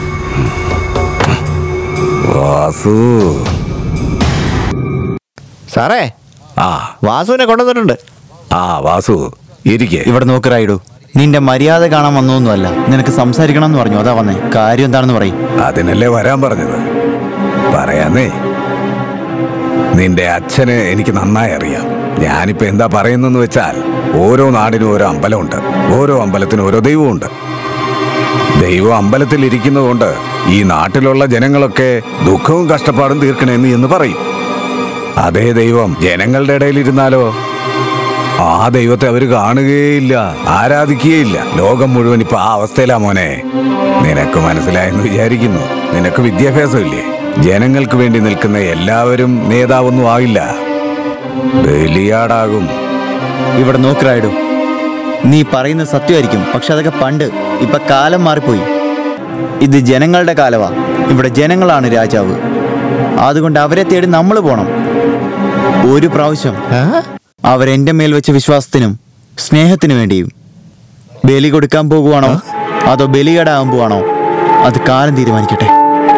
S13: വാസു
S12: സാറേ
S13: ആ
S12: വാസുവിനെ കൊണ്ടുവന്നിട്ടുണ്ട്
S13: ആ വാസു ഇരിക്കേ
S3: ഇവിടെ നോക്ക് റൈഡു നിന്റെ മര്യാദ കാണാൻ വന്നൊന്നുമല്ല നിനക്ക് സംസാരിക്കണം എന്ന് പറഞ്ഞു അതാ വന്നേ കാര്യം എന്താണെന്ന് പറയും
S13: അതിനല്ലേ വരാൻ പറഞ്ഞത് പറയാന്നേ നിന്റെ അച്ഛന് എനിക്ക് നന്നായി അറിയാം ഞാനിപ്പോ എന്താ പറയുന്നെന്ന് വെച്ചാൽ ഓരോ നാടിനും ഓരോ അമ്പലമുണ്ട് ഓരോ അമ്പലത്തിനും ഓരോ ദൈവമുണ്ട് ദൈവം അമ്പലത്തിൽ ഇരിക്കുന്നതുകൊണ്ട് ഈ നാട്ടിലുള്ള ജനങ്ങളൊക്കെ ദുഃഖവും കഷ്ടപ്പാടും തീർക്കണേന്ന് എന്ന് പറയും അതേ ദൈവം ജനങ്ങളുടെ ഇടയിൽ ഇരുന്നാലോ ആ ദൈവത്തെ അവര് കാണുകയില്ല ആരാധിക്കുകയില്ല ലോകം മുഴുവൻ ഇപ്പൊ ആ അവസ്ഥയിലാ മോനെ നിനക്ക് മനസ്സിലായെന്ന് വിചാരിക്കുന്നു നിനക്ക് വിദ്യാഭ്യാസമില്ലേ ജനങ്ങൾക്ക് വേണ്ടി നിൽക്കുന്ന എല്ലാവരും നേതാവൊന്നും ആകില്ല ബലിയാടാകും
S3: ഇവിടെ നോക്ക് റൈഡു നീ പറയുന്നത് സത്യമായിരിക്കും പക്ഷെ അതൊക്കെ പണ്ട് ഇപ്പൊ കാലം മാറിപ്പോയി ഇത് ജനങ്ങളുടെ കാലമാ ഇവിടെ ജനങ്ങളാണ് രാജാവ് അതുകൊണ്ട് അവരെ തേടി നമ്മൾ പോണം ഒരു പ്രാവശ്യം അവരെന്റെ മേൽ വെച്ച വിശ്വാസത്തിനും സ്നേഹത്തിനു വേണ്ടിയും ബലി കൊടുക്കാൻ പോകുവാണോ അതോ ബലികടാകാൻ പോവാണോ അത് കാലം തീരുമാനിക്കട്ടെ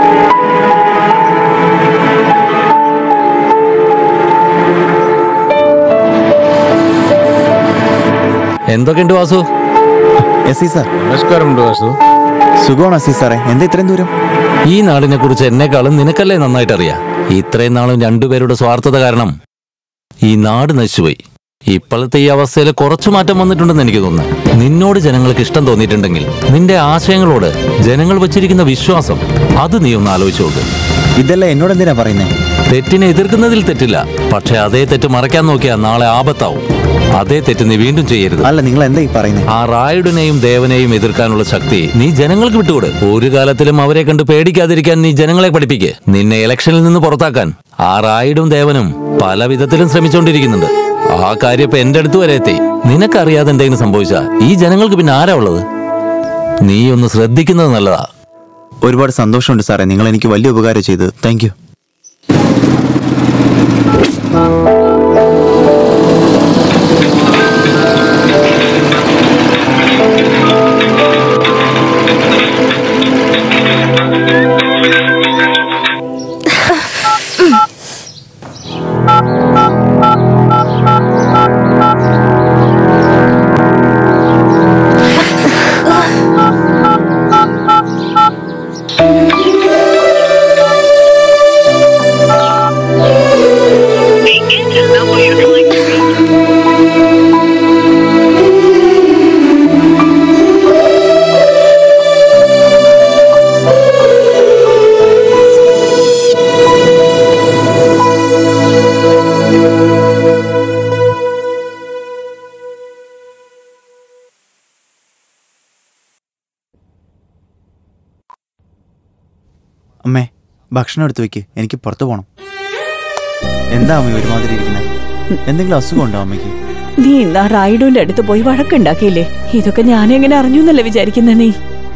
S20: എന്തൊക്കെയുണ്ട് വാസു
S3: എസ് സാർ
S20: നമസ്കാരമുണ്ട് വാസു
S3: സുഖമാണ് അസി സാറേ എന്താ ഇത്രയും ദൂരം
S20: ഈ നാടിനെ കുറിച്ച് എന്നെക്കാളും നിനക്കല്ലേ നന്നായിട്ട് അറിയാം ഇത്രയും നാളും രണ്ടുപേരുടെ സ്വാർത്ഥത കാരണം ഈ നാട് നശിച്ചുപോയി ഇപ്പോഴത്തെ ഈ അവസ്ഥയിൽ കുറച്ചു മാറ്റം വന്നിട്ടുണ്ടെന്ന് എനിക്ക് തോന്നുന്നു നിന്നോട് ജനങ്ങൾക്ക് ഇഷ്ടം തോന്നിയിട്ടുണ്ടെങ്കിൽ നിന്റെ ആശയങ്ങളോട് ജനങ്ങൾ വച്ചിരിക്കുന്ന വിശ്വാസം അത് നീ ഒന്ന് ആലോചിച്ച് നോക്ക്
S3: ഇതെല്ലാം എന്നോട് എന്തിനാ പറയുന്നത്
S20: തെറ്റിനെ എതിർക്കുന്നതിൽ തെറ്റില്ല പക്ഷെ അതേ തെറ്റ് മറയ്ക്കാൻ നോക്കിയാൽ നാളെ ആപത്താവും അതേ തെറ്റ് നീ വീണ്ടും ചെയ്യരുത്
S3: അല്ല നിങ്ങൾ എന്താ ഈ പറയുന്നത്
S20: ആ റായുഡിനെയും ദേവനെയും എതിർക്കാനുള്ള ശക്തി നീ ജനങ്ങൾക്ക് വിട്ടുകൊട് ഒരു കാലത്തിലും അവരെ കണ്ട് പേടിക്കാതിരിക്കാൻ നീ ജനങ്ങളെ പഠിപ്പിക്ക് നിന്നെ ഇലക്ഷനിൽ നിന്ന് പുറത്താക്കാൻ ആ റായിഡും ദേവനും പല വിധത്തിലും ശ്രമിച്ചുകൊണ്ടിരിക്കുന്നുണ്ട് ആ കാര്യം ഇപ്പൊ എന്റെ അടുത്ത് വരെ എത്തി നിനക്കറിയാതെ എന്തെങ്കിലും സംഭവിച്ചാ ഈ ജനങ്ങൾക്ക് പിന്നെ ആരാ ഉള്ളത് നീ ഒന്ന് ശ്രദ്ധിക്കുന്നത് നല്ലതാ
S3: ഒരുപാട് സന്തോഷമുണ്ട് സാറേ നിങ്ങൾ എനിക്ക് വലിയ ഉപകാരം ചെയ്തത് താങ്ക് യു അമ്മേ ഭക്ഷണം എടുത്തു വെക്ക് എനിക്ക് പുറത്തു പോകണം എന്താ അമ്മ ഒരുമാതിരി ഇരിക്കുന്നത് എന്തെങ്കിലും അസുഖം ഉണ്ടോ അമ്മയ്ക്ക്
S21: നീ ഇന്നാ റായിഡുവിന്റെ അടുത്ത് പോയി വഴക്കുണ്ടാക്കിയില്ലേ ഇതൊക്കെ ഞാൻ എങ്ങനെ അറിഞ്ഞു എന്നല്ലേ വിചാരിക്കുന്ന നീ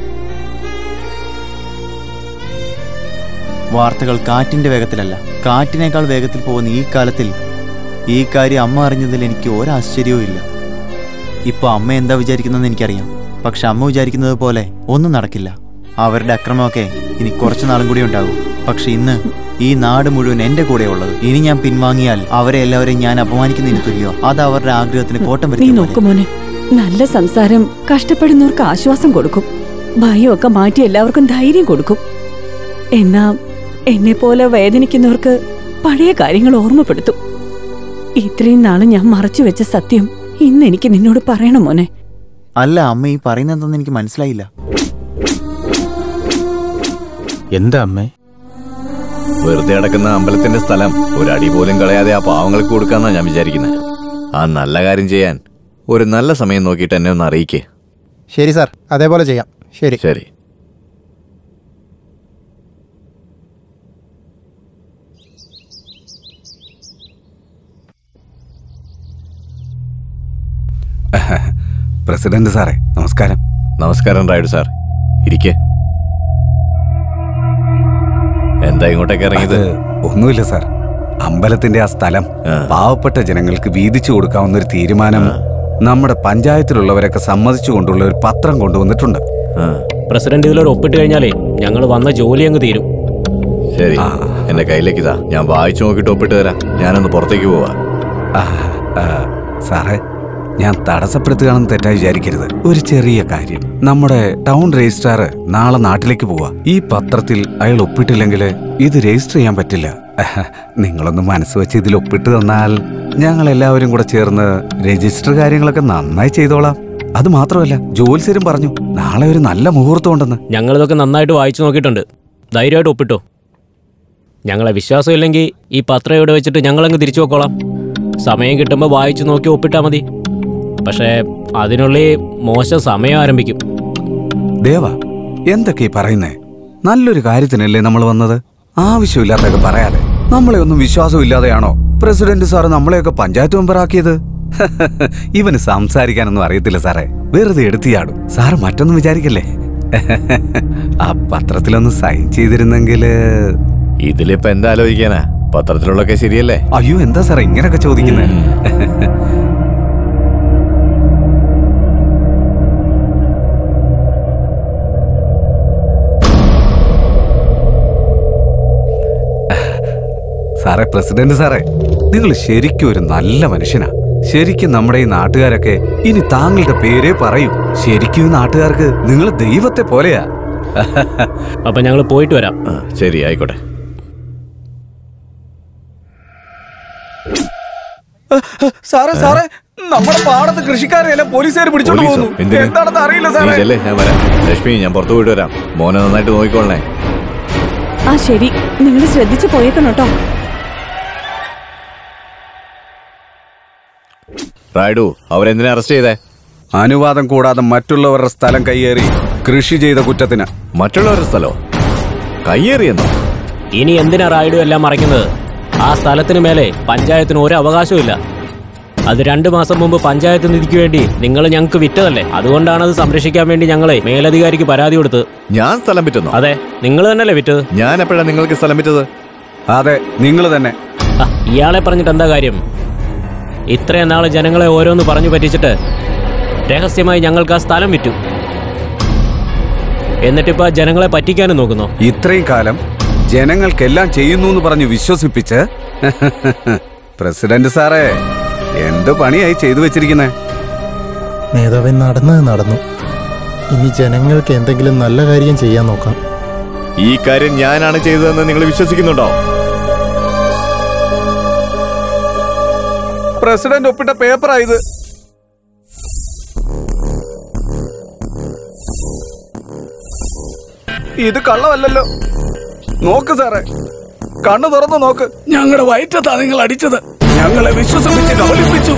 S3: വാർത്തകൾ കാറ്റിന്റെ വേഗത്തിലല്ല കാറ്റിനേക്കാൾ വേഗത്തിൽ പോകുന്ന ഈ കാലത്തിൽ ഈ കാര്യം അമ്മ അറിഞ്ഞതിൽ എനിക്ക് ഒരാശ്ചര്യവും ഇല്ല ഇപ്പൊ അമ്മ എന്താ വിചാരിക്കുന്നതെന്ന് എനിക്കറിയാം പക്ഷെ അമ്മ വിചാരിക്കുന്നത് പോലെ ഒന്നും നടക്കില്ല അവരുടെ അക്രമമൊക്കെ ഇനി കുറച്ചു നാളും കൂടി ഉണ്ടാകും പക്ഷെ ഇന്ന് ഈ നാട് മുഴുവൻ എന്റെ കൂടെ ഉള്ളത് ഇനി ഞാൻ പിൻവാങ്ങിയാൽ അവരെ എല്ലാവരെയും ഞാൻ അപമാനിക്കുന്നതിന് തുല്യോ അത് അവരുടെ ആഗ്രഹത്തിന് കോട്ടം
S21: നീ
S3: വരുത്തും
S21: നോക്ക് മോനെ നല്ല സംസാരം കഷ്ടപ്പെടുന്നവർക്ക് ആശ്വാസം കൊടുക്കും ഭയമൊക്കെ മാറ്റി എല്ലാവർക്കും ധൈര്യം കൊടുക്കും എന്നാ എന്നെ പോലെ വേദനിക്കുന്നവർക്ക് പഴയ കാര്യങ്ങൾ ഓർമ്മപ്പെടുത്തും ഇത്രയും നാള് ഞാൻ മറച്ചു വെച്ച സത്യം ഇന്ന് എനിക്ക് നിന്നോട് പറയണം മോനെ
S3: അല്ല അമ്മ ഈ പറയുന്നതെന്ന് എനിക്ക് മനസ്സിലായില്ല
S12: എന്താ അമ്മേ വെറുതെ കിടക്കുന്ന അമ്പലത്തിന്റെ സ്ഥലം ഒരടി പോലും കളയാതെ ആ പാവങ്ങൾക്ക് കൊടുക്കാന്നാ ഞാൻ വിചാരിക്കുന്നത് ആ നല്ല കാര്യം ചെയ്യാൻ ഒരു നല്ല സമയം നോക്കിയിട്ട് എന്നെ ഒന്ന് അറിയിക്കേ
S4: ശരി സാർ അതേപോലെ ചെയ്യാം ശരി
S12: ശരി
S13: പ്രസിഡന്റ് സാറേ നമസ്കാരം
S12: നമസ്കാരം റായിഡ് സാർ ഇരിക്കേ എന്താ ഇങ്ങോട്ടേക്ക് ഇറങ്ങിയത്
S13: അത് ഒന്നുമില്ല സാർ അമ്പലത്തിന്റെ ആ സ്ഥലം പാവപ്പെട്ട ജനങ്ങൾക്ക് വീതിച്ചു കൊടുക്കാവുന്ന ഒരു തീരുമാനം നമ്മുടെ പഞ്ചായത്തിലുള്ളവരൊക്കെ സമ്മതിച്ചുകൊണ്ടുള്ള ഒരു പത്രം കൊണ്ടുവന്നിട്ടുണ്ട്
S10: പ്രസിഡന്റ് ഇതിലൊരു ഒപ്പിട്ട് കഴിഞ്ഞാലേ ഞങ്ങൾ വന്ന ജോലി അങ്ങ് തീരും
S12: ശരി എന്റെ കയ്യിലേക്ക് ഇതാ ഞാൻ വായിച്ചു നോക്കിയിട്ട് ഒപ്പിട്ട് തരാം ഞാനൊന്ന് പുറത്തേക്ക് പോവാ
S13: ആ, ആ, സാറേ ഞാൻ തടസ്സപ്പെടുത്തുകയാണെന്ന് തെറ്റായി വിചാരിക്കരുത് ഒരു ചെറിയ കാര്യം നമ്മുടെ ടൗൺ രജിസ്ട്രാർ നാളെ നാട്ടിലേക്ക് പോവാ ഈ പത്രത്തിൽ അയാൾ ഒപ്പിട്ടില്ലെങ്കിൽ ഇത് രജിസ്റ്റർ ചെയ്യാൻ പറ്റില്ല അഹ്, നിങ്ങളൊന്ന് മനസ്സ് വെച്ച് ഇതിൽ ഒപ്പിട്ട് തന്നാൽ ഞങ്ങൾ എല്ലാവരും കൂടെ ചേർന്ന് രജിസ്റ്റർ കാര്യങ്ങളൊക്കെ നന്നായി ചെയ്തോളാം അത് മാത്രമല്ല ജോത്സ്യരും പറഞ്ഞു നാളെ ഒരു നല്ല മുഹൂർത്തം ഉണ്ടെന്ന്
S10: ഞങ്ങളിതൊക്കെ നന്നായിട്ട് വായിച്ചു നോക്കിയിട്ടുണ്ട് ധൈര്യമായിട്ട് ഒപ്പിട്ടോ ഞങ്ങളെ വിശ്വാസമില്ലെങ്കിൽ ഈ പത്രം ഇവിടെ വെച്ചിട്ട് ഞങ്ങളങ്ങ് തിരിച്ചു വെക്കോളാം സമയം കിട്ടുമ്പോൾ വായിച്ചു നോക്കി ഒപ്പിട്ടാൽ മതി പക്ഷേ അതിനുള്ളിൽ മോശം സമയം ആരംഭിക്കും
S13: ദേവ എന്തൊക്കെ ഈ പറയുന്നേ നല്ലൊരു കാര്യത്തിനല്ലേ നമ്മൾ വന്നത് ആവശ്യമില്ലാത്തൊക്കെ പറയാതെ നമ്മളെ ഒന്നും വിശ്വാസമില്ലാതെയാണോ പ്രസിഡന്റ് സാറ് നമ്മളെയൊക്കെ പഞ്ചായത്ത് മെമ്പറാക്കിയത് ഇവന് സംസാരിക്കാനൊന്നും അറിയത്തില്ല സാറേ വെറുതെ എടുത്തിയാടും സാറ് മറ്റൊന്നും വിചാരിക്കല്ലേ ആ പത്രത്തിലൊന്ന് സൈൻ ചെയ്തിരുന്നെങ്കിൽ
S12: ഇതിലിപ്പോ എന്താ ആലോചിക്കാനാ പത്രത്തിലുള്ളൊക്കെ ശരിയല്ലേ
S13: അയ്യോ എന്താ സാറേ ഇങ്ങനൊക്കെ ചോദിക്കുന്നത് സാറേ പ്രസിഡന്റ് സാറേ നിങ്ങൾ ശരിക്കും ഒരു നല്ല മനുഷ്യനാ ശരിക്കും നമ്മുടെ ഈ നാട്ടുകാരൊക്കെ ഇനി താങ്കളുടെ പേരേ പറയൂ ശരിക്കും ഈ നാട്ടുകാർക്ക് നിങ്ങൾ ദൈവത്തെ പോലെയാ
S10: അപ്പൊ ഞങ്ങൾ പോയിട്ട് വരാം
S12: ശരി ആയിക്കോട്ടെ
S13: സാറേ സാറേ നമ്മുടെ പാടത്ത് കൃഷിക്കാരെല്ലാം പോലീസുകാർ പിടിച്ചോണ്ട്
S12: പോലീസോ?
S13: പോകുന്നു
S12: എന്തിന്?
S13: എന്താണെന്ന് അറിയില്ല
S12: നീ
S13: സാറേ
S12: ചെല്ലേ ഞാൻ വരാം ലക്ഷ്മി ഞാൻ പുറത്തു പോയിട്ട് വരാം മോനെ നന്നായിട്ട് നോക്കിക്കോളണേ
S21: ആ ശരി നിങ്ങൾ ശ്രദ്ധിച്ചു പോയേക്കണം കേട്ടോ
S12: റായിഡു അവരെന്തിനാ അറസ്റ്റ് ചെയ്തേ
S13: അനുവാദം കൂടാതെ മറ്റുള്ളവരുടെ സ്ഥലം കയ്യേറി കൃഷി ചെയ്ത കുറ്റത്തിന്
S12: മറ്റുള്ളവരുടെ സ്ഥലോ കയ്യേറിയെന്നോ
S10: ഇനി എന്തിനാ റായിഡും എല്ലാം മറയ്ക്കുന്നത് ആ സ്ഥലത്തിന് മേലെ പഞ്ചായത്തിന് ഒരു അവകാശവും ഇല്ല അത് രണ്ടു മാസം മുമ്പ് പഞ്ചായത്ത് നിധിക്ക് വേണ്ടി നിങ്ങൾ ഞങ്ങൾക്ക് വിറ്റതല്ലേ അതുകൊണ്ടാണ് അത് സംരക്ഷിക്കാൻ വേണ്ടി ഞങ്ങളെ മേലധികാരിക്ക് പരാതി കൊടുത്തത്
S12: ഞാൻ സ്ഥലം വിറ്റുന്നു
S10: അതെ നിങ്ങൾ തന്നെയല്ലേ വിറ്റത്
S12: ഞാൻ എപ്പോഴാണ് നിങ്ങൾക്ക് സ്ഥലം വിറ്റത്
S13: അതെ നിങ്ങൾ തന്നെ
S10: ആ, ഇയാളെ പറഞ്ഞിട്ട് എന്താ കാര്യം ഇത്രയും നാള് ജനങ്ങളെ ഓരോന്ന് പറഞ്ഞു പറ്റിച്ചിട്ട് രഹസ്യമായി ഞങ്ങൾക്ക് ആ സ്ഥലം വിറ്റു എന്നിട്ടിപ്പോ ജനങ്ങളെ പറ്റിക്കാനും നോക്കുന്നു
S13: ഇത്രയും കാലം ജനങ്ങൾക്കെല്ലാം ചെയ്യുന്നു എന്ന് പറഞ്ഞ് വിശ്വസിപ്പിച്ച് പ്രസിഡന്റ് സാറേ എന്ത് പണിയായി ചെയ്തു വെച്ചിരിക്കുന്നേ
S4: നേതാവൻ നടന്നത് നടന്നു ഇനി ജനങ്ങൾക്ക് എന്തെങ്കിലും നല്ല കാര്യം ചെയ്യാൻ നോക്കാം
S12: ഈ കാര്യം ഞാനാണ് ചെയ്തതെന്ന് നിങ്ങൾ വിശ്വസിക്കുന്നുണ്ടോ
S13: പ്രസിഡന്റ് ഒപ്പിട്ട പേപ്പറാ ഇത് ഇത് കള്ളമല്ലല്ലോ നോക്ക് സാറേ കണ്ണു തുറന്നു നോക്ക് ഞങ്ങളുടെ വയറ്റത്താ നിങ്ങൾ അടിച്ചത് ഞങ്ങളെ വിശ്വസിപ്പിച്ച് കബളിപ്പിച്ചു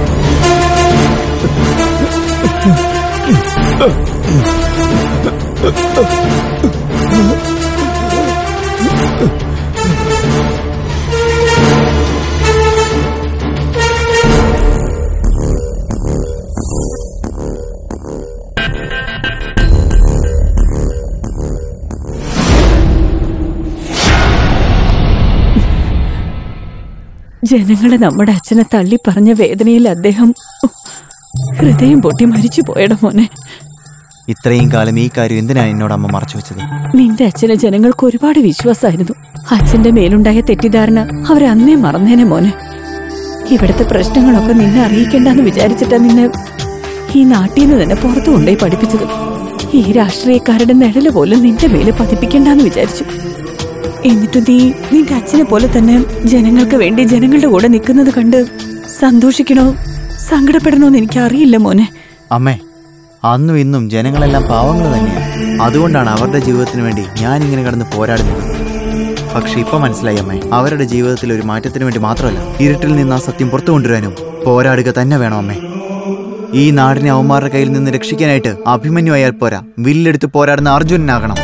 S21: ജനങ്ങളെ നമ്മുടെ അച്ഛനെ തള്ളി പറഞ്ഞ വേദനയിൽ അദ്ദേഹം ഹൃദയം പൊട്ടി മരിച്ചു പോയട മോനെ
S3: ഇത്രയും കാലം ഈ കാര്യം എന്തിനാ എന്നോട് അമ്മ മറച്ചു വെച്ചത്
S21: നിന്റെ അച്ഛനെ ജനങ്ങൾക്ക് ഒരുപാട് വിശ്വാസമായിരുന്നു അച്ഛന്റെ മേലുണ്ടായ തെറ്റിദ്ധാരണ അവരന്നേ മറന്നേനെ മോനെ ഇവിടുത്തെ പ്രശ്നങ്ങളൊക്കെ നിന്നെ അറിയിക്കണ്ടെന്ന് വിചാരിച്ചിട്ടാ നിന്നെ ഈ നാട്ടിൽ നിന്ന് തന്നെ പുറത്തു കൊണ്ടുപോയി പഠിപ്പിച്ചത് ഈ രാഷ്ട്രീയക്കാരുടെ നിഴല് പോലും നിന്റെ മേലെ പതിപ്പിക്കണ്ടെന്ന് വിചാരിച്ചു എന്നിട്ട് നീ നിന്റെ അച്ഛനെ പോലെ തന്നെ ജനങ്ങൾക്ക് വേണ്ടി ജനങ്ങളുടെ കൂടെ നിൽക്കുന്നത് കണ്ട് സന്തോഷിക്കണോ സങ്കടപ്പെടണോ എന്ന് എനിക്ക് അറിയില്ല മോനെ
S3: അമ്മേ അന്നും ഇന്നും ജനങ്ങളെല്ലാം പാവങ്ങൾ തന്നെയാണ് അതുകൊണ്ടാണ് അവരുടെ ജീവിതത്തിന് വേണ്ടി ഞാൻ ഇങ്ങനെ കിടന്ന് പോരാടുന്നത് പക്ഷെ ഇപ്പൊ മനസ്സിലായി അമ്മേ അവരുടെ ജീവിതത്തിൽ ഒരു മാറ്റത്തിന് വേണ്ടി മാത്രമല്ല ഇരുട്ടിൽ നിന്ന് ആ സത്യം പുറത്തു കൊണ്ടുവരാനും പോരാടുക തന്നെ വേണം അമ്മേ ഈ നാടിനെ അവന്മാരുടെ കയ്യിൽ നിന്ന് രക്ഷിക്കാനായിട്ട് അഭിമന്യു ആയാൽ പോരാ വില്ലെടുത്ത് പോരാടുന്ന അർജുനനാകണം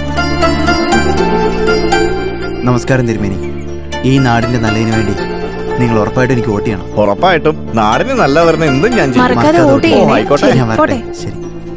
S3: നമസ്കാരം തിരുമേനി ഈ നാടിന്റെ നല്ലതിന് വേണ്ടി നിങ്ങൾ ഉറപ്പായിട്ടും എനിക്ക് വോട്ട് ചെയ്യണം
S12: ഉറപ്പായിട്ടും നാടിന് നല്ല വരണ എന്തും ഞാൻ ചെയ്യും.
S6: മറക്കാതെ വോട്ട്
S12: ഓ,
S6: ചെയ്യണേ.
S12: ആയിക്കോട്ടെ
S6: ശരി,
S3: ഞാൻ വരട്ടെ.
S6: പോട്ടെ.
S3: ശരി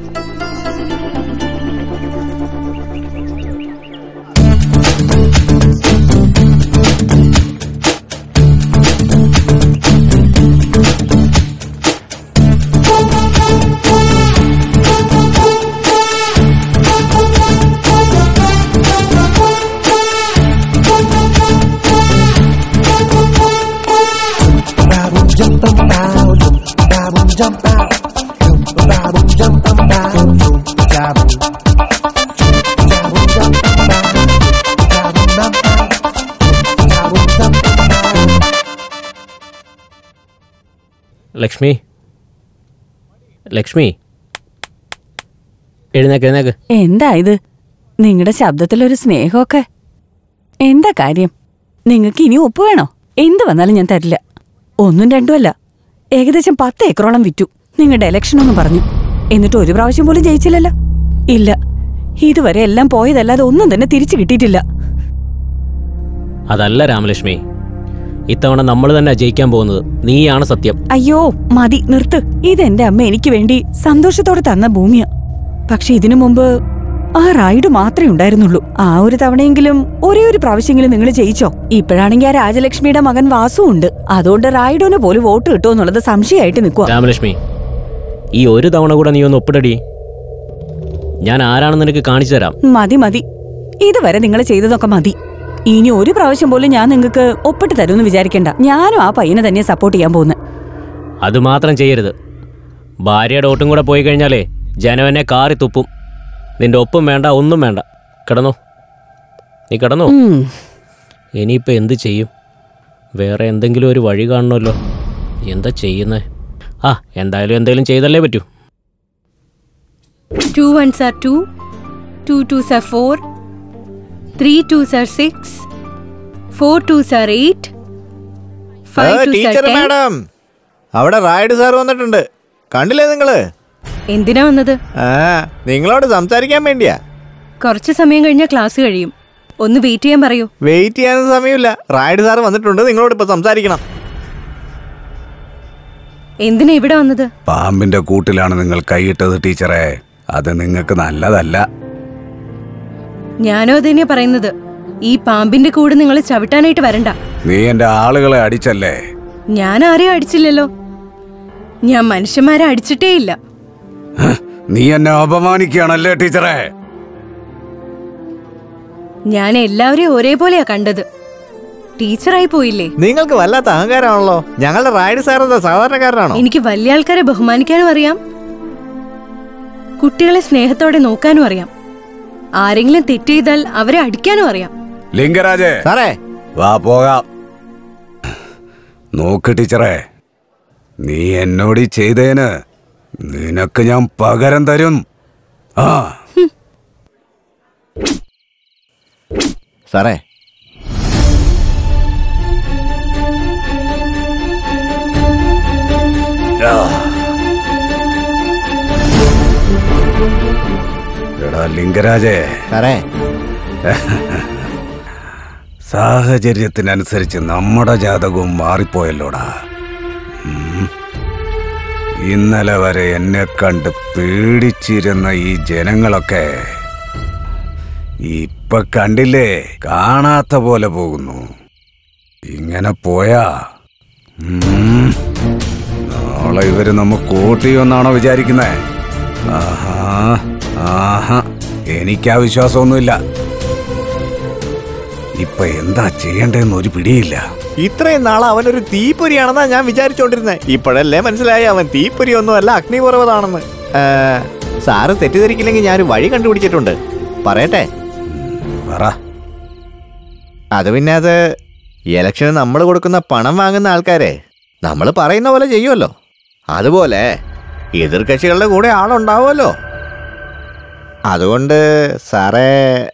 S10: ലക്ഷ്മി ലക്ഷ്മി എഴുന്നേക്ക് എഴുന്നേക്ക്
S21: എന്താ ഇത് നിങ്ങളുടെ ശബ്ദത്തിലൊരു സ്നേഹമൊക്കെ എന്താ കാര്യം നിങ്ങൾക്ക് ഇനി ഒപ്പ് വേണോ എന്ത് വന്നാലും ഞാൻ തരില്ല ഒന്നും രണ്ടും അല്ല ഏകദേശം പത്ത് ഏക്കറോളം വിറ്റു നിങ്ങളുടെ ഇലക്ഷൻ ഒന്നും പറഞ്ഞു എന്നിട്ട് ഒരു പ്രാവശ്യം പോലും ജയിച്ചില്ലല്ലോ ഇല്ല ഇതുവരെ എല്ലാം പോയതല്ലാതെ ഒന്നും തന്നെ തിരിച്ചു കിട്ടിയിട്ടില്ല
S10: അതല്ല രാമലക്ഷ്മി ഇത്തവണ നമ്മൾ തന്നെ ജയിക്കാൻ പോകുന്നത് നീയാണ് സത്യം
S21: അയ്യോ മതി നിർത്ത് ഇതെന്റെ അമ്മ എനിക്ക് വേണ്ടി സന്തോഷത്തോടെ തന്ന ഭൂമിയാ പക്ഷെ ഇതിനു മുമ്പ് ആ റൈഡ് മാത്രമേ ഉണ്ടായിരുന്നുള്ളൂ ആ ഒരു തവണയെങ്കിലും ഒരേ ഒരു പ്രാവശ്യമെങ്കിലും നിങ്ങൾ ജയിച്ചോ ഇപ്പോഴാണെങ്കിൽ ആ രാജലക്ഷ്മിയുടെ മകൻ വാസു ഉണ്ട് അതുകൊണ്ട് റൈഡോന് പോലും വോട്ട് കിട്ടുമോ എന്നുള്ളത് സംശയമായിട്ട് നിൽക്കുക
S10: രാമലക്ഷ്മി ഈ ഒരു തവണ കൂടെ നീ ഒന്ന് ഒപ്പിടടി ഞാൻ ആരാണെന്ന് നിനക്ക് കാണിച്ചു തരാം
S21: മതി മതി ഇതുവരെ നിങ്ങൾ ചെയ്തതൊക്കെ മതി ഇനി ഒരു പ്രാവശ്യം പോലും ഞാൻ നിങ്ങൾക്ക് ഒപ്പിട്ട് തരുമെന്ന് വിചാരിക്കണ്ട ഞാനും ആ പയ്യനെ തന്നെ സപ്പോർട്ട് ചെയ്യാൻ പോകുന്നത്
S10: അത് മാത്രം ചെയ്യരുത് ഭാര്യയുടെ ഒട്ടും കൂടെ പോയി കഴിഞ്ഞാലേ ജനം എന്നെ കാറി തുപ്പും നിന്റെ ഒപ്പും വേണ്ട ഒന്നും വേണ്ട കിടന്നോ നീ കിടന്നോ ഇനിയിപ്പോ എന്ത് ചെയ്യും വേറെ എന്തെങ്കിലും ഒരു വഴി കാണണമല്ലോ എന്താ ചെയ്യുന്നേ ആ എന്തായാലും എന്തെങ്കിലും ചെയ്തല്ലേ പറ്റൂ
S19: Two ones are two, two twos are four, three twos are six, four twos are eight, five twos are
S12: teacher
S19: ten.
S12: Madam അവിടെ റായിഡ് സാർ വന്നിട്ടുണ്ട് കണ്ടില്ലേ നിങ്ങള്
S19: എന്തിനാ വന്നത്
S12: ആ നിങ്ങളോട് സംസാരിക്കാൻ വേണ്ടിയാ
S19: കുറച്ച് സമയം കഴിഞ്ഞാൽ ക്ലാസ് കഴിയും ഒന്ന് വെയിറ്റ് ചെയ്യാൻ പറയൂ
S12: വെയിറ്റ് ചെയ്യാനൊന്നും സമയമില്ല റായിഡ് സാർ വന്നിട്ടുണ്ട് നിങ്ങളോട് ഇപ്പൊ സംസാരിക്കണം
S19: എന്തിനാ ഇവിടെ വന്നത്
S13: പാമ്പിന്റെ കൂട്ടിലാണ് നിങ്ങൾ കൈയിട്ടത് ടീച്ചറെ അത് നിങ്ങൾക്ക് നല്ലതല്ല
S19: ഞാനോ അതന്നെ പറയുന്നത് ഈ പാമ്പിന്റെ കൂടെ നിങ്ങൾ ചവിട്ടാനായിട്ട് വരണ്ട
S13: നീ എന്റെ ആളുകളെ അടിച്ചല്ലേ
S19: ഞാൻ ആരെയും അടിച്ചില്ലല്ലോ ഞാൻ മനുഷ്യന്മാരെ അടിച്ചിട്ടേ ഇല്ല
S13: നീ എന്നെ അപമാനിക്കുകയാണല്ലേ ടീച്ചറെ
S19: ഞാൻ എല്ലാവരെയും ഒരേപോലെയാ കണ്ടത് ടീച്ചറായി പോയില്ലേ
S12: നിങ്ങൾക്ക് വല്ലാത്ത അഹങ്കാരമാണല്ലോ ഞങ്ങളുടെ റൈഡ് സാർ എന്താ സാധാരണക്കാരനാണോ
S19: എനിക്ക് വലിയ ആൾക്കാരെ ബഹുമാനിക്കാനും അറിയാം കുട്ടികളെ സ്നേഹത്തോടെ നോക്കാനും അറിയാം ആരെങ്കിലും തെറ്റ് ചെയ്താൽ അവരെ അടിക്കാനും അറിയാം
S13: ലിംഗരാജേ
S12: സാറേ
S13: വാ പോകാം നോക്ക് ടീച്ചറെ നീ എന്നോട് ഈ ചെയ്തേന് നിനക്ക് ഞാൻ പകരം തരും ആ
S12: സാറേ
S13: എടാ ലിംഗരാജേ
S12: സാറേ
S13: സാഹചര്യത്തിനനുസരിച്ച് നമ്മുടെ ജാതകവും മാറിപ്പോയല്ലോടാ ഉം. ഇന്നലെ വരെ എന്നെ കണ്ട് പേടിച്ചിരുന്ന ഈ ജനങ്ങളൊക്കെ ഇപ്പൊ കണ്ടില്ലേ കാണാത്ത പോലെ പോകുന്നു ഇങ്ങനെ പോയാ ഉം, നാളെ ഇവര് നമ്മ കൂട്ടിയൊന്നാണോ വിചാരിക്കുന്നേ ആഹാ ആഹാ എനിക്കാ വിശ്വാസമൊന്നുമില്ല ഇപ്പൊ എന്താ ചെയ്യണ്ടേന്ന് ഒരു പിടിയില്ല
S12: ഇത്രയും നാളെ അവനൊരു തീപ്പൊരിയാണെന്നാ ഞാൻ വിചാരിച്ചോണ്ടിരുന്നത് ഇപ്പോഴല്ലേ മനസ്സിലായി അവൻ തീപ്പൊരി ഒന്നുമല്ല അഗ്നിപർവ്വതാണെന്ന് ഏ, സാറ് തെറ്റിദ്ധരിക്കില്ലെങ്കിൽ ഞാൻ ഒരു വഴി കണ്ടുപിടിച്ചിട്ടുണ്ട് പറയട്ടെ
S13: പറ
S12: അത് പിന്നെ അത് ഇലക്ഷന് നമ്മൾ കൊടുക്കുന്ന പണം വാങ്ങുന്ന ആൾക്കാരെ നമ്മൾ പറയുന്ന പോലെ ചെയ്യുമല്ലോ അതുപോലെ എതിർകക്ഷികളുടെ കൂടെ ആളുണ്ടാവുമല്ലോ അതുകൊണ്ട് സാറേ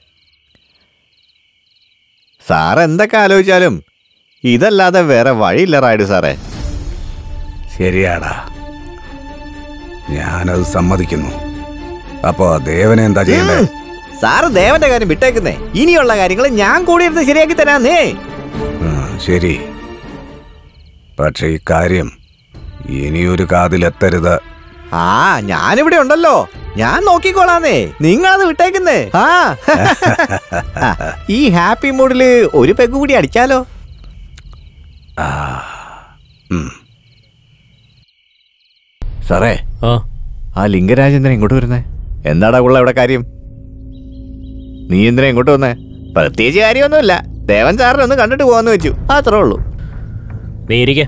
S12: സാർ എന്തൊക്കെ ആലോചിച്ചാലും ഇതല്ലാതെ വേറെ വഴിയില്ല റായിഡ് സാറേ
S13: ശരിയാടാ ഞാനത് സമ്മതിക്കുന്നു അപ്പോ ദേവനെ എന്താ ചെയ്യണ്ടേ
S12: സാറ് ദേവന്റെ കാര്യം വിട്ടേക്കുന്നേ ഇനിയുള്ള കാര്യങ്ങൾ ഞാൻ കൂടി ഇരുന്ന് ശരിയാക്കി തരാന്നേ
S13: ആ, ശരി പക്ഷെ ഈ കാര്യം ഇനിയൊരു കാതിലെത്തരുത്
S12: ആ ഞാനിവിടെ ഉണ്ടല്ലോ ഞാൻ നോക്കിക്കോളാന്നേ നിങ്ങളത് വിട്ടേക്കുന്നേ ആ ആ, ഈ ഹാപ്പി മൂഡില് ഒരു പെഗ് കൂടി അടിച്ചാലോ സാറേ ആ ലിംഗരാജേന്ദ്രൻ ഇങ്ങോട്ട് വരുന്നേ എന്താടാ ഉള്ള ഇവിടെ കാര്യം നീ എന്തിനാ ഇങ്ങോട്ട് വന്നേ പ്രത്യേകിച്ച് കാര്യമൊന്നുമില്ല ദേവൻ സാറിനെ ഒന്ന് കണ്ടിട്ട് പോവാന്ന് വെച്ചു അത്രേ ഉള്ളൂ
S10: നീ ഇരിക്കെ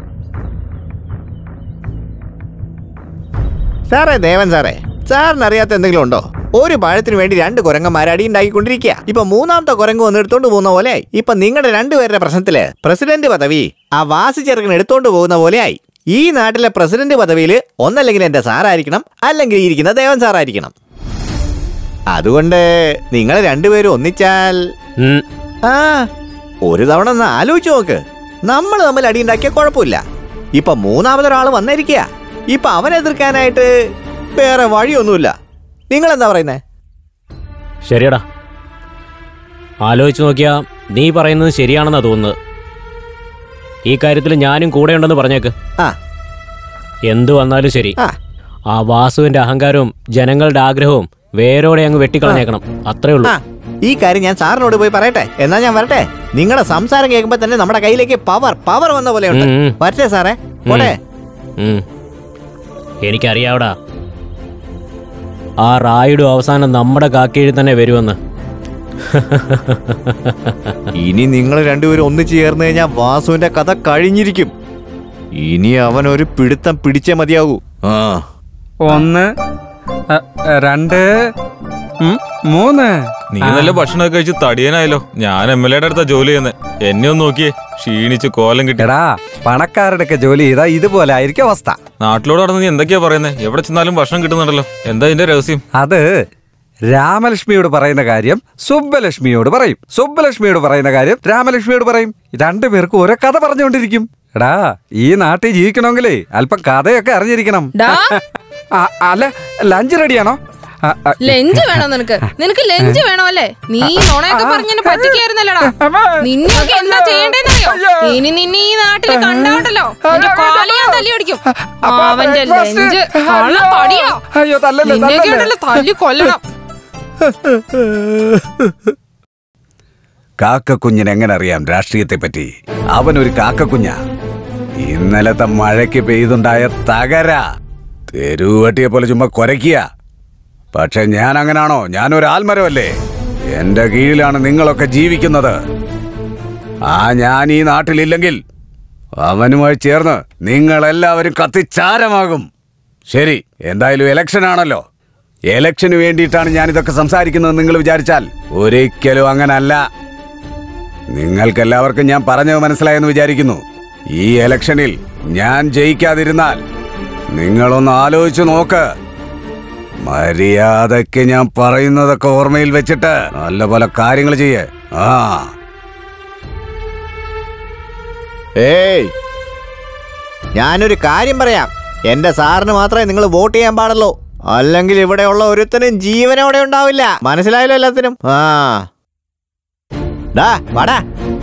S12: സാറേ ദേവൻ സാറേ സാറിന് അറിയാത്ത എന്തെങ്കിലും ഉണ്ടോ ഒരു പഴത്തിന് വേണ്ടി രണ്ട് കുരങ്ങന്മാർ അടി ഉണ്ടാക്കിക്കൊണ്ടിരിക്കുക ഇപ്പൊ മൂന്നാമത്തെ കുരങ്ങ് വന്ന് എടുത്തോണ്ട് പോകുന്ന പോലെയായി ഇപ്പൊ നിങ്ങളുടെ രണ്ടുപേരുടെ പ്രശ്നത്തില് പ്രസിഡന്റ് പദവി ആ വാസി ചെറുക്കൻ എടുത്തോണ്ട് പോകുന്ന പോലെയായി ഈ നാട്ടിലെ പ്രസിഡന്റ് പദവിയിൽ ഒന്നല്ലെങ്കിൽ എന്റെ സാറായിരിക്കണം അല്ലെങ്കിൽ ഈ ഇരിക്കുന്ന ദേവൻ സാറായിരിക്കണം അതുകൊണ്ട് നിങ്ങൾ രണ്ടുപേരും ഒന്നിച്ചാൽ ആ ഒരു തവണ ഒന്ന് ആലോചിച്ച് നോക്ക് നമ്മൾ തമ്മിൽ അടിയുണ്ടാക്കിയ കുഴപ്പമില്ല ഇപ്പൊ മൂന്നാമതൊരാൾ വന്നിരിക്കുക ഇപ്പൊ അവനെ എതിർക്കാനായിട്ട് വേറെ വഴിയൊന്നുമില്ല നിങ്ങൾ എന്താ പറയുന്നേ
S10: ശരിയടാ ആലോചിച്ച് നോക്കിയാ നീ പറയുന്നത് ശരിയാണെന്നാ തോന്നുന്നത് ഈ കാര്യത്തിൽ ഞാനും കൂടെ ഉണ്ടെന്ന് പറഞ്ഞേക്ക്
S12: ആ
S10: എന്തു വന്നാലും ശരി ആ വാസുവിന്റെ അഹങ്കാരവും ജനങ്ങളുടെ ആഗ്രഹവും വേരോടെ അങ്ങ് വെട്ടിക്കളഞ്ഞേക്കണം അത്രേ ഉള്ളൂ
S12: ആ ഈ കാര്യം ഞാൻ സാറിനോട് പോയി പറയട്ടെ എന്നാ ഞാൻ വരട്ടെ നിങ്ങളുടെ സംസാരം കേൾക്കുമ്പോ തന്നെ നമ്മുടെ കയ്യിലേക്ക് പവർ പവർ വന്ന പോലെയുണ്ട്
S10: ഉം, ഉം.
S12: വരട്ടെ സാറേ പോട്ടെ
S10: ഉം. എനിക്കറിയാവടാ ആ റായിഡു അവസാനം നമ്മുടെ കാക്കീഴിൽ തന്നെ വരുമെന്ന്
S12: ഇനി നിങ്ങൾ രണ്ടുപേരും ഒന്നിച്ചു ചേർന്ന് കഴിഞ്ഞാൽ വാസുവിന്റെ കഥ കഴിഞ്ഞിരിക്കും ഇനി അവൻ ഒരു പിടുത്തം പിടിച്ചേ മതിയാകൂ ആ
S18: ഒന്ന് അ, രണ്ട് ഉം, മൂന്ന്
S5: നീ നല്ല ഭക്ഷണമൊക്കെ കഴിച്ച് തടിയനായല്ലോ ഞാൻ എം എൽ എയുടെ അടുത്താ ജോലി ചെയ്യുന്നത് എന്നെ ഒന്ന് നോക്കിയേ ക്ഷീണിച്ച് കോലം കിട്ടി
S18: എടാ പണക്കാരുടെ ഒക്കെ ജോലി ചെയ്താ ഇതുപോലെ ആയിരിക്കും അവസ്ഥ
S5: നാട്ടിലോട് നടന്ന് നീ എന്തൊക്കെയാ പറയുന്നത് എവിടെ ചെന്നാലും ഭക്ഷണം കിട്ടുന്നുണ്ടല്ലോ എന്താ ഇതിന്റെ രഹസ്യം
S18: അത് രാമലക്ഷ്മിയോട് പറയുന്ന കാര്യം സുബ്ബലക്ഷ്മിയോട് പറയും സുബ്ബലക്ഷ്മിയോട് പറയുന്ന കാര്യം രാമലക്ഷ്മിയോട് പറയും രണ്ടുപേർക്കും ഓരോ കഥ പറഞ്ഞുകൊണ്ടിരിക്കും എടാ ഈ നാട്ടിൽ ജീവിക്കണമെങ്കിലേ അല്പം കഥയൊക്കെ അറിഞ്ഞിരിക്കണം
S15: ഡാ.
S18: ആ, അല്ല ലഞ്ച് റെഡിയാണോ
S6: ലഞ്ച് വേണോ നിനക്ക് നിനക്ക് ലഞ്ച് വേണോ അല്ലേ നീ നുണയൊക്കെ പറഞ്ഞെന്നെ പറ്റിക്കായിരുന്നല്ലടാ നിന്നെയൊക്കെ എന്താ ചെയ്യേണ്ടതെന്നറിയോ ഇനി നിന്നെ ഈ നാട്ടിൽ കണ്ടാണ്ടല്ലോ നിന്റെ കാല് ഞാൻ തല്ലി ഓടിക്കും അവന്റെ ലഞ്ച് കള്ള പടിയോ
S18: അയ്യോ തല്ലല്ലേ
S6: നിന്നെയൊക്കെ ഉണ്ടല്ലോ തല്ലി കൊല്ലണം
S13: കാക്കക്കുഞ്ഞിന് എങ്ങനെ അറിയാം രാഷ്ട്രീയത്തെ പറ്റി അവനൊരു കാക്കക്കുഞ്ഞാ ഇന്നലത്തെ മഴയ്ക്ക് പെയ്തുണ്ടായ തകര തെരുവട്ടിയെ പോലെ ചുമ്മാ കുരയ്ക്കുക പക്ഷെ ഞാൻ അങ്ങനാണോ ഞാനൊരു ആൽമരമല്ലേ എന്റെ കീഴിലാണ് നിങ്ങളൊക്കെ ജീവിക്കുന്നത് ആ ഞാൻ ഈ നാട്ടിലില്ലെങ്കിൽ അവനുമായി ചേർന്ന് നിങ്ങളെല്ലാവരും കത്തിച്ചാരമാകും ശരി എന്തായാലും ഇലക്ഷൻ ആണല്ലോ ഇലക്ഷന് വേണ്ടിയിട്ടാണ് ഞാൻ ഇതൊക്കെ സംസാരിക്കുന്നത് നിങ്ങൾ വിചാരിച്ചാൽ ഒരിക്കലും അങ്ങനല്ല നിങ്ങൾക്കെല്ലാവർക്കും ഞാൻ പറഞ്ഞത് മനസ്സിലായെന്ന് വിചാരിക്കുന്നു ഈ ഇലക്ഷനിൽ ഞാൻ ജയിക്കാതിരുന്നാൽ നിങ്ങളൊന്ന് ആലോചിച്ചു നോക്ക് മര്യാദയ്ക്ക് ഞാൻ പറയുന്നതൊക്കെ ഓർമ്മയിൽ വെച്ചിട്ട് നല്ലപോലെ കാര്യങ്ങൾ ചെയ്യേ ആ
S11: ഏയ് ഞാനൊരു കാര്യം പറയാം എന്റെ സാറിന് മാത്രമേ നിങ്ങൾ വോട്ട് ചെയ്യാൻ പാടുള്ളൂ അല്ലെങ്കിൽ ഇവിടെയുള്ള ഒരുത്തനും ജീവനോടെ ഉണ്ടാവില്ല മനസ്സിലായല്ലോ എല്ലാത്തിനും ആ ഡാ വാടാ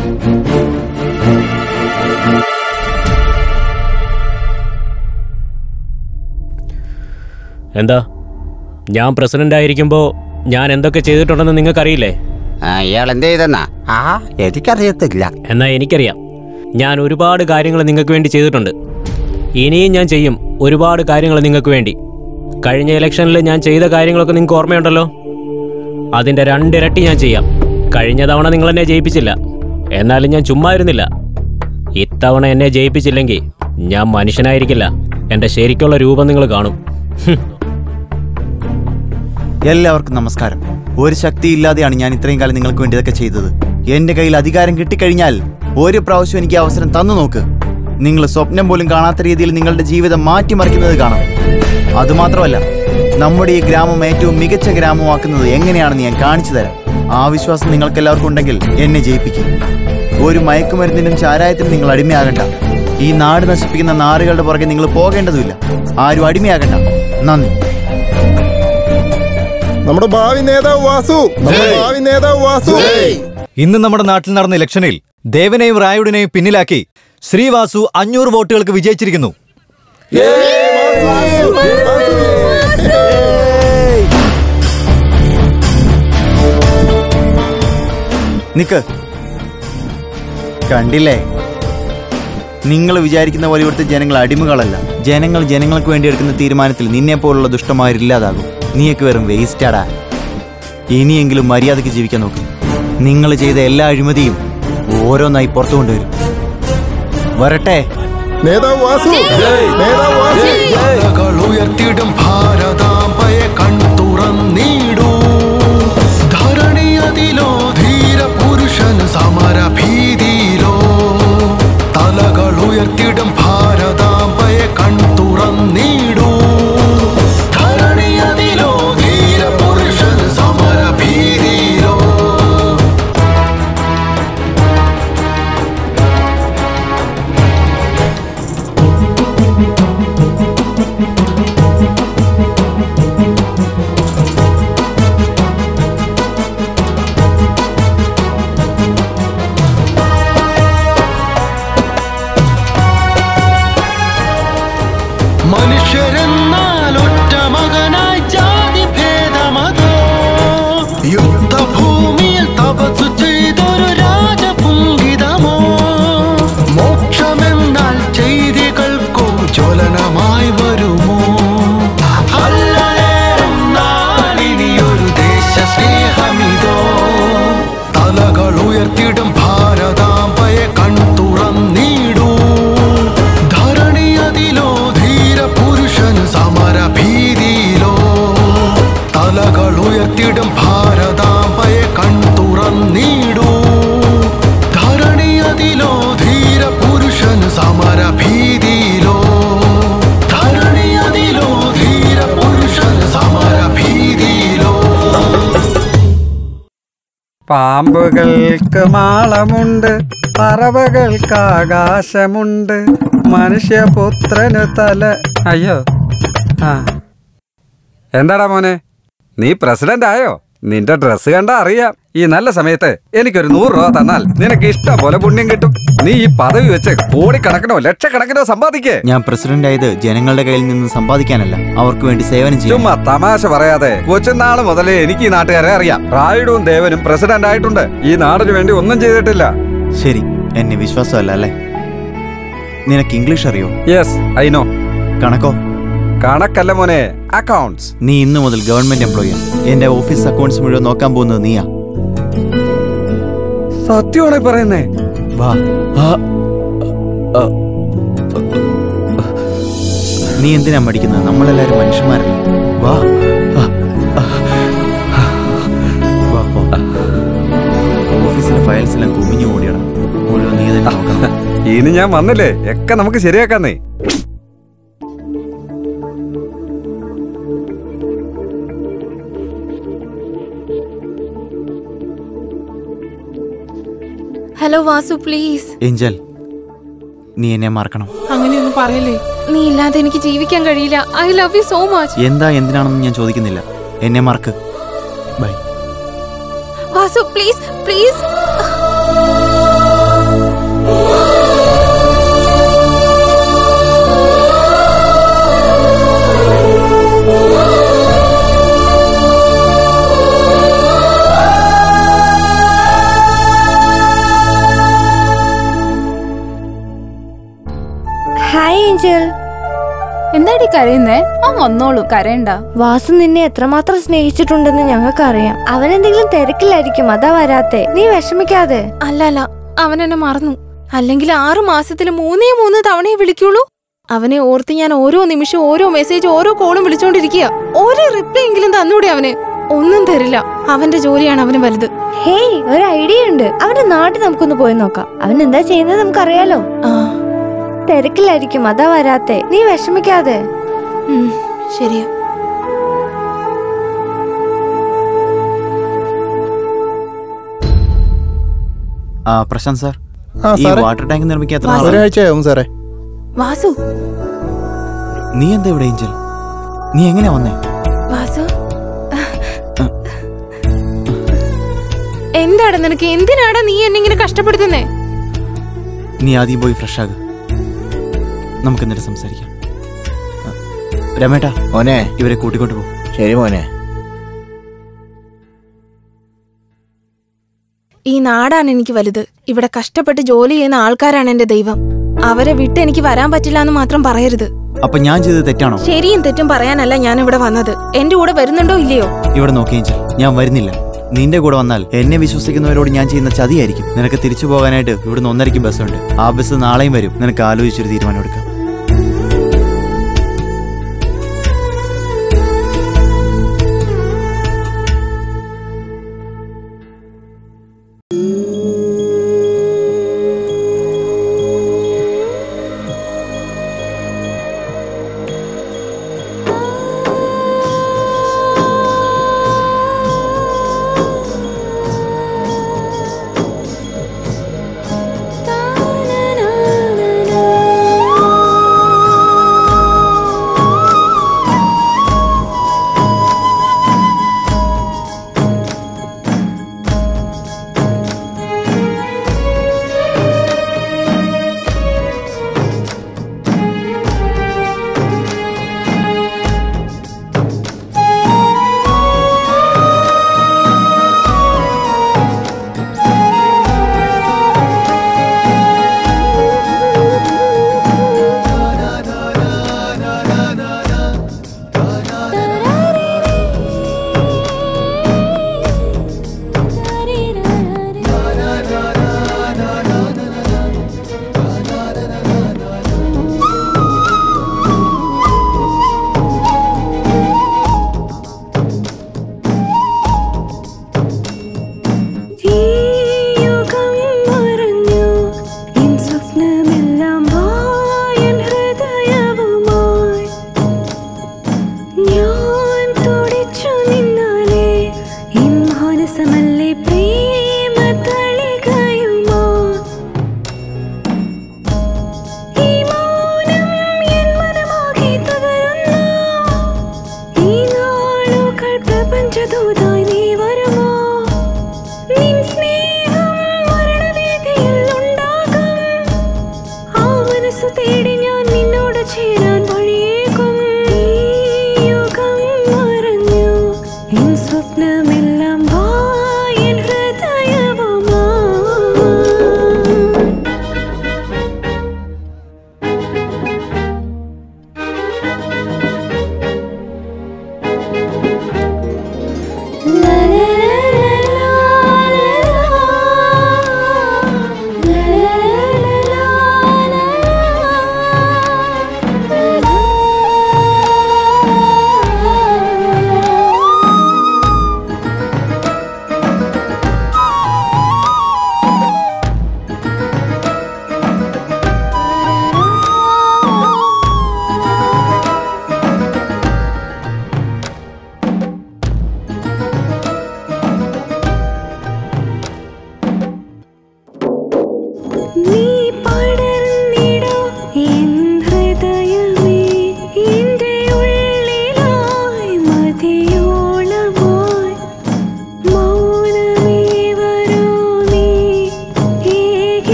S10: എന്താ ഞാൻ പ്രസിഡന്റ് ആയിരിക്കുമ്പോൾ ഞാൻ എന്തൊക്കെ ചെയ്തിട്ടുണ്ടെന്ന് നിങ്ങൾക്കറിയില്ലേ
S17: ഇയാൾ എന്ത് ചെയ്തെന്നാ ആ എനിക്കറിയത്തില്ല
S10: എന്നാ എനിക്കറിയാം ഞാൻ ഒരുപാട് കാര്യങ്ങൾ നിങ്ങൾക്ക് വേണ്ടി ചെയ്തിട്ടുണ്ട് ഇനിയും ഞാൻ ചെയ്യും ഒരുപാട് കാര്യങ്ങൾ നിങ്ങൾക്ക് വേണ്ടി കഴിഞ്ഞ ഇലക്ഷനിൽ ഞാൻ ചെയ്ത കാര്യങ്ങളൊക്കെ നിങ്ങൾക്ക് ഓർമ്മയുണ്ടല്ലോ അതിൻ്റെ രണ്ടിരട്ടി ഞാൻ ചെയ്യാം കഴിഞ്ഞ തവണ നിങ്ങൾ എന്നെ ജയിപ്പിച്ചില്ല എന്നാലും ഞാൻ ചുമ്മാ ഇരുന്നില്ല ഇത്തവണ എന്നെ ജയിപ്പിച്ചില്ലെങ്കിൽ ഞാൻ മനുഷ്യനായിരിക്കില്ല എൻ്റെ ശരിക്കുള്ള രൂപം നിങ്ങൾ കാണും ഹും.
S3: എല്ലാവർക്കും നമസ്കാരം ഒരു ശക്തിയില്ലാതെയാണ് ഞാൻ ഇത്രയും കാലം നിങ്ങൾക്ക് വേണ്ടി ഇതൊക്കെ ചെയ്തത് എന്റെ കയ്യിൽ അധികാരം കിട്ടിക്കഴിഞ്ഞാൽ ഒരു പ്രാവശ്യം എനിക്ക് അവസരം തന്നു നോക്ക് നിങ്ങൾ സ്വപ്നം പോലും കാണാത്ത രീതിയിൽ നിങ്ങളുടെ ജീവിതം മാറ്റിമറിക്കുന്നത് കാണാം അതുമാത്രമല്ല നമ്മുടെ ഈ ഗ്രാമം ഏറ്റവും മികച്ച ഗ്രാമമാക്കുന്നത് എങ്ങനെയാണെന്ന് ഞാൻ കാണിച്ചു തരാം ആ വിശ്വാസം നിങ്ങൾക്ക് എല്ലാവർക്കും ഉണ്ടെങ്കിൽ എന്നെ ജയിപ്പിക്കും ഒരു മയക്കുമരുന്നിനും ചാരായത്തിനും നിങ്ങൾ അടിമയാകണ്ട ഈ നാട് നശിപ്പിക്കുന്ന നാറുകളുടെ പുറകെ നിങ്ങൾ പോകേണ്ടതുമില്ല ആരും അടിമയാകണ്ട നന്ദി
S4: നമ്മുടെ ഭാവി നേതാവ് വാസു നമ്മുടെ ഭാവി നേതാവ് വാസു
S11: ഇന്ന് നമ്മുടെ നാട്ടിൽ നടന്ന ഇലക്ഷനിൽ ദേവനെയും റായുടിനെയും പിന്നിലാക്കി ശ്രീവാസു അഞ്ഞൂറ് വോട്ടുകൾക്ക് വിജയിച്ചിരിക്കുന്നു
S3: നിക്ക് കണ്ടില്ലേ നിങ്ങൾ വിചാരിക്കുന്ന പോലെ ഇവിടുത്തെ ജനങ്ങൾ അടിമകളല്ല ജനങ്ങൾ ജനങ്ങൾക്ക് വേണ്ടി എടുക്കുന്ന തീരുമാനത്തിൽ നിന്നെ പോലുള്ള ദുഷ്ടമാരില്ലാതാകും നീയൊക്കെ വെറും വേസ്റ്റാടാ ഇനിയെങ്കിലും മര്യാദയ്ക്ക് ജീവിക്കാൻ നോക്കും നിങ്ങൾ ചെയ്ത എല്ലാ അഴിമതിയും ഓരോന്നായി പുറത്തു കൊണ്ടുവരും വരട്ടെ
S4: നേതാവ് വാസു നേതാവ് വാസു
S7: ഉയർത്തിടും ഭാരതാംബയെ കൺതുറന്നിടൂ ധരണിയതിലോ ധീര പുരുഷൻ സമര ഭീതിയിലോ തലകൾ ഉയർത്തിടും ഭാരതാംബയെ കൺതുറന്നിടൂ ധരണിയതിലോ ധീര പുരുഷൻ സമര ഭീതിയിലോ മനുഷ്യരെന്നാൽ ഒറ്റ മകനായി ജാതി ഭേദമതോ യുദ്ധഭൂമിയിൽ തപസ് ചെയ്തൊരു രാജപുങ്കിതമോ മോക്ഷമെന്നാൽ ചെയ്തികൾക്കോ ജ്വലനമായി വരുമോ അല്ലലേറുന്നാൽ ഇനിയൊരു ദേശസ്നേഹമിതോ തലകൾ ഉയർത്തിടും ഭാരതാംബയെ കൺതുറന്നിടൂ ധരണിയതിലോ ധീര പുരുഷൻ സമര ഭീതിയിലോ തലകൾ ഉയർത്തിടും ഭാരതാംബയെ കൺതുറന്നിടൂ ധരണിയതിലോ ധീര പുരുഷൻ സമര ഭീതിയിലോ ധരണിയതിലോ ധീര പുരുഷൻ സമര ഭീതിയിലോ
S18: പാമ്പുകൾക്ക് മാളമുണ്ട് പറവകൾക്ക് ആകാശമുണ്ട് മനുഷ്യപുത്രന് തല അയ്യോ ആ എന്താടാ മോനെ നീ പ്രസിഡന്റ് ആയോ നിന്റെ ഡ്രസ്സ് കണ്ടാ അറിയാം ഈ നല്ല സമയത്ത് എനിക്കൊരു നൂറ് രൂപ തന്നാൽ നിനക്ക് ഇഷ്ടം പോലെ പുണ്യം കിട്ടും നീ ഈ പദവി വെച്ച് കോടിക്കണക്കിനോ ലക്ഷക്കണക്കിനോ സമ്പാദിക്കേ
S3: ഞാൻ പ്രസിഡന്റ് ആയത് ജനങ്ങളുടെ കയ്യിൽ നിന്ന് സമ്പാദിക്കാനല്ല അവർക്ക് വേണ്ടി സേവനം ചെയ്യും
S18: ചുമ്മാ തമാശ പറയാതെ കൊച്ചുനാള് മുതലേ എനിക്ക് ഈ നാട്ടുകാരെ അറിയാം റായിഡും ദേവനും പ്രസിഡന്റ് ആയിട്ടുണ്ട് ഈ നാടിന് വേണ്ടി ഒന്നും ചെയ്തിട്ടില്ല
S3: ശരി എന്നെ വിശ്വാസമല്ല അല്ലേ നിനക്ക് ഇംഗ്ലീഷ് അറിയോ
S18: യെസ് ഐ നോ
S3: കണക്കോ
S18: കണക്കല്ല മോനെ അക്കൗണ്ട്സ്
S3: നീ ഇന്നു മുതൽ ഗവൺമെന്റ് എംപ്ലോയിയാണ് എന്റെ ഓഫീസ് അക്കൗണ്ട്സ് മുഴുവൻ നോക്കാൻ പോകുന്നത് നീയാ
S18: സത്യമാണ് പറയുന്നേ
S3: വാ നീ എന്തിനാ മടിക്കുന്നത് നമ്മളെല്ലാരും മനുഷ്യന്മാരല്ലേ വാ വാ, പോ. ഓഫീസിലെ ഫയൽസ് എല്ലാം കുമിഞ്ഞു കൂടിയണം മുഴുവൻ നീ തന്നെ നോക്കണം
S18: ഇനി ഞാൻ വന്നില്ലേ ഒക്കെ നമുക്ക് ശരിയാക്കാന്നേ
S6: ഹലോ വാസു പ്ലീസ്
S3: ഏഞ്ചൽ നീ എന്നെ മറക്കണം
S6: അങ്ങനെയൊന്നും പറയല്ലേ നീ ഇല്ലാതെ എനിക്ക് ജീവിക്കാൻ കഴിയില്ല I love you so much
S3: എന്താ എന്തിനാണെന്ന് ഞാൻ ചോദിക്കുന്നില്ല എന്നെ മറക്ക് bye
S6: Vasu please please
S1: hi Angel
S14: എന്താടി കരയുന്നേ ആ വന്നോളൂ കരയണ്ട
S1: വാസു നിന്നെ എത്രമാത്രം സ്നേഹിച്ചിട്ടുണ്ടെന്ന് ഞങ്ങൾക്കറിയാം അവൻ എന്തെങ്കിലും തിരക്കിലായിരിക്കും അതാ വരാത്തെ നീ വിഷമിക്കാതെ
S6: അല്ല അല്ല അവൻ എന്നെ മറന്നു അല്ലെങ്കിൽ ആറു മാസത്തിൽ മൂന്നേ മൂന്ന് തവണയെ വിളിക്കുള്ളൂ അവനെ ഓർത്ത് ഞാൻ ഓരോ നിമിഷം ഓരോ മെസ്സേജ് ഓരോ കോളും വിളിച്ചോണ്ടിരിക്കുക ഒരു റിപ്ലൈ എങ്കിലും തന്നൂടെ അവന് ഒന്നും തരില്ല അവന്റെ ജോലിയാണ് അവന് വലുത്
S1: ഹേയ് ഒരു ഐഡിയ ഉണ്ട് അവന്റെ നാട്ടിൽ നമുക്കൊന്ന് പോയി നോക്കാം അവൻ എന്താ ചെയ്യുന്നത് നമുക്കറിയാലോ തിരക്കിലായിരിക്കും അതാ വരാത്തെ നീ വിഷമിക്കാതെ
S6: ശരിയാ
S3: ആ പ്രശാന്ത് സാർ
S4: ആ,
S3: ഈ
S4: സാറേ.
S3: വാട്ടർ ടാങ്ക് നിർമ്മിക്കാൻ എത്ര
S6: വാസു.
S3: നാളായി?
S4: ഒരാഴ്ചയാവും സാറേ
S6: വാസു
S3: നീ എന്താ ഇവിടെ ഏഞ്ചൽ നീ എങ്ങനെ വന്നേ
S6: വാസു എന്താണ് നിനക്ക് എന്തിനാടാ നീ എന്നെ ഇങ്ങനെ കഷ്ടപ്പെടുത്തുന്നേ
S3: നീ ആദ്യം പോയി ഫ്രഷ് ആകുക നമുക്ക് എന്നിട്ട് സംസാരിക്കാം ആ, രമേട്ടാ
S22: മോനെ
S3: ഇവരെ കൂട്ടിക്കൊണ്ട് പോകും
S22: ശരി മോനെ
S6: ഈ നാടാണ് എനിക്ക് വലുത് ഇവിടെ കഷ്ടപ്പെട്ട് ജോലി ചെയ്യുന്ന ആൾക്കാരാണ് എന്റെ ദൈവം അവരെ വിട്ട് എനിക്ക് വരാൻ പറ്റില്ല എന്ന് മാത്രം പറയരുത്
S3: അപ്പൊ ഞാൻ ചെയ്തത് തെറ്റാണോ
S6: ശരിയും തെറ്റും പറയാനല്ല ഞാൻ ഇവിടെ വന്നത് എന്റെ കൂടെ വരുന്നുണ്ടോ ഇല്ലയോ
S3: ഇവിടെ നോക്കി ഏഞ്ചൽ ഞാൻ വരുന്നില്ല നിന്റെ കൂടെ വന്നാൽ എന്നെ വിശ്വസിക്കുന്നവരോട് ഞാൻ ചെയ്യുന്ന ചതിയായിരിക്കും നിനക്ക് തിരിച്ചു പോകാനായിട്ട് ഇവിടുന്ന് ഒന്നരയ്ക്ക് ബസ്സുണ്ട് ആ ബസ് നാളെയും വരും നിനക്ക് ആലോചിച്ചൊരു തീരുമാനം എടുക്കാം
S9: na na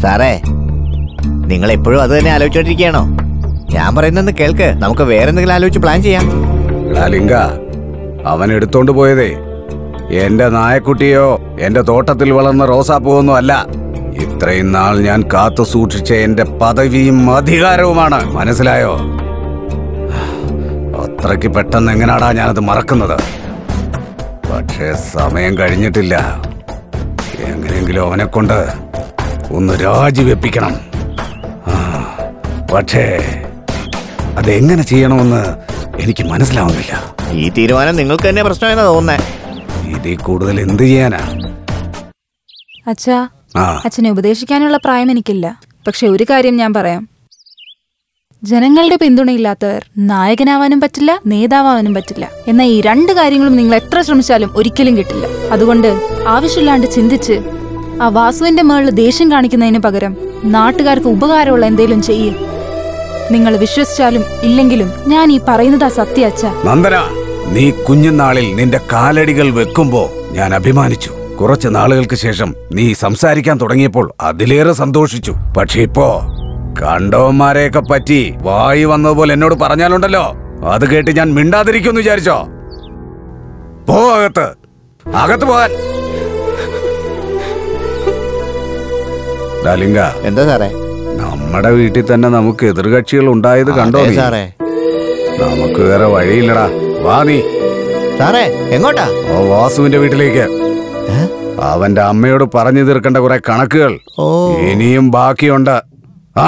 S12: സാറേ നിങ്ങൾ എപ്പോഴും അത് തന്നെ ആലോചിച്ചോണ്ടിരിക്കുകയാണോ ഞാൻ പറയുന്നൊന്ന് കേൾക്ക് നമുക്ക് വേറെ എന്തെങ്കിലും ആലോചിച്ച് പ്ലാൻ ചെയ്യാം
S13: എടാ ലിംഗ അവൻ എടുത്തോണ്ട് പോയതേ എന്റെ നായക്കുട്ടിയോ എന്റെ തോട്ടത്തിൽ വളർന്ന റോസാപ്പൂവൊന്നും അല്ല ഇത്രയും നാൾ ഞാൻ കാത്തു സൂക്ഷിച്ച എന്റെ പദവിയും അധികാരവുമാണ് മനസ്സിലായോ അത്രയ്ക്ക് പെട്ടെന്ന് എങ്ങനാടാ ഞാനത് മറക്കുന്നത് പക്ഷേ സമയം കഴിഞ്ഞിട്ടില്ല എങ്ങനെയെങ്കിലും അവനെ കൊണ്ട് ഒന്ന് രാജിവെപ്പിക്കണം ആ, പക്ഷേ അതെങ്ങനെ ചെയ്യണമെന്ന് എനിക്ക് മനസ്സിലാവുന്നില്ല
S12: ഈ തീരുമാനം നിങ്ങൾക്ക് തന്നെ പ്രശ്നമെന്നാ തോന്നുന്നേ
S13: ഇതിൽ കൂടുതൽ എന്ത് ചെയ്യാനാ
S14: അച്ഛാ
S13: ആ
S14: അച്ഛനെ ഉപദേശിക്കാനുള്ള പ്രായം എനിക്കില്ല പക്ഷെ ഒരു കാര്യം ഞാൻ പറയാം ജനങ്ങളുടെ പിന്തുണയില്ലാത്തവർ നായകനാവാനും പറ്റില്ല നേതാവാനും പറ്റില്ല എന്നാൽ ഈ രണ്ട് കാര്യങ്ങളും നിങ്ങൾ എത്ര ശ്രമിച്ചാലും ഒരിക്കലും കിട്ടില്ല അതുകൊണ്ട് ആവശ്യമില്ലാണ്ട് ചിന്തിച്ച് ആ വാസുവിന്റെ മേളിൽ ദേഷ്യം കാണിക്കുന്നതിന് പകരം നാട്ടുകാർക്ക് ഉപകാരമുള്ള എന്തേലും ചെയ്യ് നിങ്ങൾ വിശ്വസിച്ചാലും ഇല്ലെങ്കിലും ഞാൻ ഈ പറയുന്നതാ സത്യ അച്ഛാ
S13: നന്ദന നീ കുഞ്ഞുനാളിൽ നിന്റെ കാലടികൾ വെക്കുമ്പോ ഞാൻ അഭിമാനിച്ചു കുറച്ച് നാളുകൾക്ക് ശേഷം നീ സംസാരിക്കാൻ തുടങ്ങിയപ്പോൾ അതിലേറെ സന്തോഷിച്ചു പക്ഷെ ഇപ്പോ കണ്ടവന്മാരെയൊക്കെ പറ്റി വായി വന്നതുപോലെ എന്നോട് പറഞ്ഞാലുണ്ടല്ലോ അത് കേട്ട് ഞാൻ മിണ്ടാതിരിക്കുമെന്ന് വിചാരിച്ചോ പോ അകത്ത് അകത്ത് പോകാൻ ഡാലിംഗ
S12: എന്താ സാറേ
S13: നമ്മുടെ വീട്ടിൽ തന്നെ നമുക്ക് എതിർകക്ഷികൾ ഉണ്ടായത് കണ്ടോ
S12: അതെ
S13: നീ?
S12: സാറേ.
S13: നമുക്ക് വേറെ വഴിയില്ലടാ വാ നീ
S12: സാറേ എങ്ങോട്ടാ
S13: ഓ വാസുവിന്റെ വീട്ടിലേക്ക് അവന്റെ അമ്മയോട് പറഞ്ഞു തീർക്കേണ്ട കുറെ കണക്കുകൾ ഇനിയും ബാക്കിയുണ്ട് ആ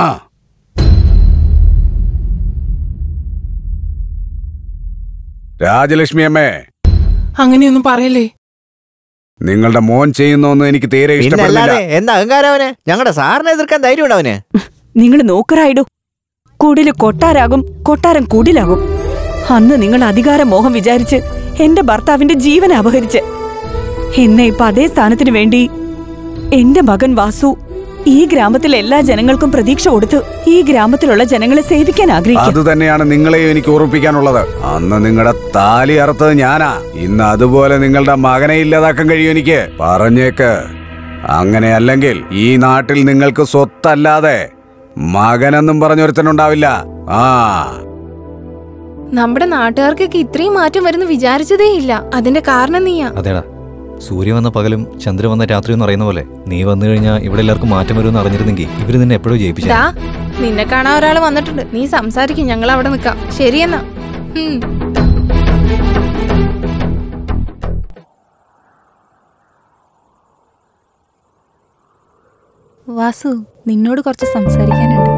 S13: രാജലക്ഷ്മി അമ്മേ
S2: അങ്ങനെയൊന്നും പറയല്ലേ
S13: നിങ്ങളുടെ മോൻ ചെയ്യുന്നൊന്നും എനിക്ക് തീരെ ഇഷ്ടപ്പെടുന്നില്ല
S12: പിന്നല്ലാതെ എന്താ അഹങ്കാരം അവന് ഞങ്ങളുടെ സാറിനെ എതിർക്കാൻ ധൈര്യമുണ്ട് അവന്
S21: നിങ്ങൾ നോക്കറായിടൂ കുടില് കൊട്ടാരാകും കൊട്ടാരം കുടിലാകും അന്ന് നിങ്ങൾ അധികാര മോഹം വിചാരിച്ച് എന്റെ ഭർത്താവിന്റെ ജീവൻ അപഹരിച്ച് എന്നെ ഇപ്പൊ അതേ സ്ഥാനത്തിന് വേണ്ടി എന്റെ മകൻ വാസു ഈ ഗ്രാമത്തിലെ എല്ലാ ജനങ്ങൾക്കും പ്രതീക്ഷ കൊടുത്തു ഈ ഗ്രാമത്തിലുള്ള ജനങ്ങളെ സേവിക്കാൻ ആഗ്രഹിക്കും
S13: അത് തന്നെയാണ് നിങ്ങളെയും എനിക്ക് ഓർമ്മിപ്പിക്കാനുള്ളത് അന്ന് നിങ്ങളുടെ താലി അറുത്തത് ഞാനാ ഇന്ന് അതുപോലെ നിങ്ങളുടെ മകനെ ഇല്ലാതാക്കാൻ കഴിയും എനിക്ക് പറഞ്ഞേക്ക് അങ്ങനെ അല്ലെങ്കിൽ ഈ നാട്ടിൽ നിങ്ങൾക്ക് സ്വത്തല്ലാതെ മകനെന്നും പറഞ്ഞൊരുത്തനുണ്ടാവില്ല ആ
S6: നമ്മുടെ നാട്ടുകാർക്കൊക്കെ ഇത്രയും മാറ്റം വരുന്ന വിചാരിച്ചതേ ഇല്ല അതിന്റെ കാരണം നീയാ
S11: അതേടാ സൂര്യ വന്ന പകലും ചന്ദ്രൻ വന്ന രാത്രി എന്ന് പറയുന്ന പോലെ നീ വന്നു കഴിഞ്ഞാൽ ഇവിടെ എല്ലാവർക്കും മാറ്റം വരുമെന്ന് അറിഞ്ഞിരുന്നെങ്കിൽ ഇവര് നിന്നെ എപ്പോഴും ജയിപ്പിച്ചു
S6: ദാ നിന്നെ കാണാൻ ഒരാൾ വന്നിട്ടുണ്ട് നീ സംസാരിക്കും ഞങ്ങൾ അവിടെ നിൽക്കാം ശരിയെന്നാ ഉം.
S14: വാസു നിന്നോട് കുറച്ച് സംസാരിക്കാനുണ്ട്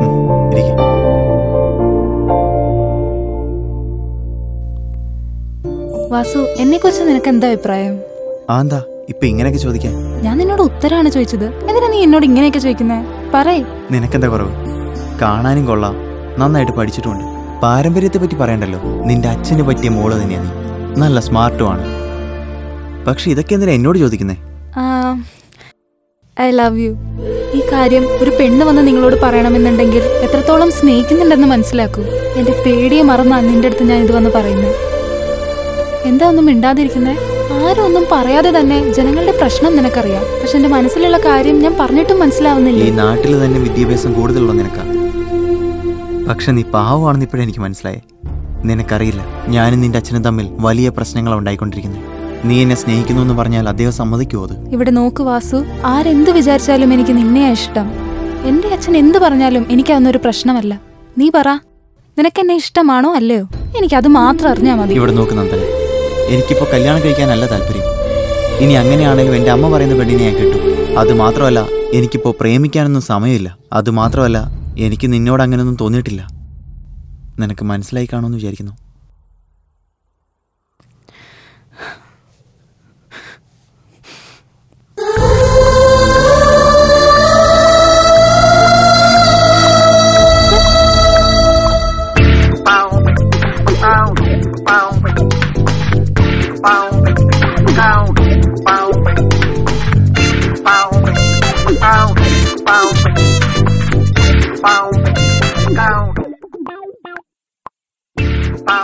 S14: വാസു എന്നെ കുറിച്ച് നിനക്ക് എന്താ അഭിപ്രായം
S3: ആ എന്താ ഇപ്പൊ ഇങ്ങനെയൊക്കെ ചോദിക്കാൻ
S14: ഞാൻ നിന്നോട് ഉത്തരാണ് ചോദിച്ചത് എന്തിനാ നീ എന്നോട് ഇങ്ങനെയൊക്കെ ചോദിക്കുന്നേ പറയേ
S3: നിനക്കെന്താ കുറവ് കാണാനും കൊള്ളാം നന്നായിട്ട് പഠിച്ചിട്ടുമുണ്ട് പാരമ്പര്യത്തെ പറ്റി പറയണ്ടല്ലോ നിന്റെ അച്ഛന് പറ്റിയ മോള് തന്നെയാ നീ നല്ല സ്മാർട്ടുമാണ് പക്ഷെ ഇതൊക്കെ എന്തിനാ എന്നോട് ചോദിക്കുന്നേ
S14: ഐ ലവ് യു ഈ കാര്യം ഒരു പെണ്ണ് വന്ന് നിങ്ങളോട് പറയണമെന്നുണ്ടെങ്കിൽ എത്രത്തോളം സ്നേഹിക്കുന്നുണ്ടെന്ന് മനസ്സിലാക്കൂ എന്റെ പേടിയെ മറന്നാ നിന്റെ അടുത്ത് ഞാൻ ഇത് വന്ന് പറയുന്നത് എന്താ ഒന്നും മിണ്ടാതിരിക്കുന്നേ ആരും ഒന്നും പറയാതെ തന്നെ ജനങ്ങളുടെ പ്രശ്നം നിനക്കറിയാം പക്ഷെ എന്റെ മനസ്സിലുള്ള കാര്യം ഞാൻ പറഞ്ഞിട്ടും
S3: ഈ
S14: മനസ്സിലാവുന്നില്ല
S3: നാട്ടിൽ തന്നെ വിദ്യാഭ്യാസം കൂടുതലുള്ള നിനക്കാ പക്ഷെ നീ പാവമാണെന്ന് ഇപ്പോഴേ എനിക്ക് മനസ്സിലായേ നിനക്കറിയില്ല ഞാനും നിന്റെ അച്ഛനും തമ്മിൽ വലിയ പ്രശ്നങ്ങളാണ് ഉണ്ടായിക്കൊണ്ടിരിക്കുന്നത് നീ എന്നെ സ്നേഹിക്കുന്നു എന്ന് പറഞ്ഞാൽ അദ്ദേഹം സമ്മതിക്കുമോ അത്
S14: ഇവിടെ നോക്ക് വാസു ആരെന്ത് വിചാരിച്ചാലും എനിക്ക് നിന്നെയാ ഇഷ്ടം എന്റെ അച്ഛൻ എന്ത് പറഞ്ഞാലും എനിക്കതൊന്നൊരു പ്രശ്നമല്ല നീ പറ നിനക്ക് എന്നെ ഇഷ്ടമാണോ അല്ലയോ എനിക്കത് മാത്രം അറിഞ്ഞാ മതി
S3: ഇവിടെ നോക്ക് നന്ദന എനിക്കിപ്പോൾ കല്യാണം കഴിക്കാനല്ല താല്പര്യം ഇനി അങ്ങനെയാണെങ്കിലും എൻ്റെ അമ്മ പറയുന്ന പെണ്ണിനെ ഞാൻ കിട്ടും അത് മാത്രമല്ല എനിക്കിപ്പോൾ പ്രേമിക്കാനൊന്നും സമയമില്ല അത് മാത്രമല്ല എനിക്ക് നിന്നോട് അങ്ങനെയൊന്നും തോന്നിയിട്ടില്ല നിനക്ക് മനസ്സിലായി കാണുമെന്ന് വിചാരിക്കുന്നു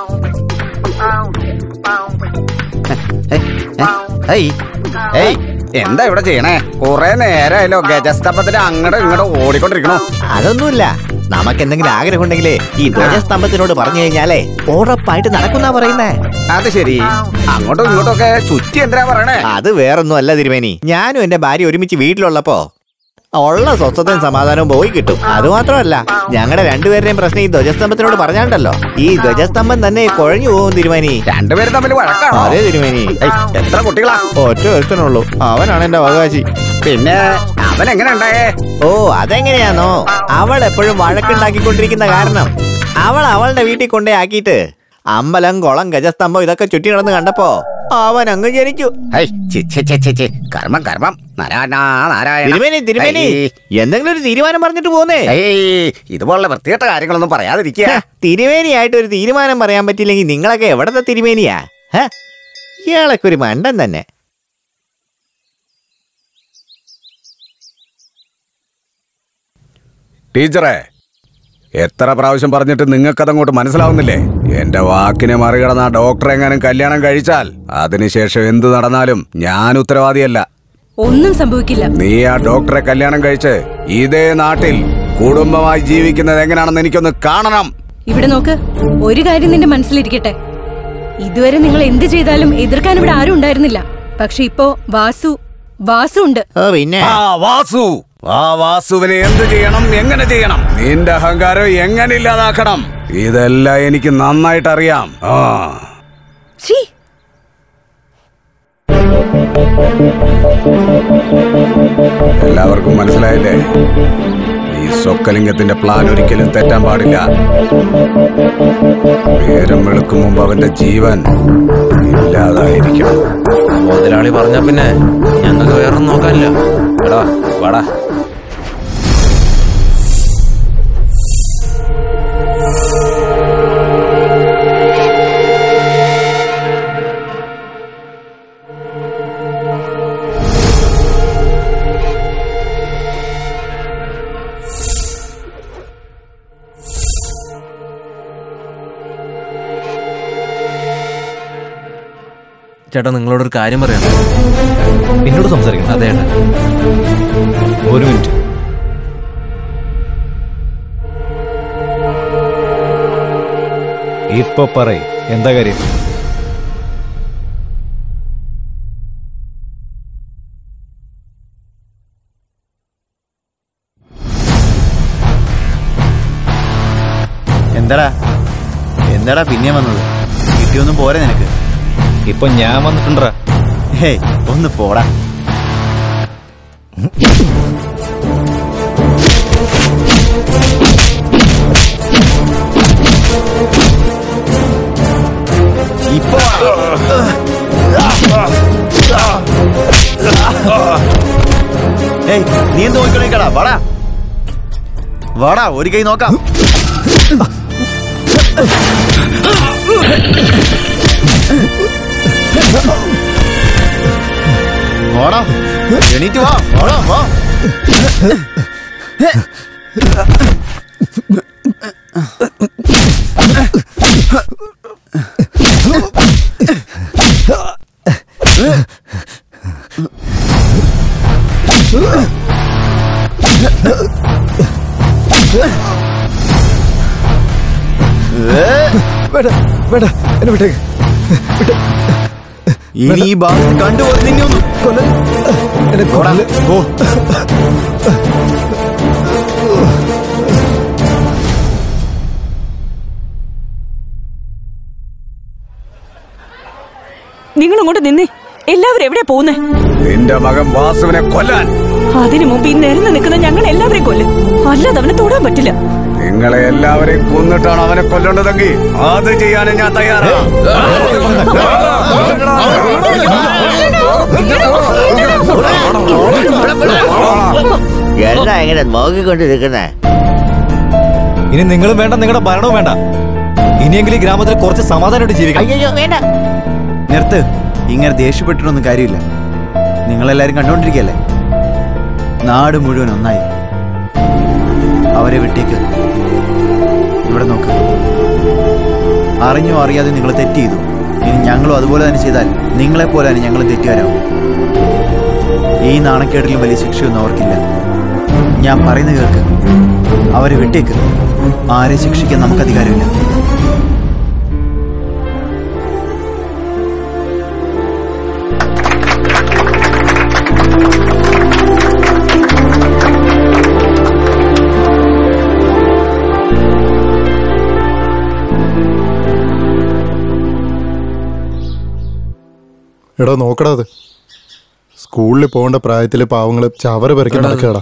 S4: ഹേയ് ഹേയ്
S13: എന്താ ഇവിടെ ചെയ്യണേ കുറെ നേരമായല്ലോ ഗജസ്തംഭത്തിന് അങ്ങോട്ടും ഇങ്ങോട്ടും ഓടിക്കൊണ്ടിരിക്കണോ
S12: അതൊന്നുമില്ല നമുക്ക് എന്തെങ്കിലും ആഗ്രഹം ഉണ്ടെങ്കിലേ ഈ ധ്വജസ്തംഭത്തിനോട് പറഞ്ഞു കഴിഞ്ഞാലേ ഉറപ്പായിട്ട് നടക്കുന്ന പറയുന്നേ
S13: അത് ശരി അങ്ങോട്ടും ഇങ്ങോട്ടും ഒക്കെ ചുറ്റി എന്തിനാ പറയണേ
S12: അത് വേറൊന്നും അല്ല തിരുമേനി ഞാനും എന്റെ ഭാര്യ ഒരുമിച്ച് വീട്ടിലുള്ളപ്പോ ഉള്ള സ്വസ്ഥതയും സമാധാനവും പോയി കിട്ടും അത് മാത്രമല്ല ഞങ്ങളുടെ രണ്ടുപേരുടെയും പ്രശ്നം ഈ ധ്വജസ്തംഭത്തിനോട് പറഞ്ഞാണ്ടല്ലോ ഈ ധ്വജസ്തംഭം തന്നെ കുഴഞ്ഞു പോകും തിരുമേനി
S13: രണ്ടുപേരും തമ്മിൽ വഴക്കാണോ
S12: അതെ തിരുമേനി
S13: എത്ര കുട്ടികളാ
S12: ഒറ്റ ഒരുത്തനുള്ളൂ അവനാണ് എന്റെ അവകാശി
S13: പിന്നെ അവൻ എങ്ങനെ ഉണ്ടായേ
S12: ഓ അതെങ്ങനെയാണോ അവൾ എപ്പോഴും വഴക്കുണ്ടാക്കിക്കൊണ്ടിരിക്കുന്ന കാരണം അവൾ അവളുടെ വീട്ടിൽ കൊണ്ടേ ആക്കിയിട്ട് അമ്പലം കുളം ഗജസ്തംഭം ഇതൊക്കെ ചുറ്റി നടന്ന് കണ്ടപ്പോ അവൻ അങ്ങ് ജനിച്ചു
S13: ഹൈ, ഛെ, ഛെ, ഛെ, ഛെ, ഛെ. കർമ്മം കർമ്മം നാരായണ നാരായണ
S12: തിരുമേനി തിരുമേനി
S13: ഹൈ.
S12: എന്തെങ്കിലും ഒരു തീരുമാനം പറഞ്ഞിട്ട് പോന്നേ
S13: ഏയ് ഇതുപോലുള്ള വൃത്തികെട്ട കാര്യങ്ങളൊന്നും പറയാതിരിക്കുക
S12: തിരുമേനിയായിട്ട് ഒരു തീരുമാനം പറയാൻ പറ്റില്ലെങ്കിൽ നിങ്ങളൊക്കെ എവിടത്തെ തിരുമേനിയാ ഹ? ഇയാളൊക്കെ ഒരു മണ്ടൻ തന്നെ
S13: ടീച്ചറെ എത്ര പ്രാവശ്യം പറഞ്ഞിട്ട് നിങ്ങൾക്കതങ്ങോട്ട് മനസ്സിലാവുന്നില്ലേ എന്റെ വാക്കിനെ മറികടന്ന ആ ഡോക്ടറെ എങ്ങാനും കല്യാണം കഴിച്ചാൽ അതിനുശേഷം എന്ത് നടന്നാലും ഞാൻ ഉത്തരവാദിയല്ല
S19: ഒന്നും സംഭവിക്കില്ല
S13: നീ ആ ഡോക്ടറെ കല്യാണം കഴിച്ച് ഇതേ നാട്ടിൽ കുടുംബമായി ജീവിക്കുന്നത് എങ്ങനെയാണെന്ന് എനിക്കൊന്ന് കാണണം
S19: ഇവിടെ നോക്ക് ഒരു കാര്യം നിന്റെ മനസ്സിലിരിക്കട്ടെ ഇതുവരെ നിങ്ങൾ എന്ത് ചെയ്താലും എതിർക്കാൻ ഇവിടെ ആരും ഉണ്ടായിരുന്നില്ല പക്ഷെ ഇപ്പോ വാസു വാസു ഉണ്ട്
S12: പിന്നെ
S13: ആ വാസു ആ വാസുവിനെ എന്ത് ചെയ്യണം എങ്ങനെ ചെയ്യണം നിന്റെ അഹങ്കാരം എങ്ങനെ ഇല്ലാതാക്കണം ഇതെല്ലാം എനിക്ക് നന്നായിട്ട് അറിയാം ആ
S19: ഛീ
S13: എല്ലാവർക്കും മനസ്സിലായില്ലേ ഈ സ്വക്കലിംഗത്തിന്റെ പ്ലാൻ ഒരിക്കലും തെറ്റാൻ പാടില്ല നേരം വെളുക്കും മുമ്പ് അവന്റെ ജീവൻ ഇല്ലാതായിരിക്കണം
S16: മുതലാളി പറഞ്ഞ പിന്നെ ഞങ്ങൾക്ക് വേറൊന്നും നോക്കാനില്ല എടാ വാടാ ചേട്ടാ നിങ്ങളോടൊരു കാര്യം പറയാം
S11: എന്നോട് സംസാരിക്കണം
S16: അതെ ഏട്ടാ
S11: ഒരു മിനിറ്റ് ഇപ്പൊ പറയ് എന്താ കാര്യം
S3: എന്താടാ എന്താടാ പിന്നെ വന്നത് കിട്ടിയൊന്നും പോരെ നിനക്ക്
S11: ഇപ്പൊ ഞാൻ വന്നിട്ടുണ്ടാ
S3: ഹേയ് ഒന്ന് പോടാ ഇപ്പൊ ഏയ് നീ എന്ത് നോക്കിക്കടാ വാടാ വാടാ ഒരു കൈ നോക്കാം വാടാ എണീറ്റ് വാ വാടാ വാ
S7: വേണ്ട വേണ്ട എന്നെ വിട്ടേക്ക്
S3: ഇനി ഈ ഭാഗത്ത് കണ്ടുപോലെ നിന്നെ ഒന്ന്
S7: കൊല്ലൻ എന്നെ കൊല്ലൻ
S3: പോ
S21: നിങ്ങൾ അങ്ങോട്ട് നിന്നേ എല്ലാവരും എവിടെ പോകുന്നേ
S13: നിന്റെ മകൻ വാസുവിനെ കൊല്ലാൻ
S21: അതിനു മുമ്പ് ഈ നിരന്ന് നിൽക്കുന്ന ഞങ്ങൾ എല്ലാവരെയും കൊല്ലും അല്ലാതെ അവനെ തൊടാൻ പറ്റില്ല
S13: നിങ്ങളെ എല്ലാവരെയും കൊന്നിട്ടാണ് അവനെ കൊല്ലേണ്ടതെങ്കിൽ അത് ചെയ്യാനും ഞാൻ തയ്യാറാണ്
S12: എന്താ എങ്ങനെ നോക്കിക്കൊണ്ടിരിക്കുന്നേ
S11: ഇനി നിങ്ങളും വേണ്ട നിങ്ങളുടെ ഭരണവും വേണ്ട ഇനിയെങ്കിലും ഈ ഗ്രാമത്തിൽ കുറച്ച് സമാധാനമായിട്ട് ജീവിക്കാം
S12: അയ്യോ വേണ്ട
S3: നിർത്ത് ഇങ്ങനെ ദേഷ്യപ്പെട്ടിട്ടൊന്നും കാര്യമില്ല നിങ്ങളെല്ലാരും കണ്ടോണ്ടിരിക്കല്ലേ നാട് മുഴുവൻ ഒന്നായി അവരെ വിട്ടേക്ക് ഇവിടെ നോക്ക് അറിഞ്ഞോ അറിയാതെ നിങ്ങൾ തെറ്റ് ചെയ്തു ഇനി ഞങ്ങളും അതുപോലെ തന്നെ ചെയ്താൽ നിങ്ങളെപ്പോലെ തന്നെ ഞങ്ങൾ തെറ്റുകാരാവും ഈ നാണക്കേടിലും വലിയ ശിക്ഷയൊന്നും അവർക്കില്ല ഞാൻ പറയുന്ന കേൾക്ക് അവരെ വിട്ടേക്ക് ആരെ ശിക്ഷിക്കാൻ നമുക്ക് അധികാരമില്ല
S4: എടാ നോക്കടാ അത് സ്കൂളിൽ പോകേണ്ട പ്രായത്തില് പാവങ്ങള് ചവറ് പെറുക്കി നടക്കടാ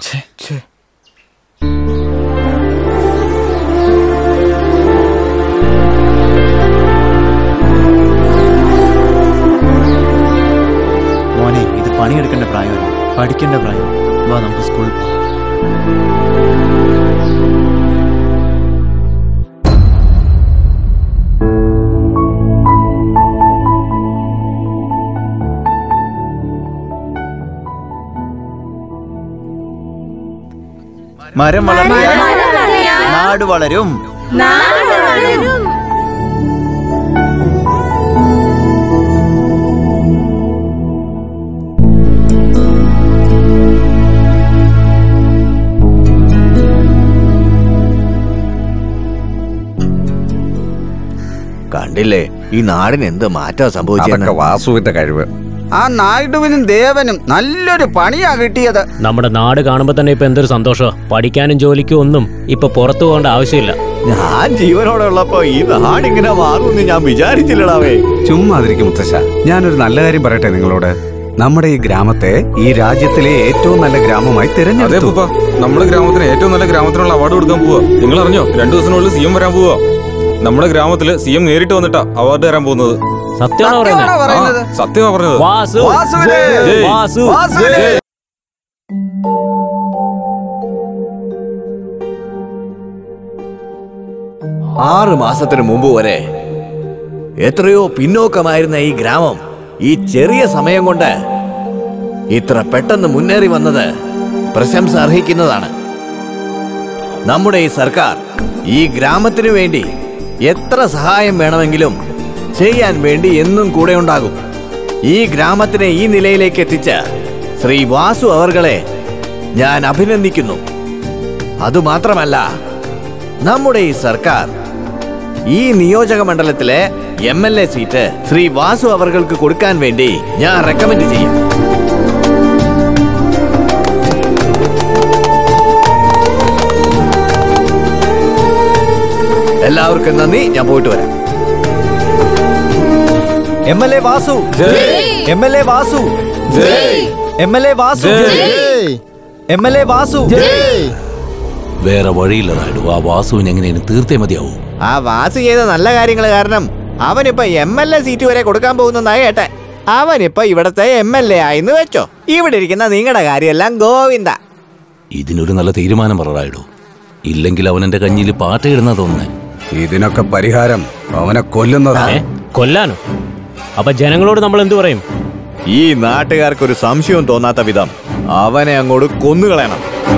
S3: മോനെ ഇത് പണിയെടുക്കേണ്ട പ്രായമല്ല പഠിക്കേണ്ട പ്രായം വാ നമുക്ക് സ്കൂളിൽ പോകാം മരം വളർന്ന നാട് വളരും
S12: കണ്ടില്ലേ ഈ നാടിന് എന്ത് മാറ്റാ സംഭവിച്ചത്
S13: അതൊക്കെ വാസുവിന്റെ കഴിവ് ആ നായിഡുവിനും ദേവനും നല്ലൊരു പണിയാ കിട്ടിയത്
S10: നമ്മുടെ നാട് കാണുമ്പോ തന്നെ ഇപ്പൊ എന്തൊരു സന്തോഷമാ പഠിക്കാനും ജോലിക്കും ഒന്നും ഇപ്പൊ പുറത്തു പോകേണ്ട ആവശ്യമില്ല
S12: ഞാൻ ജീവനോടെ ഉള്ളപ്പോ ഈ നാടിങ്ങനെ മാറുമെന്ന് ഞാൻ വിചാരിച്ചില്ലടാവേ
S13: ചുമ്മാതിരിക്കും മുത്തശ്ശ ഞാനൊരു നല്ല കാര്യം പറയട്ടെ നിങ്ങളോട് നമ്മുടെ ഈ ഗ്രാമത്തെ ഈ രാജ്യത്തിലെ ഏറ്റവും നല്ല ഗ്രാമമായി
S5: അതെ
S13: തിരഞ്ഞെടുത്തു
S5: പൂപ്പ നമ്മുടെ ഗ്രാമത്തിന് ഏറ്റവും നല്ല ഗ്രാമത്തിനുള്ള അവാർഡ് കൊടുക്കാൻ പോവാ നിങ്ങൾ അറിഞ്ഞോ രണ്ടു ദിവസത്തിനുള്ളിൽ സി എം വരാൻ പോവാ നമ്മുടെ ഗ്രാമത്തില് സി എം നേരിട്ട് വന്നിട്ടാ അവാർഡ് തരാൻ പോകുന്നത്
S10: സത്യമാണോ പറയുന്നത്
S5: ആ, സത്യമാ പറഞ്ഞത്
S10: വാസു
S13: വാസുവിനെ!
S5: ജയ്.
S10: വാസു
S13: വാസുവിനെ!
S5: ജയ്.
S12: ആറ് മാസത്തിന് മുമ്പ് വരെ എത്രയോ പിന്നോക്കമായിരുന്ന ഈ ഗ്രാമം ഈ ചെറിയ സമയം കൊണ്ട് ഇത്ര പെട്ടെന്ന് മുന്നേറി വന്നത് പ്രശംസ അർഹിക്കുന്നതാണ് നമ്മുടെ ഈ സർക്കാർ ഈ ഗ്രാമത്തിനു വേണ്ടി എത്ര സഹായം വേണമെങ്കിലും ചെയ്യാൻ വേണ്ടി എന്നും കൂടെ ഉണ്ടാകും ഈ ഗ്രാമത്തിനെ ഈ നിലയിലേക്ക് എത്തിച്ച ശ്രീ വാസു അവർകളെ ഞാൻ അഭിനന്ദിക്കുന്നു അതുമാത്രമല്ല നമ്മുടെ ഈ സർക്കാർ ഈ നിയോജക മണ്ഡലത്തിലെ M L A seat Shri Vasu അവർക്ക് കൊടുക്കാൻ വേണ്ടി ഞാൻ റെക്കമെൻഡ് ചെയ്യും എല്ലാവർക്കും നന്ദി ഞാൻ പോയിട്ട് വരാം
S3: M L A Vasu M L A Vasu M L A Vasu M L A Vasu
S20: വേറെ വഴിയില്ല നായിഡു ആ വാസുവിന് എങ്ങനെയാണ് തീർത്തേ മതിയാവൂ
S12: ആ വാസു ചെയ്ത നല്ല കാര്യങ്ങൾ കാരണം അവനിപ്പോ എം എൽ എ സീറ്റ് വരെ കൊടുക്കാൻ പോകുന്നതായി കേട്ടെ അവനിപ്പോ ഇവിടത്തെ എം എൽ എ ആയിന്ന് വെച്ചോ ഇവിടെ ഇരിക്കുന്ന നിങ്ങളുടെ കാര്യമെല്ലാം ഗോവിന്ദ
S20: ഇതിനൊരു നല്ല തീരുമാനം പറ നായിഡു ഇല്ലെങ്കിൽ അവൻ എന്റെ കഞ്ഞിയിൽ പാറ്റയിടുന്ന തോന്നുന്നേ
S13: ഇതിനൊക്കെ പരിഹാരം അവനെ കൊല്ലുന്നതാ
S10: ഏ? കൊല്ലാനോ അപ്പൊ ജനങ്ങളോട് നമ്മൾ എന്തു പറയും
S12: ഈ നാട്ടുകാർക്ക് ഒരു സംശയവും തോന്നാത്ത വിധം അവനെ അങ്ങോട്ട് കൊന്നുകളയണം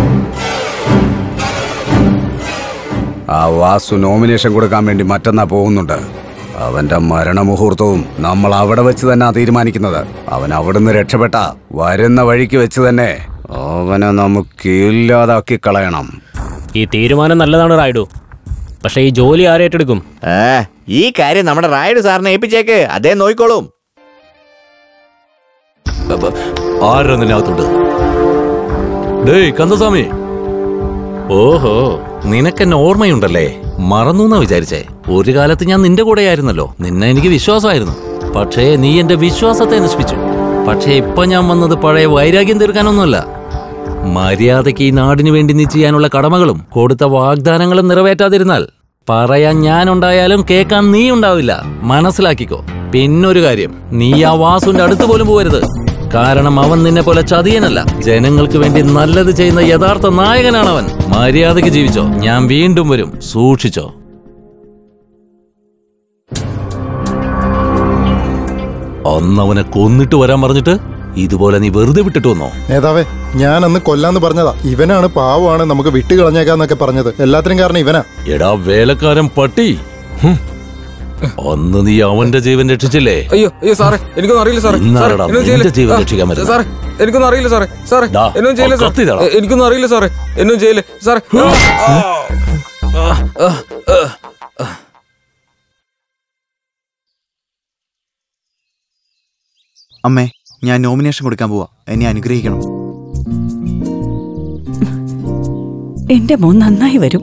S13: ആ വാസു നോമിനേഷൻ കൊടുക്കാൻ വേണ്ടി മറ്റന്നാ പോകുന്നുണ്ട് അവന്റെ മരണമുഹൂർത്തവും നമ്മൾ അവിടെ വെച്ച് തന്നെ തീരുമാനിക്കുന്നത് അവൻ അവിടുന്ന് രക്ഷപ്പെട്ട വരുന്ന വഴിക്ക് വെച്ച് തന്നെ അവനെ നമുക്ക് ഇല്ലാതാക്കി കളയണം
S10: ഈ തീരുമാനം നല്ലതാണ് റായിഡു പക്ഷെ ഈ ജോലി ആരെ ഏറ്റെടുക്കും
S12: ഏ ഈ കാര്യം നമ്മുടെ റായിഡ് സാറിനെ ഏൽപ്പിച്ചേക്ക് അദ്ദേഹം നോയിക്കോളും
S20: ആരാ നിന്നകത്തുണ്ട് ഡേയ് കന്തസ്വാമി ഓഹോ നിനക്കെന്നെ ഓർമ്മയുണ്ടല്ലേ മറന്നു എന്നാ വിചാരിച്ചേ ഒരു കാലത്ത് ഞാൻ നിന്റെ കൂടെയായിരുന്നല്ലോ നിന്നെ എനിക്ക് വിശ്വാസമായിരുന്നു പക്ഷേ നീ എന്റെ വിശ്വാസത്തെ നശിപ്പിച്ചു പക്ഷേ ഇപ്പൊ ഞാൻ വന്നത് പഴയ വൈരാഗ്യം തീർക്കാനൊന്നുമല്ല മര്യാദയ്ക്ക് ഈ നാടിനു വേണ്ടി നീ ചെയ്യാനുള്ള കടമകളും കൊടുത്ത വാഗ്ദാനങ്ങളും നിറവേറ്റാതിരുന്നാൽ പറയാൻ ഞാൻ ഉണ്ടായാലും കേൾക്കാൻ നീ ഉണ്ടാവില്ല മനസ്സിലാക്കിക്കോ പിന്നൊരു കാര്യം നീ ആ വാസുവിന്റെ അടുത്ത് പോലും പോകരുത് കാരണം അവൻ നിന്നെ പോലെ ചതിയനല്ല ജനങ്ങൾക്ക് വേണ്ടി നല്ലത് ചെയ്യുന്ന യഥാർത്ഥ നായകനാണ് അവൻ മര്യാദയ്ക്ക് ജീവിച്ചോ ഞാൻ വീണ്ടും വരും സൂക്ഷിച്ചോ അന്ന് അവനെ കൊന്നിട്ട് വരാൻ പറഞ്ഞിട്ട് ഇതുപോലെ നീ വെറുതെ വിട്ടിട്ട് വന്നോ
S4: നേതാവേ ഞാൻ അന്ന് കൊല്ലാന്ന് പറഞ്ഞതാ ഇവനാണ് പാവമാണ് നമുക്ക് വിട്ടുകളഞ്ഞേക്കാന്നൊക്കെ പറഞ്ഞത് എല്ലാത്തിനും കാരണം ഇവനാ
S20: എടാ വേലക്കാരൻ പട്ടി ഹും. അന്ന് നീ അവന്റെ ജീവൻ രക്ഷിച്ചില്ലേ
S5: അയ്യോ അയ്യോ സാറേ എനിക്കൊന്നും അറിയില്ല സാറേ സാറേ
S20: ഇന്നാരെടാ
S5: എന്നൊന്നും
S20: നിന്റെ
S5: ചെയ്യില്ല
S20: ജീവൻ
S5: ആ,
S20: രക്ഷിക്കാൻ വരുന്നത്?
S5: സാറേ എനിക്കൊന്നും അറിയില്ല സാറേ സാറേ
S20: ഡാ,
S5: എന്നൊന്നും ചെയ്യില്ല
S20: ആ കത്തി
S5: സാറേ
S20: തരാം.
S5: എ- എനിക്കൊന്നും അറിയില്ല സാറേ എന്നൊന്നും ചെയ്യില്ല സാറേ ആ, ആ, ആ, ആ, ആ.
S3: അമ്മേ ഞാൻ നോമിനേഷൻ കൊടുക്കാൻ പോവാ എന്നെ അനുഗ്രഹിക്കണം
S21: എന്റെ മോൻ നന്നായി വരും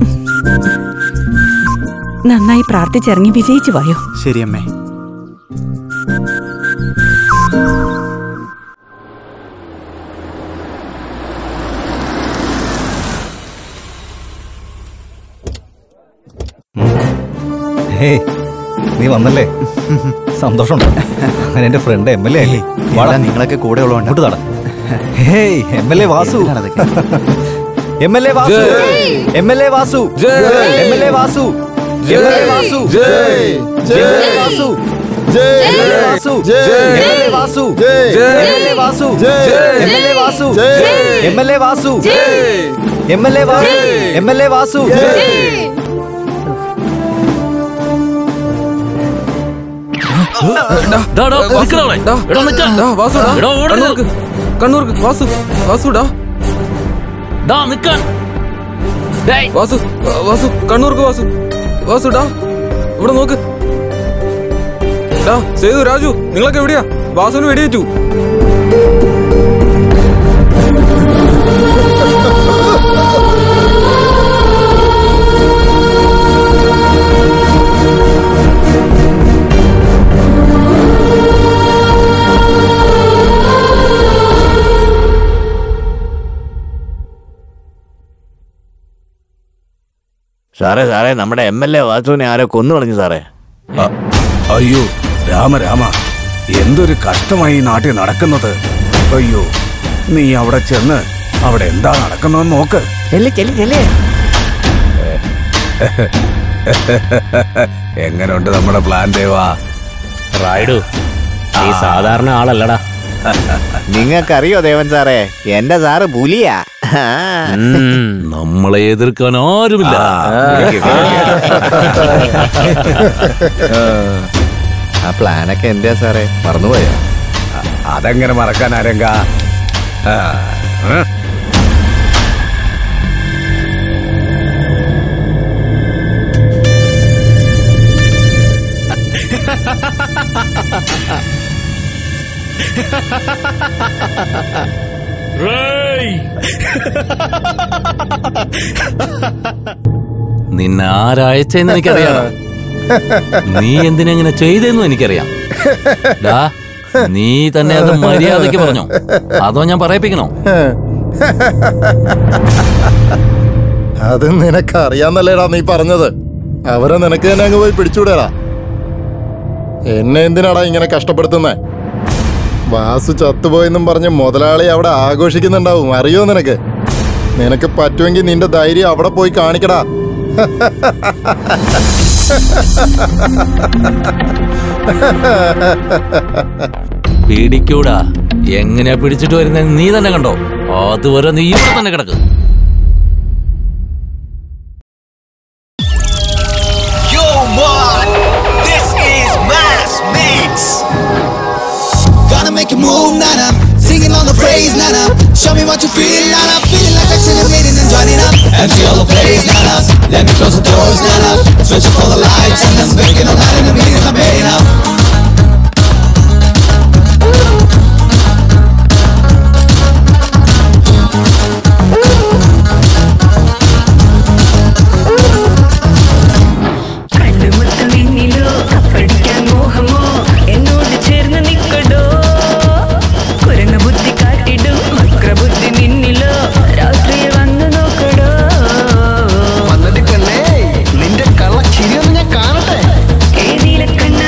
S21: നന്നായി പ്രാർത്ഥിച്ചിറങ്ങി വിജയിച്ചു വായോ
S3: ശരി അമ്മേ
S11: ഹേ നീ വന്നല്ലേ സന്തോഷമുണ്ട് അങ്ങനെ എന്റെ ഫ്രണ്ട് എം എൽ എ അല്ലേ
S3: വാടാ, നിങ്ങളൊക്കെ കൂടെ ഉള്ളതുകൊണ്ട്
S11: ഇങ്ങോട്ട് താടാ hey M L A Vasu M L A Vasu
S3: ജയ്.
S11: എം എൽ എ വാസു
S3: ജയ്.
S11: M L A Vasu M L A Vasu
S3: ജയ്.
S11: M L A Vasu M L A Vasu M L A Vasu M L A Vasu M L A Vasu M L A Vasu M L A Vasu M L A Vasu
S20: ഡാ, ഡാ, നിക്കടാ അവിടെ. എടാ, നിക്ക.
S5: ഡാ, വാസു, ഡാ.
S20: എടാ, ഓടരുത്.
S5: കണ്ണൂർക്ക് കണ്ണൂർക്ക് വാസു വാസു ഡാ
S20: ഡാ നിക്കാൻ
S5: വാസു ആ, വാസു കണ്ണൂർക്ക് വാസു വാസു ഡാ ഇവിടെ നോക്ക് ഡാ സേതു രാജു നിങ്ങളൊക്കെ എവിടെയാ വാസുവിന് വെടിയേറ്റു
S12: സാറേ സാറേ നമ്മുടെ എം എൽ എ വാസുവിനെ ആരോ കൊന്നു കളഞ്ഞു സാറേ
S13: അയ്യോ രാമ രാമ എന്തൊരു കഷ്ടമായി ഈ നാട്ടിൽ നടക്കുന്നത് അയ്യോ നീ അവിടെ ചെന്ന് അവിടെ എന്താ നടക്കുന്നതെന്ന് നോക്ക് എങ്ങനെയുണ്ട് നമ്മുടെ പ്ലാൻ ദേവാ
S10: റായിഡു നീ സാധാരണ ആളല്ലടാ
S12: നിങ്ങൾക്കറിയോ ദേവൻ സാറേ എന്റെ സാറ് പുലിയാ
S20: നമ്മളെ എതിർക്കാൻ ആരുമില്ല
S12: ആ പ്ലാനൊക്കെ എന്റെയാ സാറേ മറന്നുപോയോ
S13: അതെങ്ങനെ മറക്കാൻ ആരെങ്ക
S20: നിന്നെ ആരയച്ചെന്ന് എനിക്കറിയാം നീ എന്തിനെങ്ങനെ ചെയ്തെന്നും എനിക്കറിയാം ഡാ നീ തന്നെ അത് മര്യാദയ്ക്ക് പറഞ്ഞോ അതോ ഞാൻ പറയിപ്പിക്കണോ
S4: അത് നിനക്ക് അറിയാന്നല്ലേടാ നീ പറഞ്ഞത് അവരെ നിനക്ക് തന്നെ അങ്ങ് പോയി പിടിച്ചുവിടേടാ എന്നെ എന്തിനാടാ ഇങ്ങനെ കഷ്ടപ്പെടുത്തുന്നേ വാസു ചത്തുപോയെന്നും പറഞ്ഞ് മുതലാളി അവിടെ ആഘോഷിക്കുന്നുണ്ടാവും അറിയോ നിനക്ക് നിനക്ക് പറ്റുമെങ്കിൽ നിന്റെ ധൈര്യം അവിടെ പോയി കാണിക്കടാ
S20: പിടിക്കൂടാ എങ്ങനെയാ പിടിച്ചിട്ട് വരുന്നത് നീ തന്നെ കണ്ടോ അതുവരെ നീ ഇവിടെ തന്നെ കിടക്ക്
S8: Yo, what? This is Mass Mix. Gotta make a move, nana. Singing on the phrase, nana. Show me what you feel, nana. Feeling like accelerating and joining up. Empty all the place, nana. Let me close the doors, nana. Switching for the lights and I'm breaking all night in the meeting I'm made up.
S9: കണ്ണുമുത്ത നിന്നിലോ കപ്പടിക്കാൻ മോഹമോ എന്നോട് ചേർന്ന് നിൽക്കടോ കുരങ്ങ ബുദ്ധി കാട്ടിടും മക്രബുദ്ധി നിന്നിലോ രാത്രിയിൽ വന്നു നോക്കടോ
S8: വന്നിട്ട് പെണ്ണേ നിന്റെ കള്ള ചിരിയൊന്ന് ഞാൻ കാണട്ടെ
S9: ഏതിലെ കണ്ണ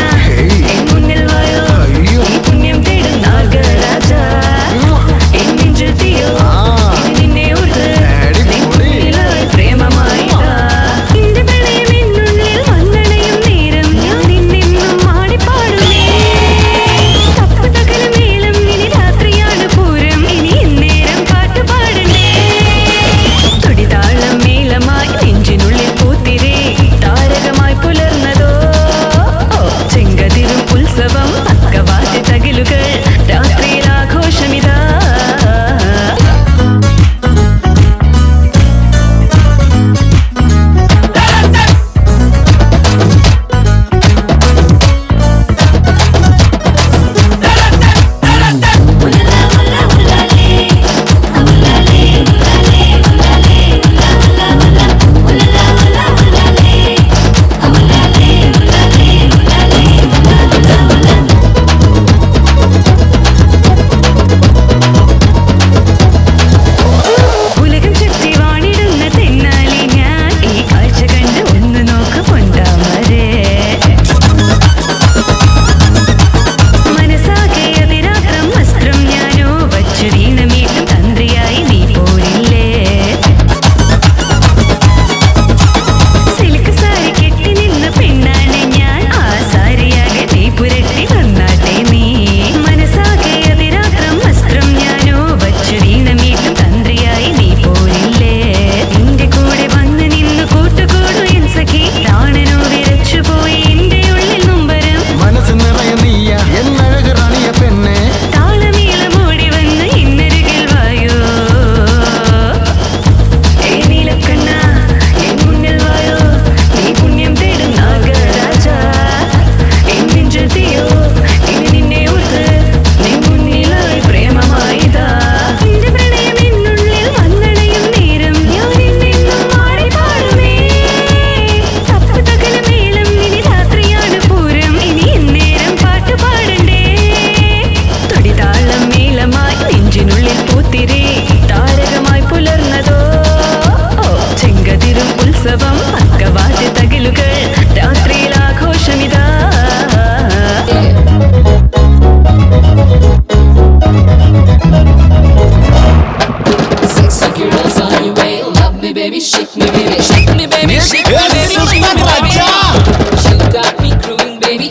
S9: baby, shake me, baby, shake me, baby, shake me, baby, shake me, baby. You got me grooving, baby.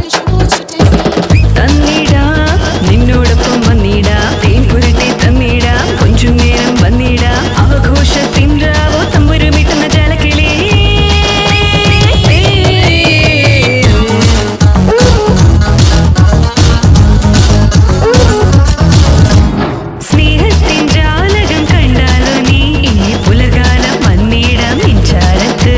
S15: തന്നിടാ നിന്നോടൊപ്പം വന്നിടാ തേൻ കുരുട്ടി തന്നിടാ കൊഞ്ചും നേരം വന്നിടാ ആഘോഷത്തിൻ രാവോ തമ്പുരുമിട്ടുന്ന ജലക്കിളി സ്നേഹത്തിൻ ജാലകം കണ്ടാലോ നീ ഈ പുലകാലം വന്നിടാം മിഞ്ചാരത്ത്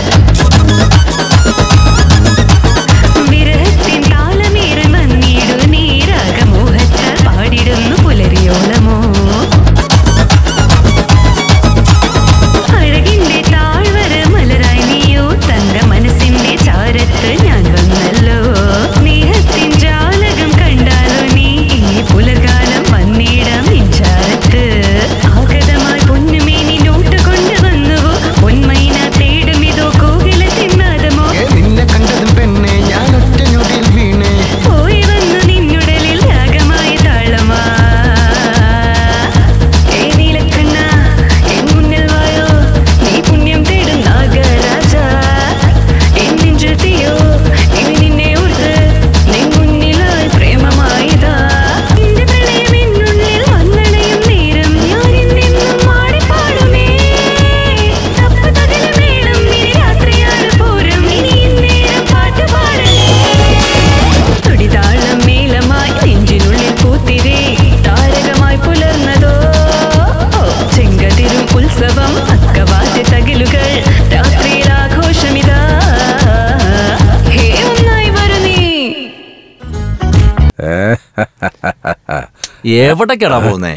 S15: വിരഹത്തിൻ താളമേറെ നന്ദിയിടു നീരാഗമോഹത്താൽ പാടിടുന്നു പുലരിയോളമോ അഴകിന്റെ താഴ്വര മലരായി നീയോ തങ്ക മനസ്സിന്റെ ചാരത്ത് ഞാൻ വന്നല്ലോ സ്നേഹത്തിൻ ജാലകം കണ്ടാലോ നീ ഈ പുലർകാലം വന്നിടാം നിഞ്ചാരത്ത് ആഗതമായി പൊന്നുമേനി നോട്ട് കൊണ്ടുവന്നുവോ പൊന്മൈന തേടും ഇതോ കോകിലത്തിൻ നാദമോ
S7: നിന്നെ കണ്ടതും പെണ്ണെ ഞാൻ ഒറ്റ ഞൊടിയിൽ വീണേ
S15: പോയി വന്നു നിന്നുടലിൽ രാഗമായ താളമാ ഏ നീലക്കണ്ണ എൻ മുന്നിൽ വായോ നീ പുണ്യം തേടും നാഗരാജ എൻ നെഞ്ചിൽ തീയോ ഇനി നിന്നെ ഓർത്ത് നിൻ മുന്നിലായി പ്രേമമായതാ നിന്റെ പ്രണയം എന്നുള്ളിൽ വന്നണയും നേരം ഞാൻ എന്നെന്നും മാടിപ്പാടുമേ തപ്പു തകല മേളം ഇനി രാത്രിയാണ് പൂരം ഇനി ഇന്നേരം പാട്ട് പാടലേ തുടിതാളം മേളമായി നെഞ്ചിനുള്ളിൽ പൂത്തിരേ താരകമായി പുലർന്നതോ ചെങ്കതിരും ഉത്സവം അക്കവാദ്യ തകിലുകൾ രാത്രിയിൽ ആഘോഷമിതാ ഹേ ഒന്നായി വരു നീ
S20: എവിടേക്കാടാ പോകുന്നേ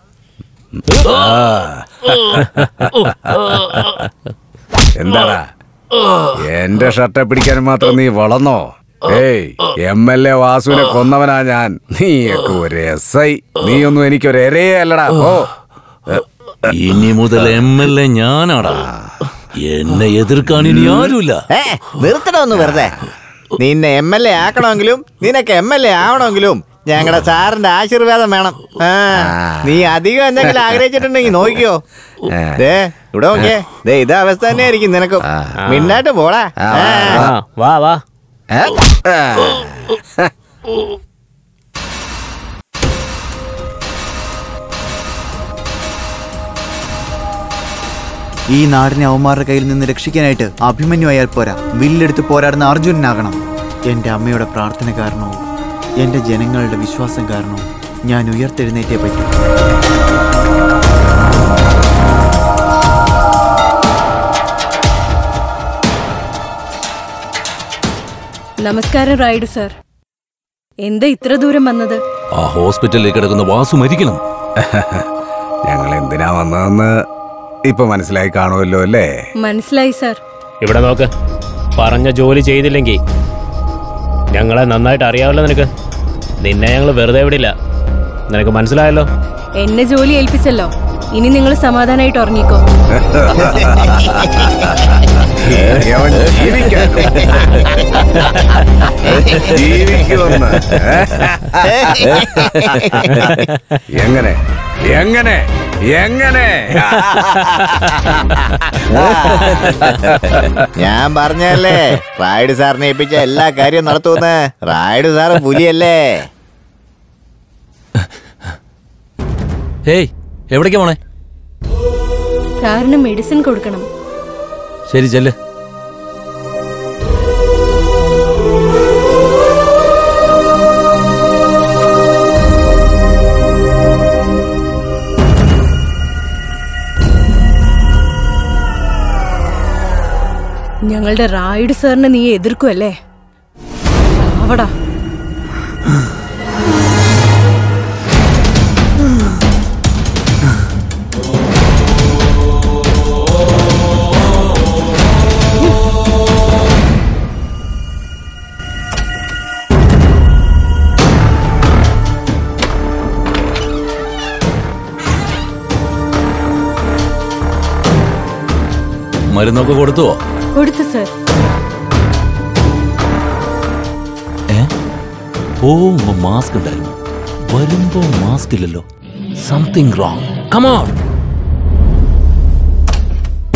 S13: എന്താടാ എന്റെ ഷർട്ടെ പിടിക്കാൻ മാത്രം നീ വളർന്നോ ഏയ് എം എൽ എ വാസുവിനെ കൊന്നവനാ ഞാൻ നീയൊക്കെ ഒരു എസ് ഐ നീയൊന്നും എനിക്കൊരു എരയേ അല്ലടാ ഓ
S20: ഇനി മുതൽ എം എൽ എ ഞാനാടാ എന്നെ എതിർക്കാൻ ഇനി ആരുമില്ല
S12: ഏ നിർത്തണ ഒന്ന് വെറുതെ നിന്നെ എം എൽ എ ആക്കണമെങ്കിലും നിനക്ക് എം എൽ എ ആവണമെങ്കിലും ഞങ്ങളുടെ സാറിന്റെ ആശീർവാദം വേണം ആ നീ അധികം എന്തെങ്കിലും ആഗ്രഹിച്ചിട്ടുണ്ടെങ്കിൽ നോക്കിയോ ദേ ഇവിടെ നോക്കിയേ ദേ ഇതാ അവസ്ഥ തന്നെയായിരിക്കും നിനക്കും മിന്നായിട്ട് പോടാ ആ.
S10: വാ വാ
S3: ഈ നാടിനെ അവന്മാരുടെ കയ്യിൽ നിന്ന് രക്ഷിക്കാനായിട്ട് അഭിമന്യു അയാൽ പോരാ വില്ലെടുത്ത് പോരാടുന്ന അർജുനനാകണം എൻ്റെ അമ്മയുടെ പ്രാർത്ഥന കാരണവും എൻ്റെ ജനങ്ങളുടെ വിശ്വാസം കാരണവും ഞാൻ ഉയർത്തെഴുന്നേറ്റേ പറ്റൂ
S19: നമസ്കാരം റൈഡ് സർ എന്താ ഇത്ര ദൂരം വന്നത്
S20: ആ ഹോസ്പിറ്റലിൽ കിടക്കുന്ന വാസു മരിക്കണം
S13: ഞങ്ങൾ എന്തിനാ വന്നതെന്ന് ഇപ്പൊ മനസ്സിലായി കാണുമല്ലോ അല്ലേ
S19: മനസ്സിലായി സർ
S10: ഇവിടെ നോക്ക് പറഞ്ഞ ജോലി ചെയ്തില്ലെങ്കിൽ ഞങ്ങളെ നന്നായിട്ട് അറിയാമല്ലോ നിനക്ക് നിന്നെ ഞങ്ങൾ വെറുതെ വിടില്ല നിനക്ക് മനസ്സിലായല്ലോ
S19: എന്നെ ജോലി ഏൽപ്പിച്ചല്ലോ ഇനി നിങ്ങൾ സമാധാനമായിട്ട് ഉറങ്ങിക്കോ
S13: ഇനി അവൻ ജീവിക്കാൻ ജീവിക്കുമെന്ന് എങ്ങനെ എങ്ങനെ എങ്ങനെ
S12: ഞാൻ പറഞ്ഞല്ലേ റായിഡ് സാറിനെ ഏൽപ്പിച്ച എല്ലാ കാര്യവും നടത്തുമെന്ന് റായിഡ് സാറ് പുലിയല്ലേ
S20: ഹേയ് എവിടേക്കാ പോണേ
S19: സാറിന് മെഡിസിൻ കൊടുക്കണം
S20: ശരി ചെല്ല്
S19: ഞങ്ങളുടെ റായിഡ് സാറിനെ നീ എതിർക്കുമല്ലേ അവടാ
S20: മരുന്നൊക്കെ കൊടുത്തുവോ
S19: കൊടുത്തു സർ
S20: ഏ പോകുമ്പോ മാസ്ക് ഉണ്ടായിരുന്നു വരുമ്പോ മാസ്ക് ഇല്ലല്ലോ സംതിങ് റോങ് കമോൺ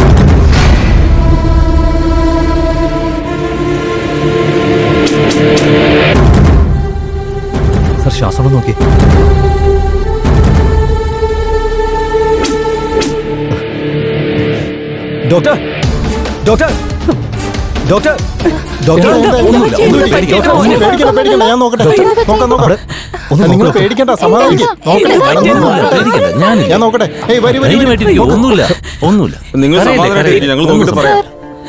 S11: ശ്വാസം നോക്കി ഡോക്ടർ ഡോക്ടർ ഡോക്ടർ ഡോക്ടർ
S4: എന്താ, എന്താ,
S11: ഒന്നുമില്ല,
S4: എന്താ,
S11: ഒന്നുമില്ല,
S4: എന്താ,
S11: പേടിക്കണ്ട,
S4: പേടിക്കണ്ട, പേടിക്കണ്ട, പേടിക്കണ്ട, ഞാൻ നോക്കട്ടെ നോക്കാം നോക്കാം നിങ്ങൾ പേടിക്കണ്ട സമാധാനിക്ക് നോക്കട്ടെ
S20: പേടിക്കണ്ട, ഞാനില്ല.
S4: ഞാൻ നോക്കട്ടെ ഏയ് വരി വരി
S20: ധൈര്യമായിട്ടിരിക്കൂ, ഒന്നുമില്ല ഒന്നുമില്ല
S5: നിങ്ങൾ
S20: കരയല്ലേ,
S5: സമാധാനമായിട്ടിരിക്ക്,
S20: കരയല്ലേ,
S5: ഞങ്ങൾ
S20: ഒന്നും
S5: നോക്കിയിട്ട് പറയാം.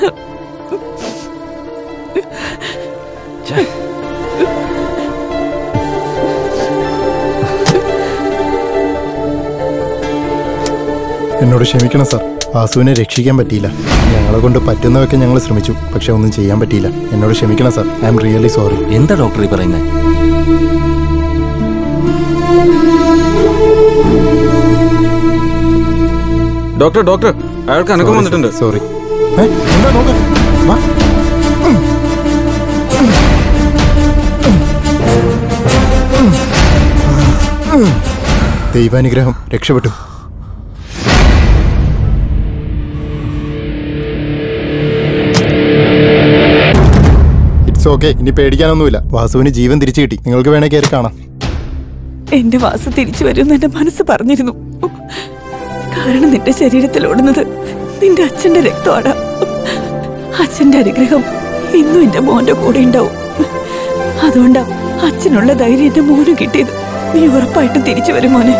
S4: എന്നോട് ക്ഷമിക്കണം സാർ വാസുവിനെ രക്ഷിക്കാൻ പറ്റിയില്ല ഞങ്ങളെ കൊണ്ട് പറ്റുന്നതൊക്കെ ഞങ്ങൾ ശ്രമിച്ചു പക്ഷെ ഒന്നും ചെയ്യാൻ പറ്റിയില്ല എന്നോട് ക്ഷമിക്കണം sir I'm really sorry
S20: എന്താ ഡോക്ടർ ഈ പറയുന്നത്
S5: ഡോക്ടർ ഡോക്ടർ അയാൾക്ക് അനക്കം വന്നിട്ടുണ്ട്
S4: സോറി എന്താ നോക്ക് വാ ദൈവാനുഗ്രഹം രക്ഷപ്പെട്ടു ഇറ്റ്സ് ഓക്കെ ഇനി പേടിക്കാനൊന്നുമില്ല വാസുവിന് ജീവൻ തിരിച്ചു കിട്ടി നിങ്ങൾക്ക് വേണേ കയറി കാണാം
S21: എന്റെ വാസു തിരിച്ചു വരുമെന്ന് എന്റെ മനസ്സ് പറഞ്ഞിരുന്നു കാരണം നിന്റെ ശരീരത്തിൽ ഓടുന്നത് നിന്റെ അച്ഛന്റെ രക്തമാണ് അച്ഛന്റെ അനുഗ്രഹം ഇന്നും എന്റെ മോന്റെ കൂടെ ഉണ്ടാവും അതുകൊണ്ടാ അച്ഛനുള്ള ധൈര്യം എന്റെ മോന് കിട്ടിയത് നീ ഉറപ്പായിട്ടും തിരിച്ചു വരും മോനെ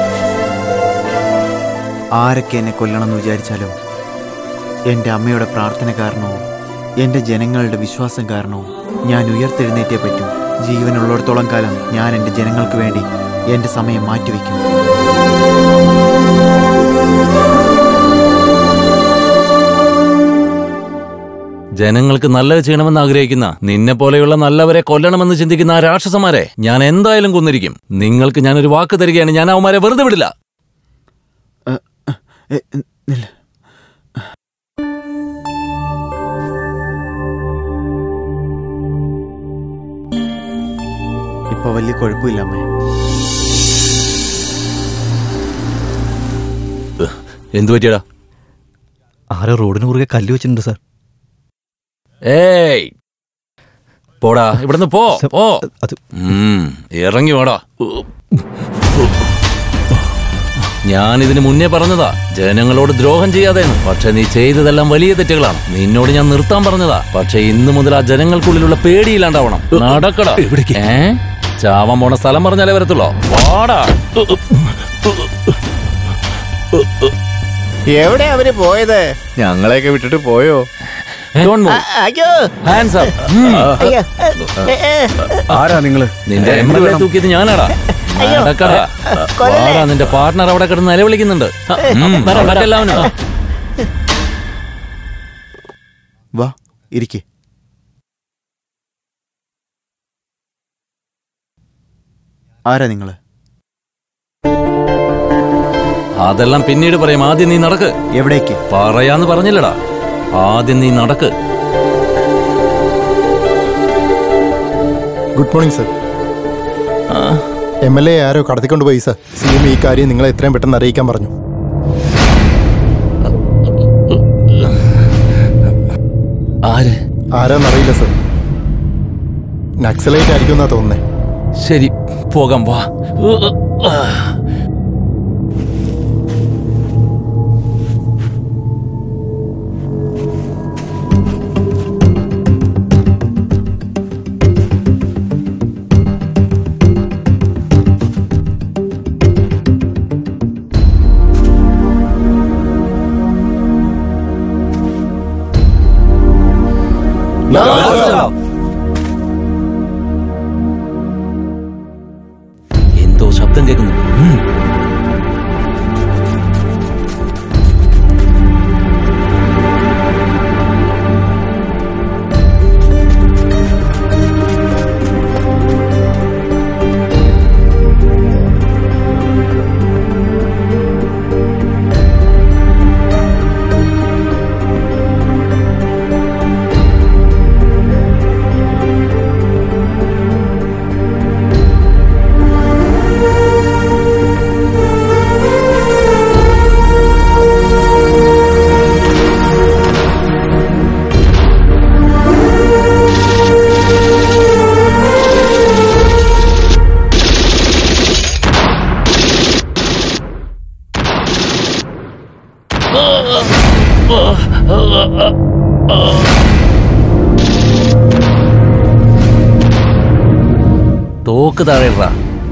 S3: ആരൊക്കെ എന്നെ കൊല്ലണമെന്ന് വിചാരിച്ചാലും എൻ്റെ അമ്മയുടെ പ്രാർത്ഥന കാരണവും എൻ്റെ ജനങ്ങളുടെ വിശ്വാസം കാരണവും ഞാൻ ഉയർത്തെഴുന്നേറ്റേ പറ്റൂ ജീവനുള്ളിടത്തോളം കാലം ഞാൻ എൻ്റെ ജനങ്ങൾക്ക് വേണ്ടി എൻ്റെ സമയം മാറ്റിവെക്കും
S20: ജനങ്ങൾക്ക് നല്ലത് ചെയ്യണമെന്ന് ആഗ്രഹിക്കുന്ന നിന്നെ പോലെയുള്ള നല്ലവരെ കൊല്ലണമെന്ന് ചിന്തിക്കുന്ന ആ രാക്ഷസന്മാരെ ഞാൻ എന്തായാലും കൊന്നിരിക്കും നിങ്ങൾക്ക് ഞാനൊരു വാക്ക് തരികയാണ് ഞാൻ അവന്മാരെ വെറുതെ വിടില്ല
S3: ഇപ്പൊ വലിയ കുഴപ്പമില്ല അമ്മേ
S20: എന്തു പറ്റിയടാ
S11: ആരോ റോഡിന് കുറുകെ കല്ല് വെച്ചിട്ടുണ്ട് സാർ
S20: ഏയ് പോടാ ഇവിടുന്ന് പോ പോ ഉം, ഇറങ്ങി പോടാ ഞാൻ ഇതിന് മുന്നേ പറഞ്ഞതാ ജനങ്ങളോട് ദ്രോഹം ചെയ്യാതെ പക്ഷെ നീ ചെയ്തതെല്ലാം വലിയ തെറ്റുകളാണ് നിന്നോട് ഞാൻ നിർത്താൻ പറഞ്ഞതാ പക്ഷെ ഇന്നു മുതൽ ആ ജനങ്ങൾക്കുള്ളിലുള്ള പേടിയില്ലാണ്ടാവണം നടക്കടാ ഏ ചാവാൻ പോണ സ്ഥലം പറഞ്ഞാലേ വരത്തുള്ളോ വാടാ
S12: എവിടെ അവര് പോയത് ഞങ്ങളെയൊക്കെ വിട്ടിട്ട് പോയോ
S20: Don't move.
S12: അയ്യോ
S20: Hands up.
S12: അയ്യോ
S18: ആരാ നിങ്ങള്
S20: നിന്റെ എം എൽ എ തൂക്കിയത് ഞാനാടാ നടക്കടാ വാടാ നിന്റെ പാർട്ട്ണർ അവിടെ കിടന്ന് നിലവിളിക്കുന്നുണ്ട് ഉം, വര, വര എല്ലാവനും
S3: വാ ഇരിക്കേ ആരാ നിങ്ങള്
S20: അതെല്ലാം പിന്നീട് പറയാം ആദ്യം നീ നടക്ക്
S3: എവിടേക്ക്
S20: പറയാന്ന് പറഞ്ഞില്ലടാ ആദ്യം നീ നടക്ക്
S4: good morning sir M L A ആരോ കടത്തിക്കൊണ്ടുപോയി സർ സി എം ഈ കാര്യം നിങ്ങളെ എത്രയും പെട്ടെന്ന് അറിയിക്കാൻ പറഞ്ഞു
S20: ആര്
S4: ആരാന്നറിയില്ല സർ നക്സലൈറ്റ് ആയിരിക്കും എന്നാ തോന്നുന്നേ
S20: ശരി പോകാം വാ എന്തോ ശബ്ദം കേൾക്കുന്നു ഉം. തോക്ക് താഴെടാ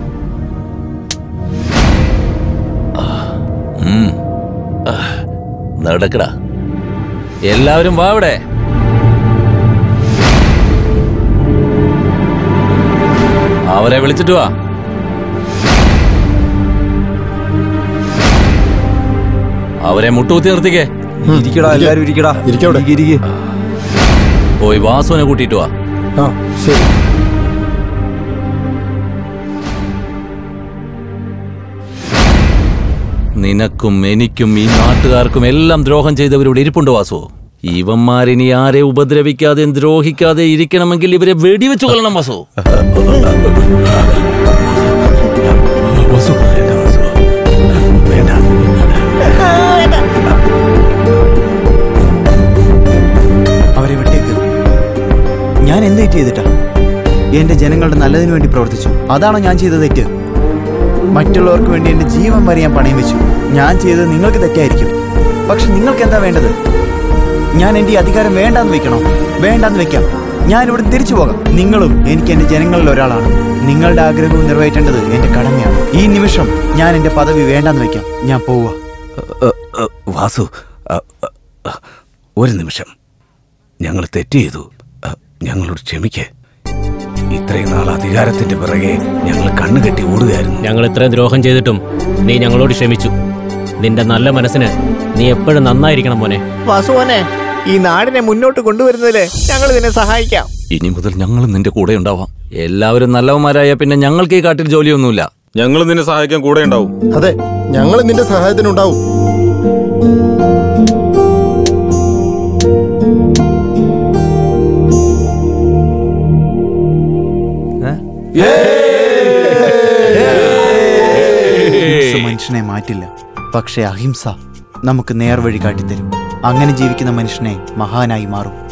S20: നടക്കടാ എല്ലാവരും വാ ഇവിടെ അവരെ വിളിച്ചിട്ട് വാ അവരെ മുട്ടുകുത്തി നിർത്തിക്കേ
S3: ഇരിക്കടാ എല്ലാരും ഇരിക്കടാ
S4: ഇരിക്കവിടെ
S20: പോയി വാസുവിനെ കൂട്ടിയിട്ട് വാ
S4: ആ ശരി
S20: നിനക്കും എനിക്കും ഈ നാട്ടുകാർക്കും എല്ലാം ദ്രോഹം ചെയ്തവരിവിടെ ഇരിപ്പുണ്ട് വാസു ഇവന്മാരിനി ആരെ ഉപദ്രവിക്കാതെയും ദ്രോഹിക്കാതെ ഇരിക്കണമെങ്കിൽ ഇവരെ വെടിവെച്ചു കൊല്ലണം വാസു
S3: അവരെ വിട്ടേക്ക് ഞാൻ എന്ത് തെറ്റ് ചെയ്തിട്ടാ എന്റെ ജനങ്ങളുടെ നല്ലതിനു വേണ്ടി പ്രവർത്തിച്ചു അതാണോ ഞാൻ ചെയ്ത തെറ്റ് മറ്റുള്ളവർക്ക് വേണ്ടി എന്റെ ജീവൻ വരെ ഞാൻ പണയം വെച്ചു ഞാൻ ചെയ്തത് നിങ്ങൾക്ക് തെറ്റായിരിക്കും പക്ഷെ നിങ്ങൾക്ക് എന്താ വേണ്ടത് ഞാൻ എന്റെ ഈ അധികാരം വേണ്ടാന്ന് വെക്കണോ വേണ്ടാന്ന് വെക്കാം ഞാൻ ഇവിടെ തിരിച്ചു പോകാം നിങ്ങളും എനിക്ക് എന്റെ ജനങ്ങളിൽ ഒരാളാണ് നിങ്ങളുടെ ആഗ്രഹവും നിറവേറ്റേണ്ടത് എന്റെ കടമയാണ് ഈ നിമിഷം ഞാൻ എന്റെ പദവി വേണ്ടാന്ന് വെക്കാം ഞാൻ പോവുക
S18: വാസു അ, അ, അ, ഒരു നിമിഷം ഞങ്ങൾ തെറ്റ് ചെയ്തു അ, ഞങ്ങളോട് ക്ഷമിക്കേ ഇത്രയും നാൾ അധികാരത്തിന്റെ പിറകെ ഞങ്ങൾ കണ്ണുകെട്ടി ഓടുകയായിരുന്നു
S10: ഞങ്ങൾ ഇത്രയും ദ്രോഹം ചെയ്തിട്ടും നീ ഞങ്ങളോട് ക്ഷമിച്ചു നിന്റെ നല്ല മനസ്സിന് നീ എപ്പോഴും നന്നായിരിക്കണം മോനെ
S3: വാസുവനെ ഈ നാടിനെ മുന്നോട്ട് കൊണ്ടുവരുന്നതില് ഞങ്ങൾ ഇതിനെ സഹായിക്കാം
S20: ഇനി മുതൽ ഞങ്ങളും നിന്റെ കൂടെ ഉണ്ടാവാം എല്ലാവരും നല്ലവന്മാരായ പിന്നെ ഞങ്ങൾക്ക് ഈ കാട്ടിൽ ജോലിയൊന്നുമില്ല
S5: ഞങ്ങൾ നിന്നെ സഹായിക്കാൻ കൂടെ ഉണ്ടാവും
S4: അതെ ഞങ്ങൾ നിന്റെ സഹായത്തിനുണ്ടാവും
S3: ഹിംസ മനുഷ്യനെ മാറ്റില്ല പക്ഷേ അഹിംസ നമുക്ക് നേർവഴി കാട്ടിത്തരും അങ്ങനെ ജീവിക്കുന്ന മനുഷ്യനെ മഹാനായി മാറും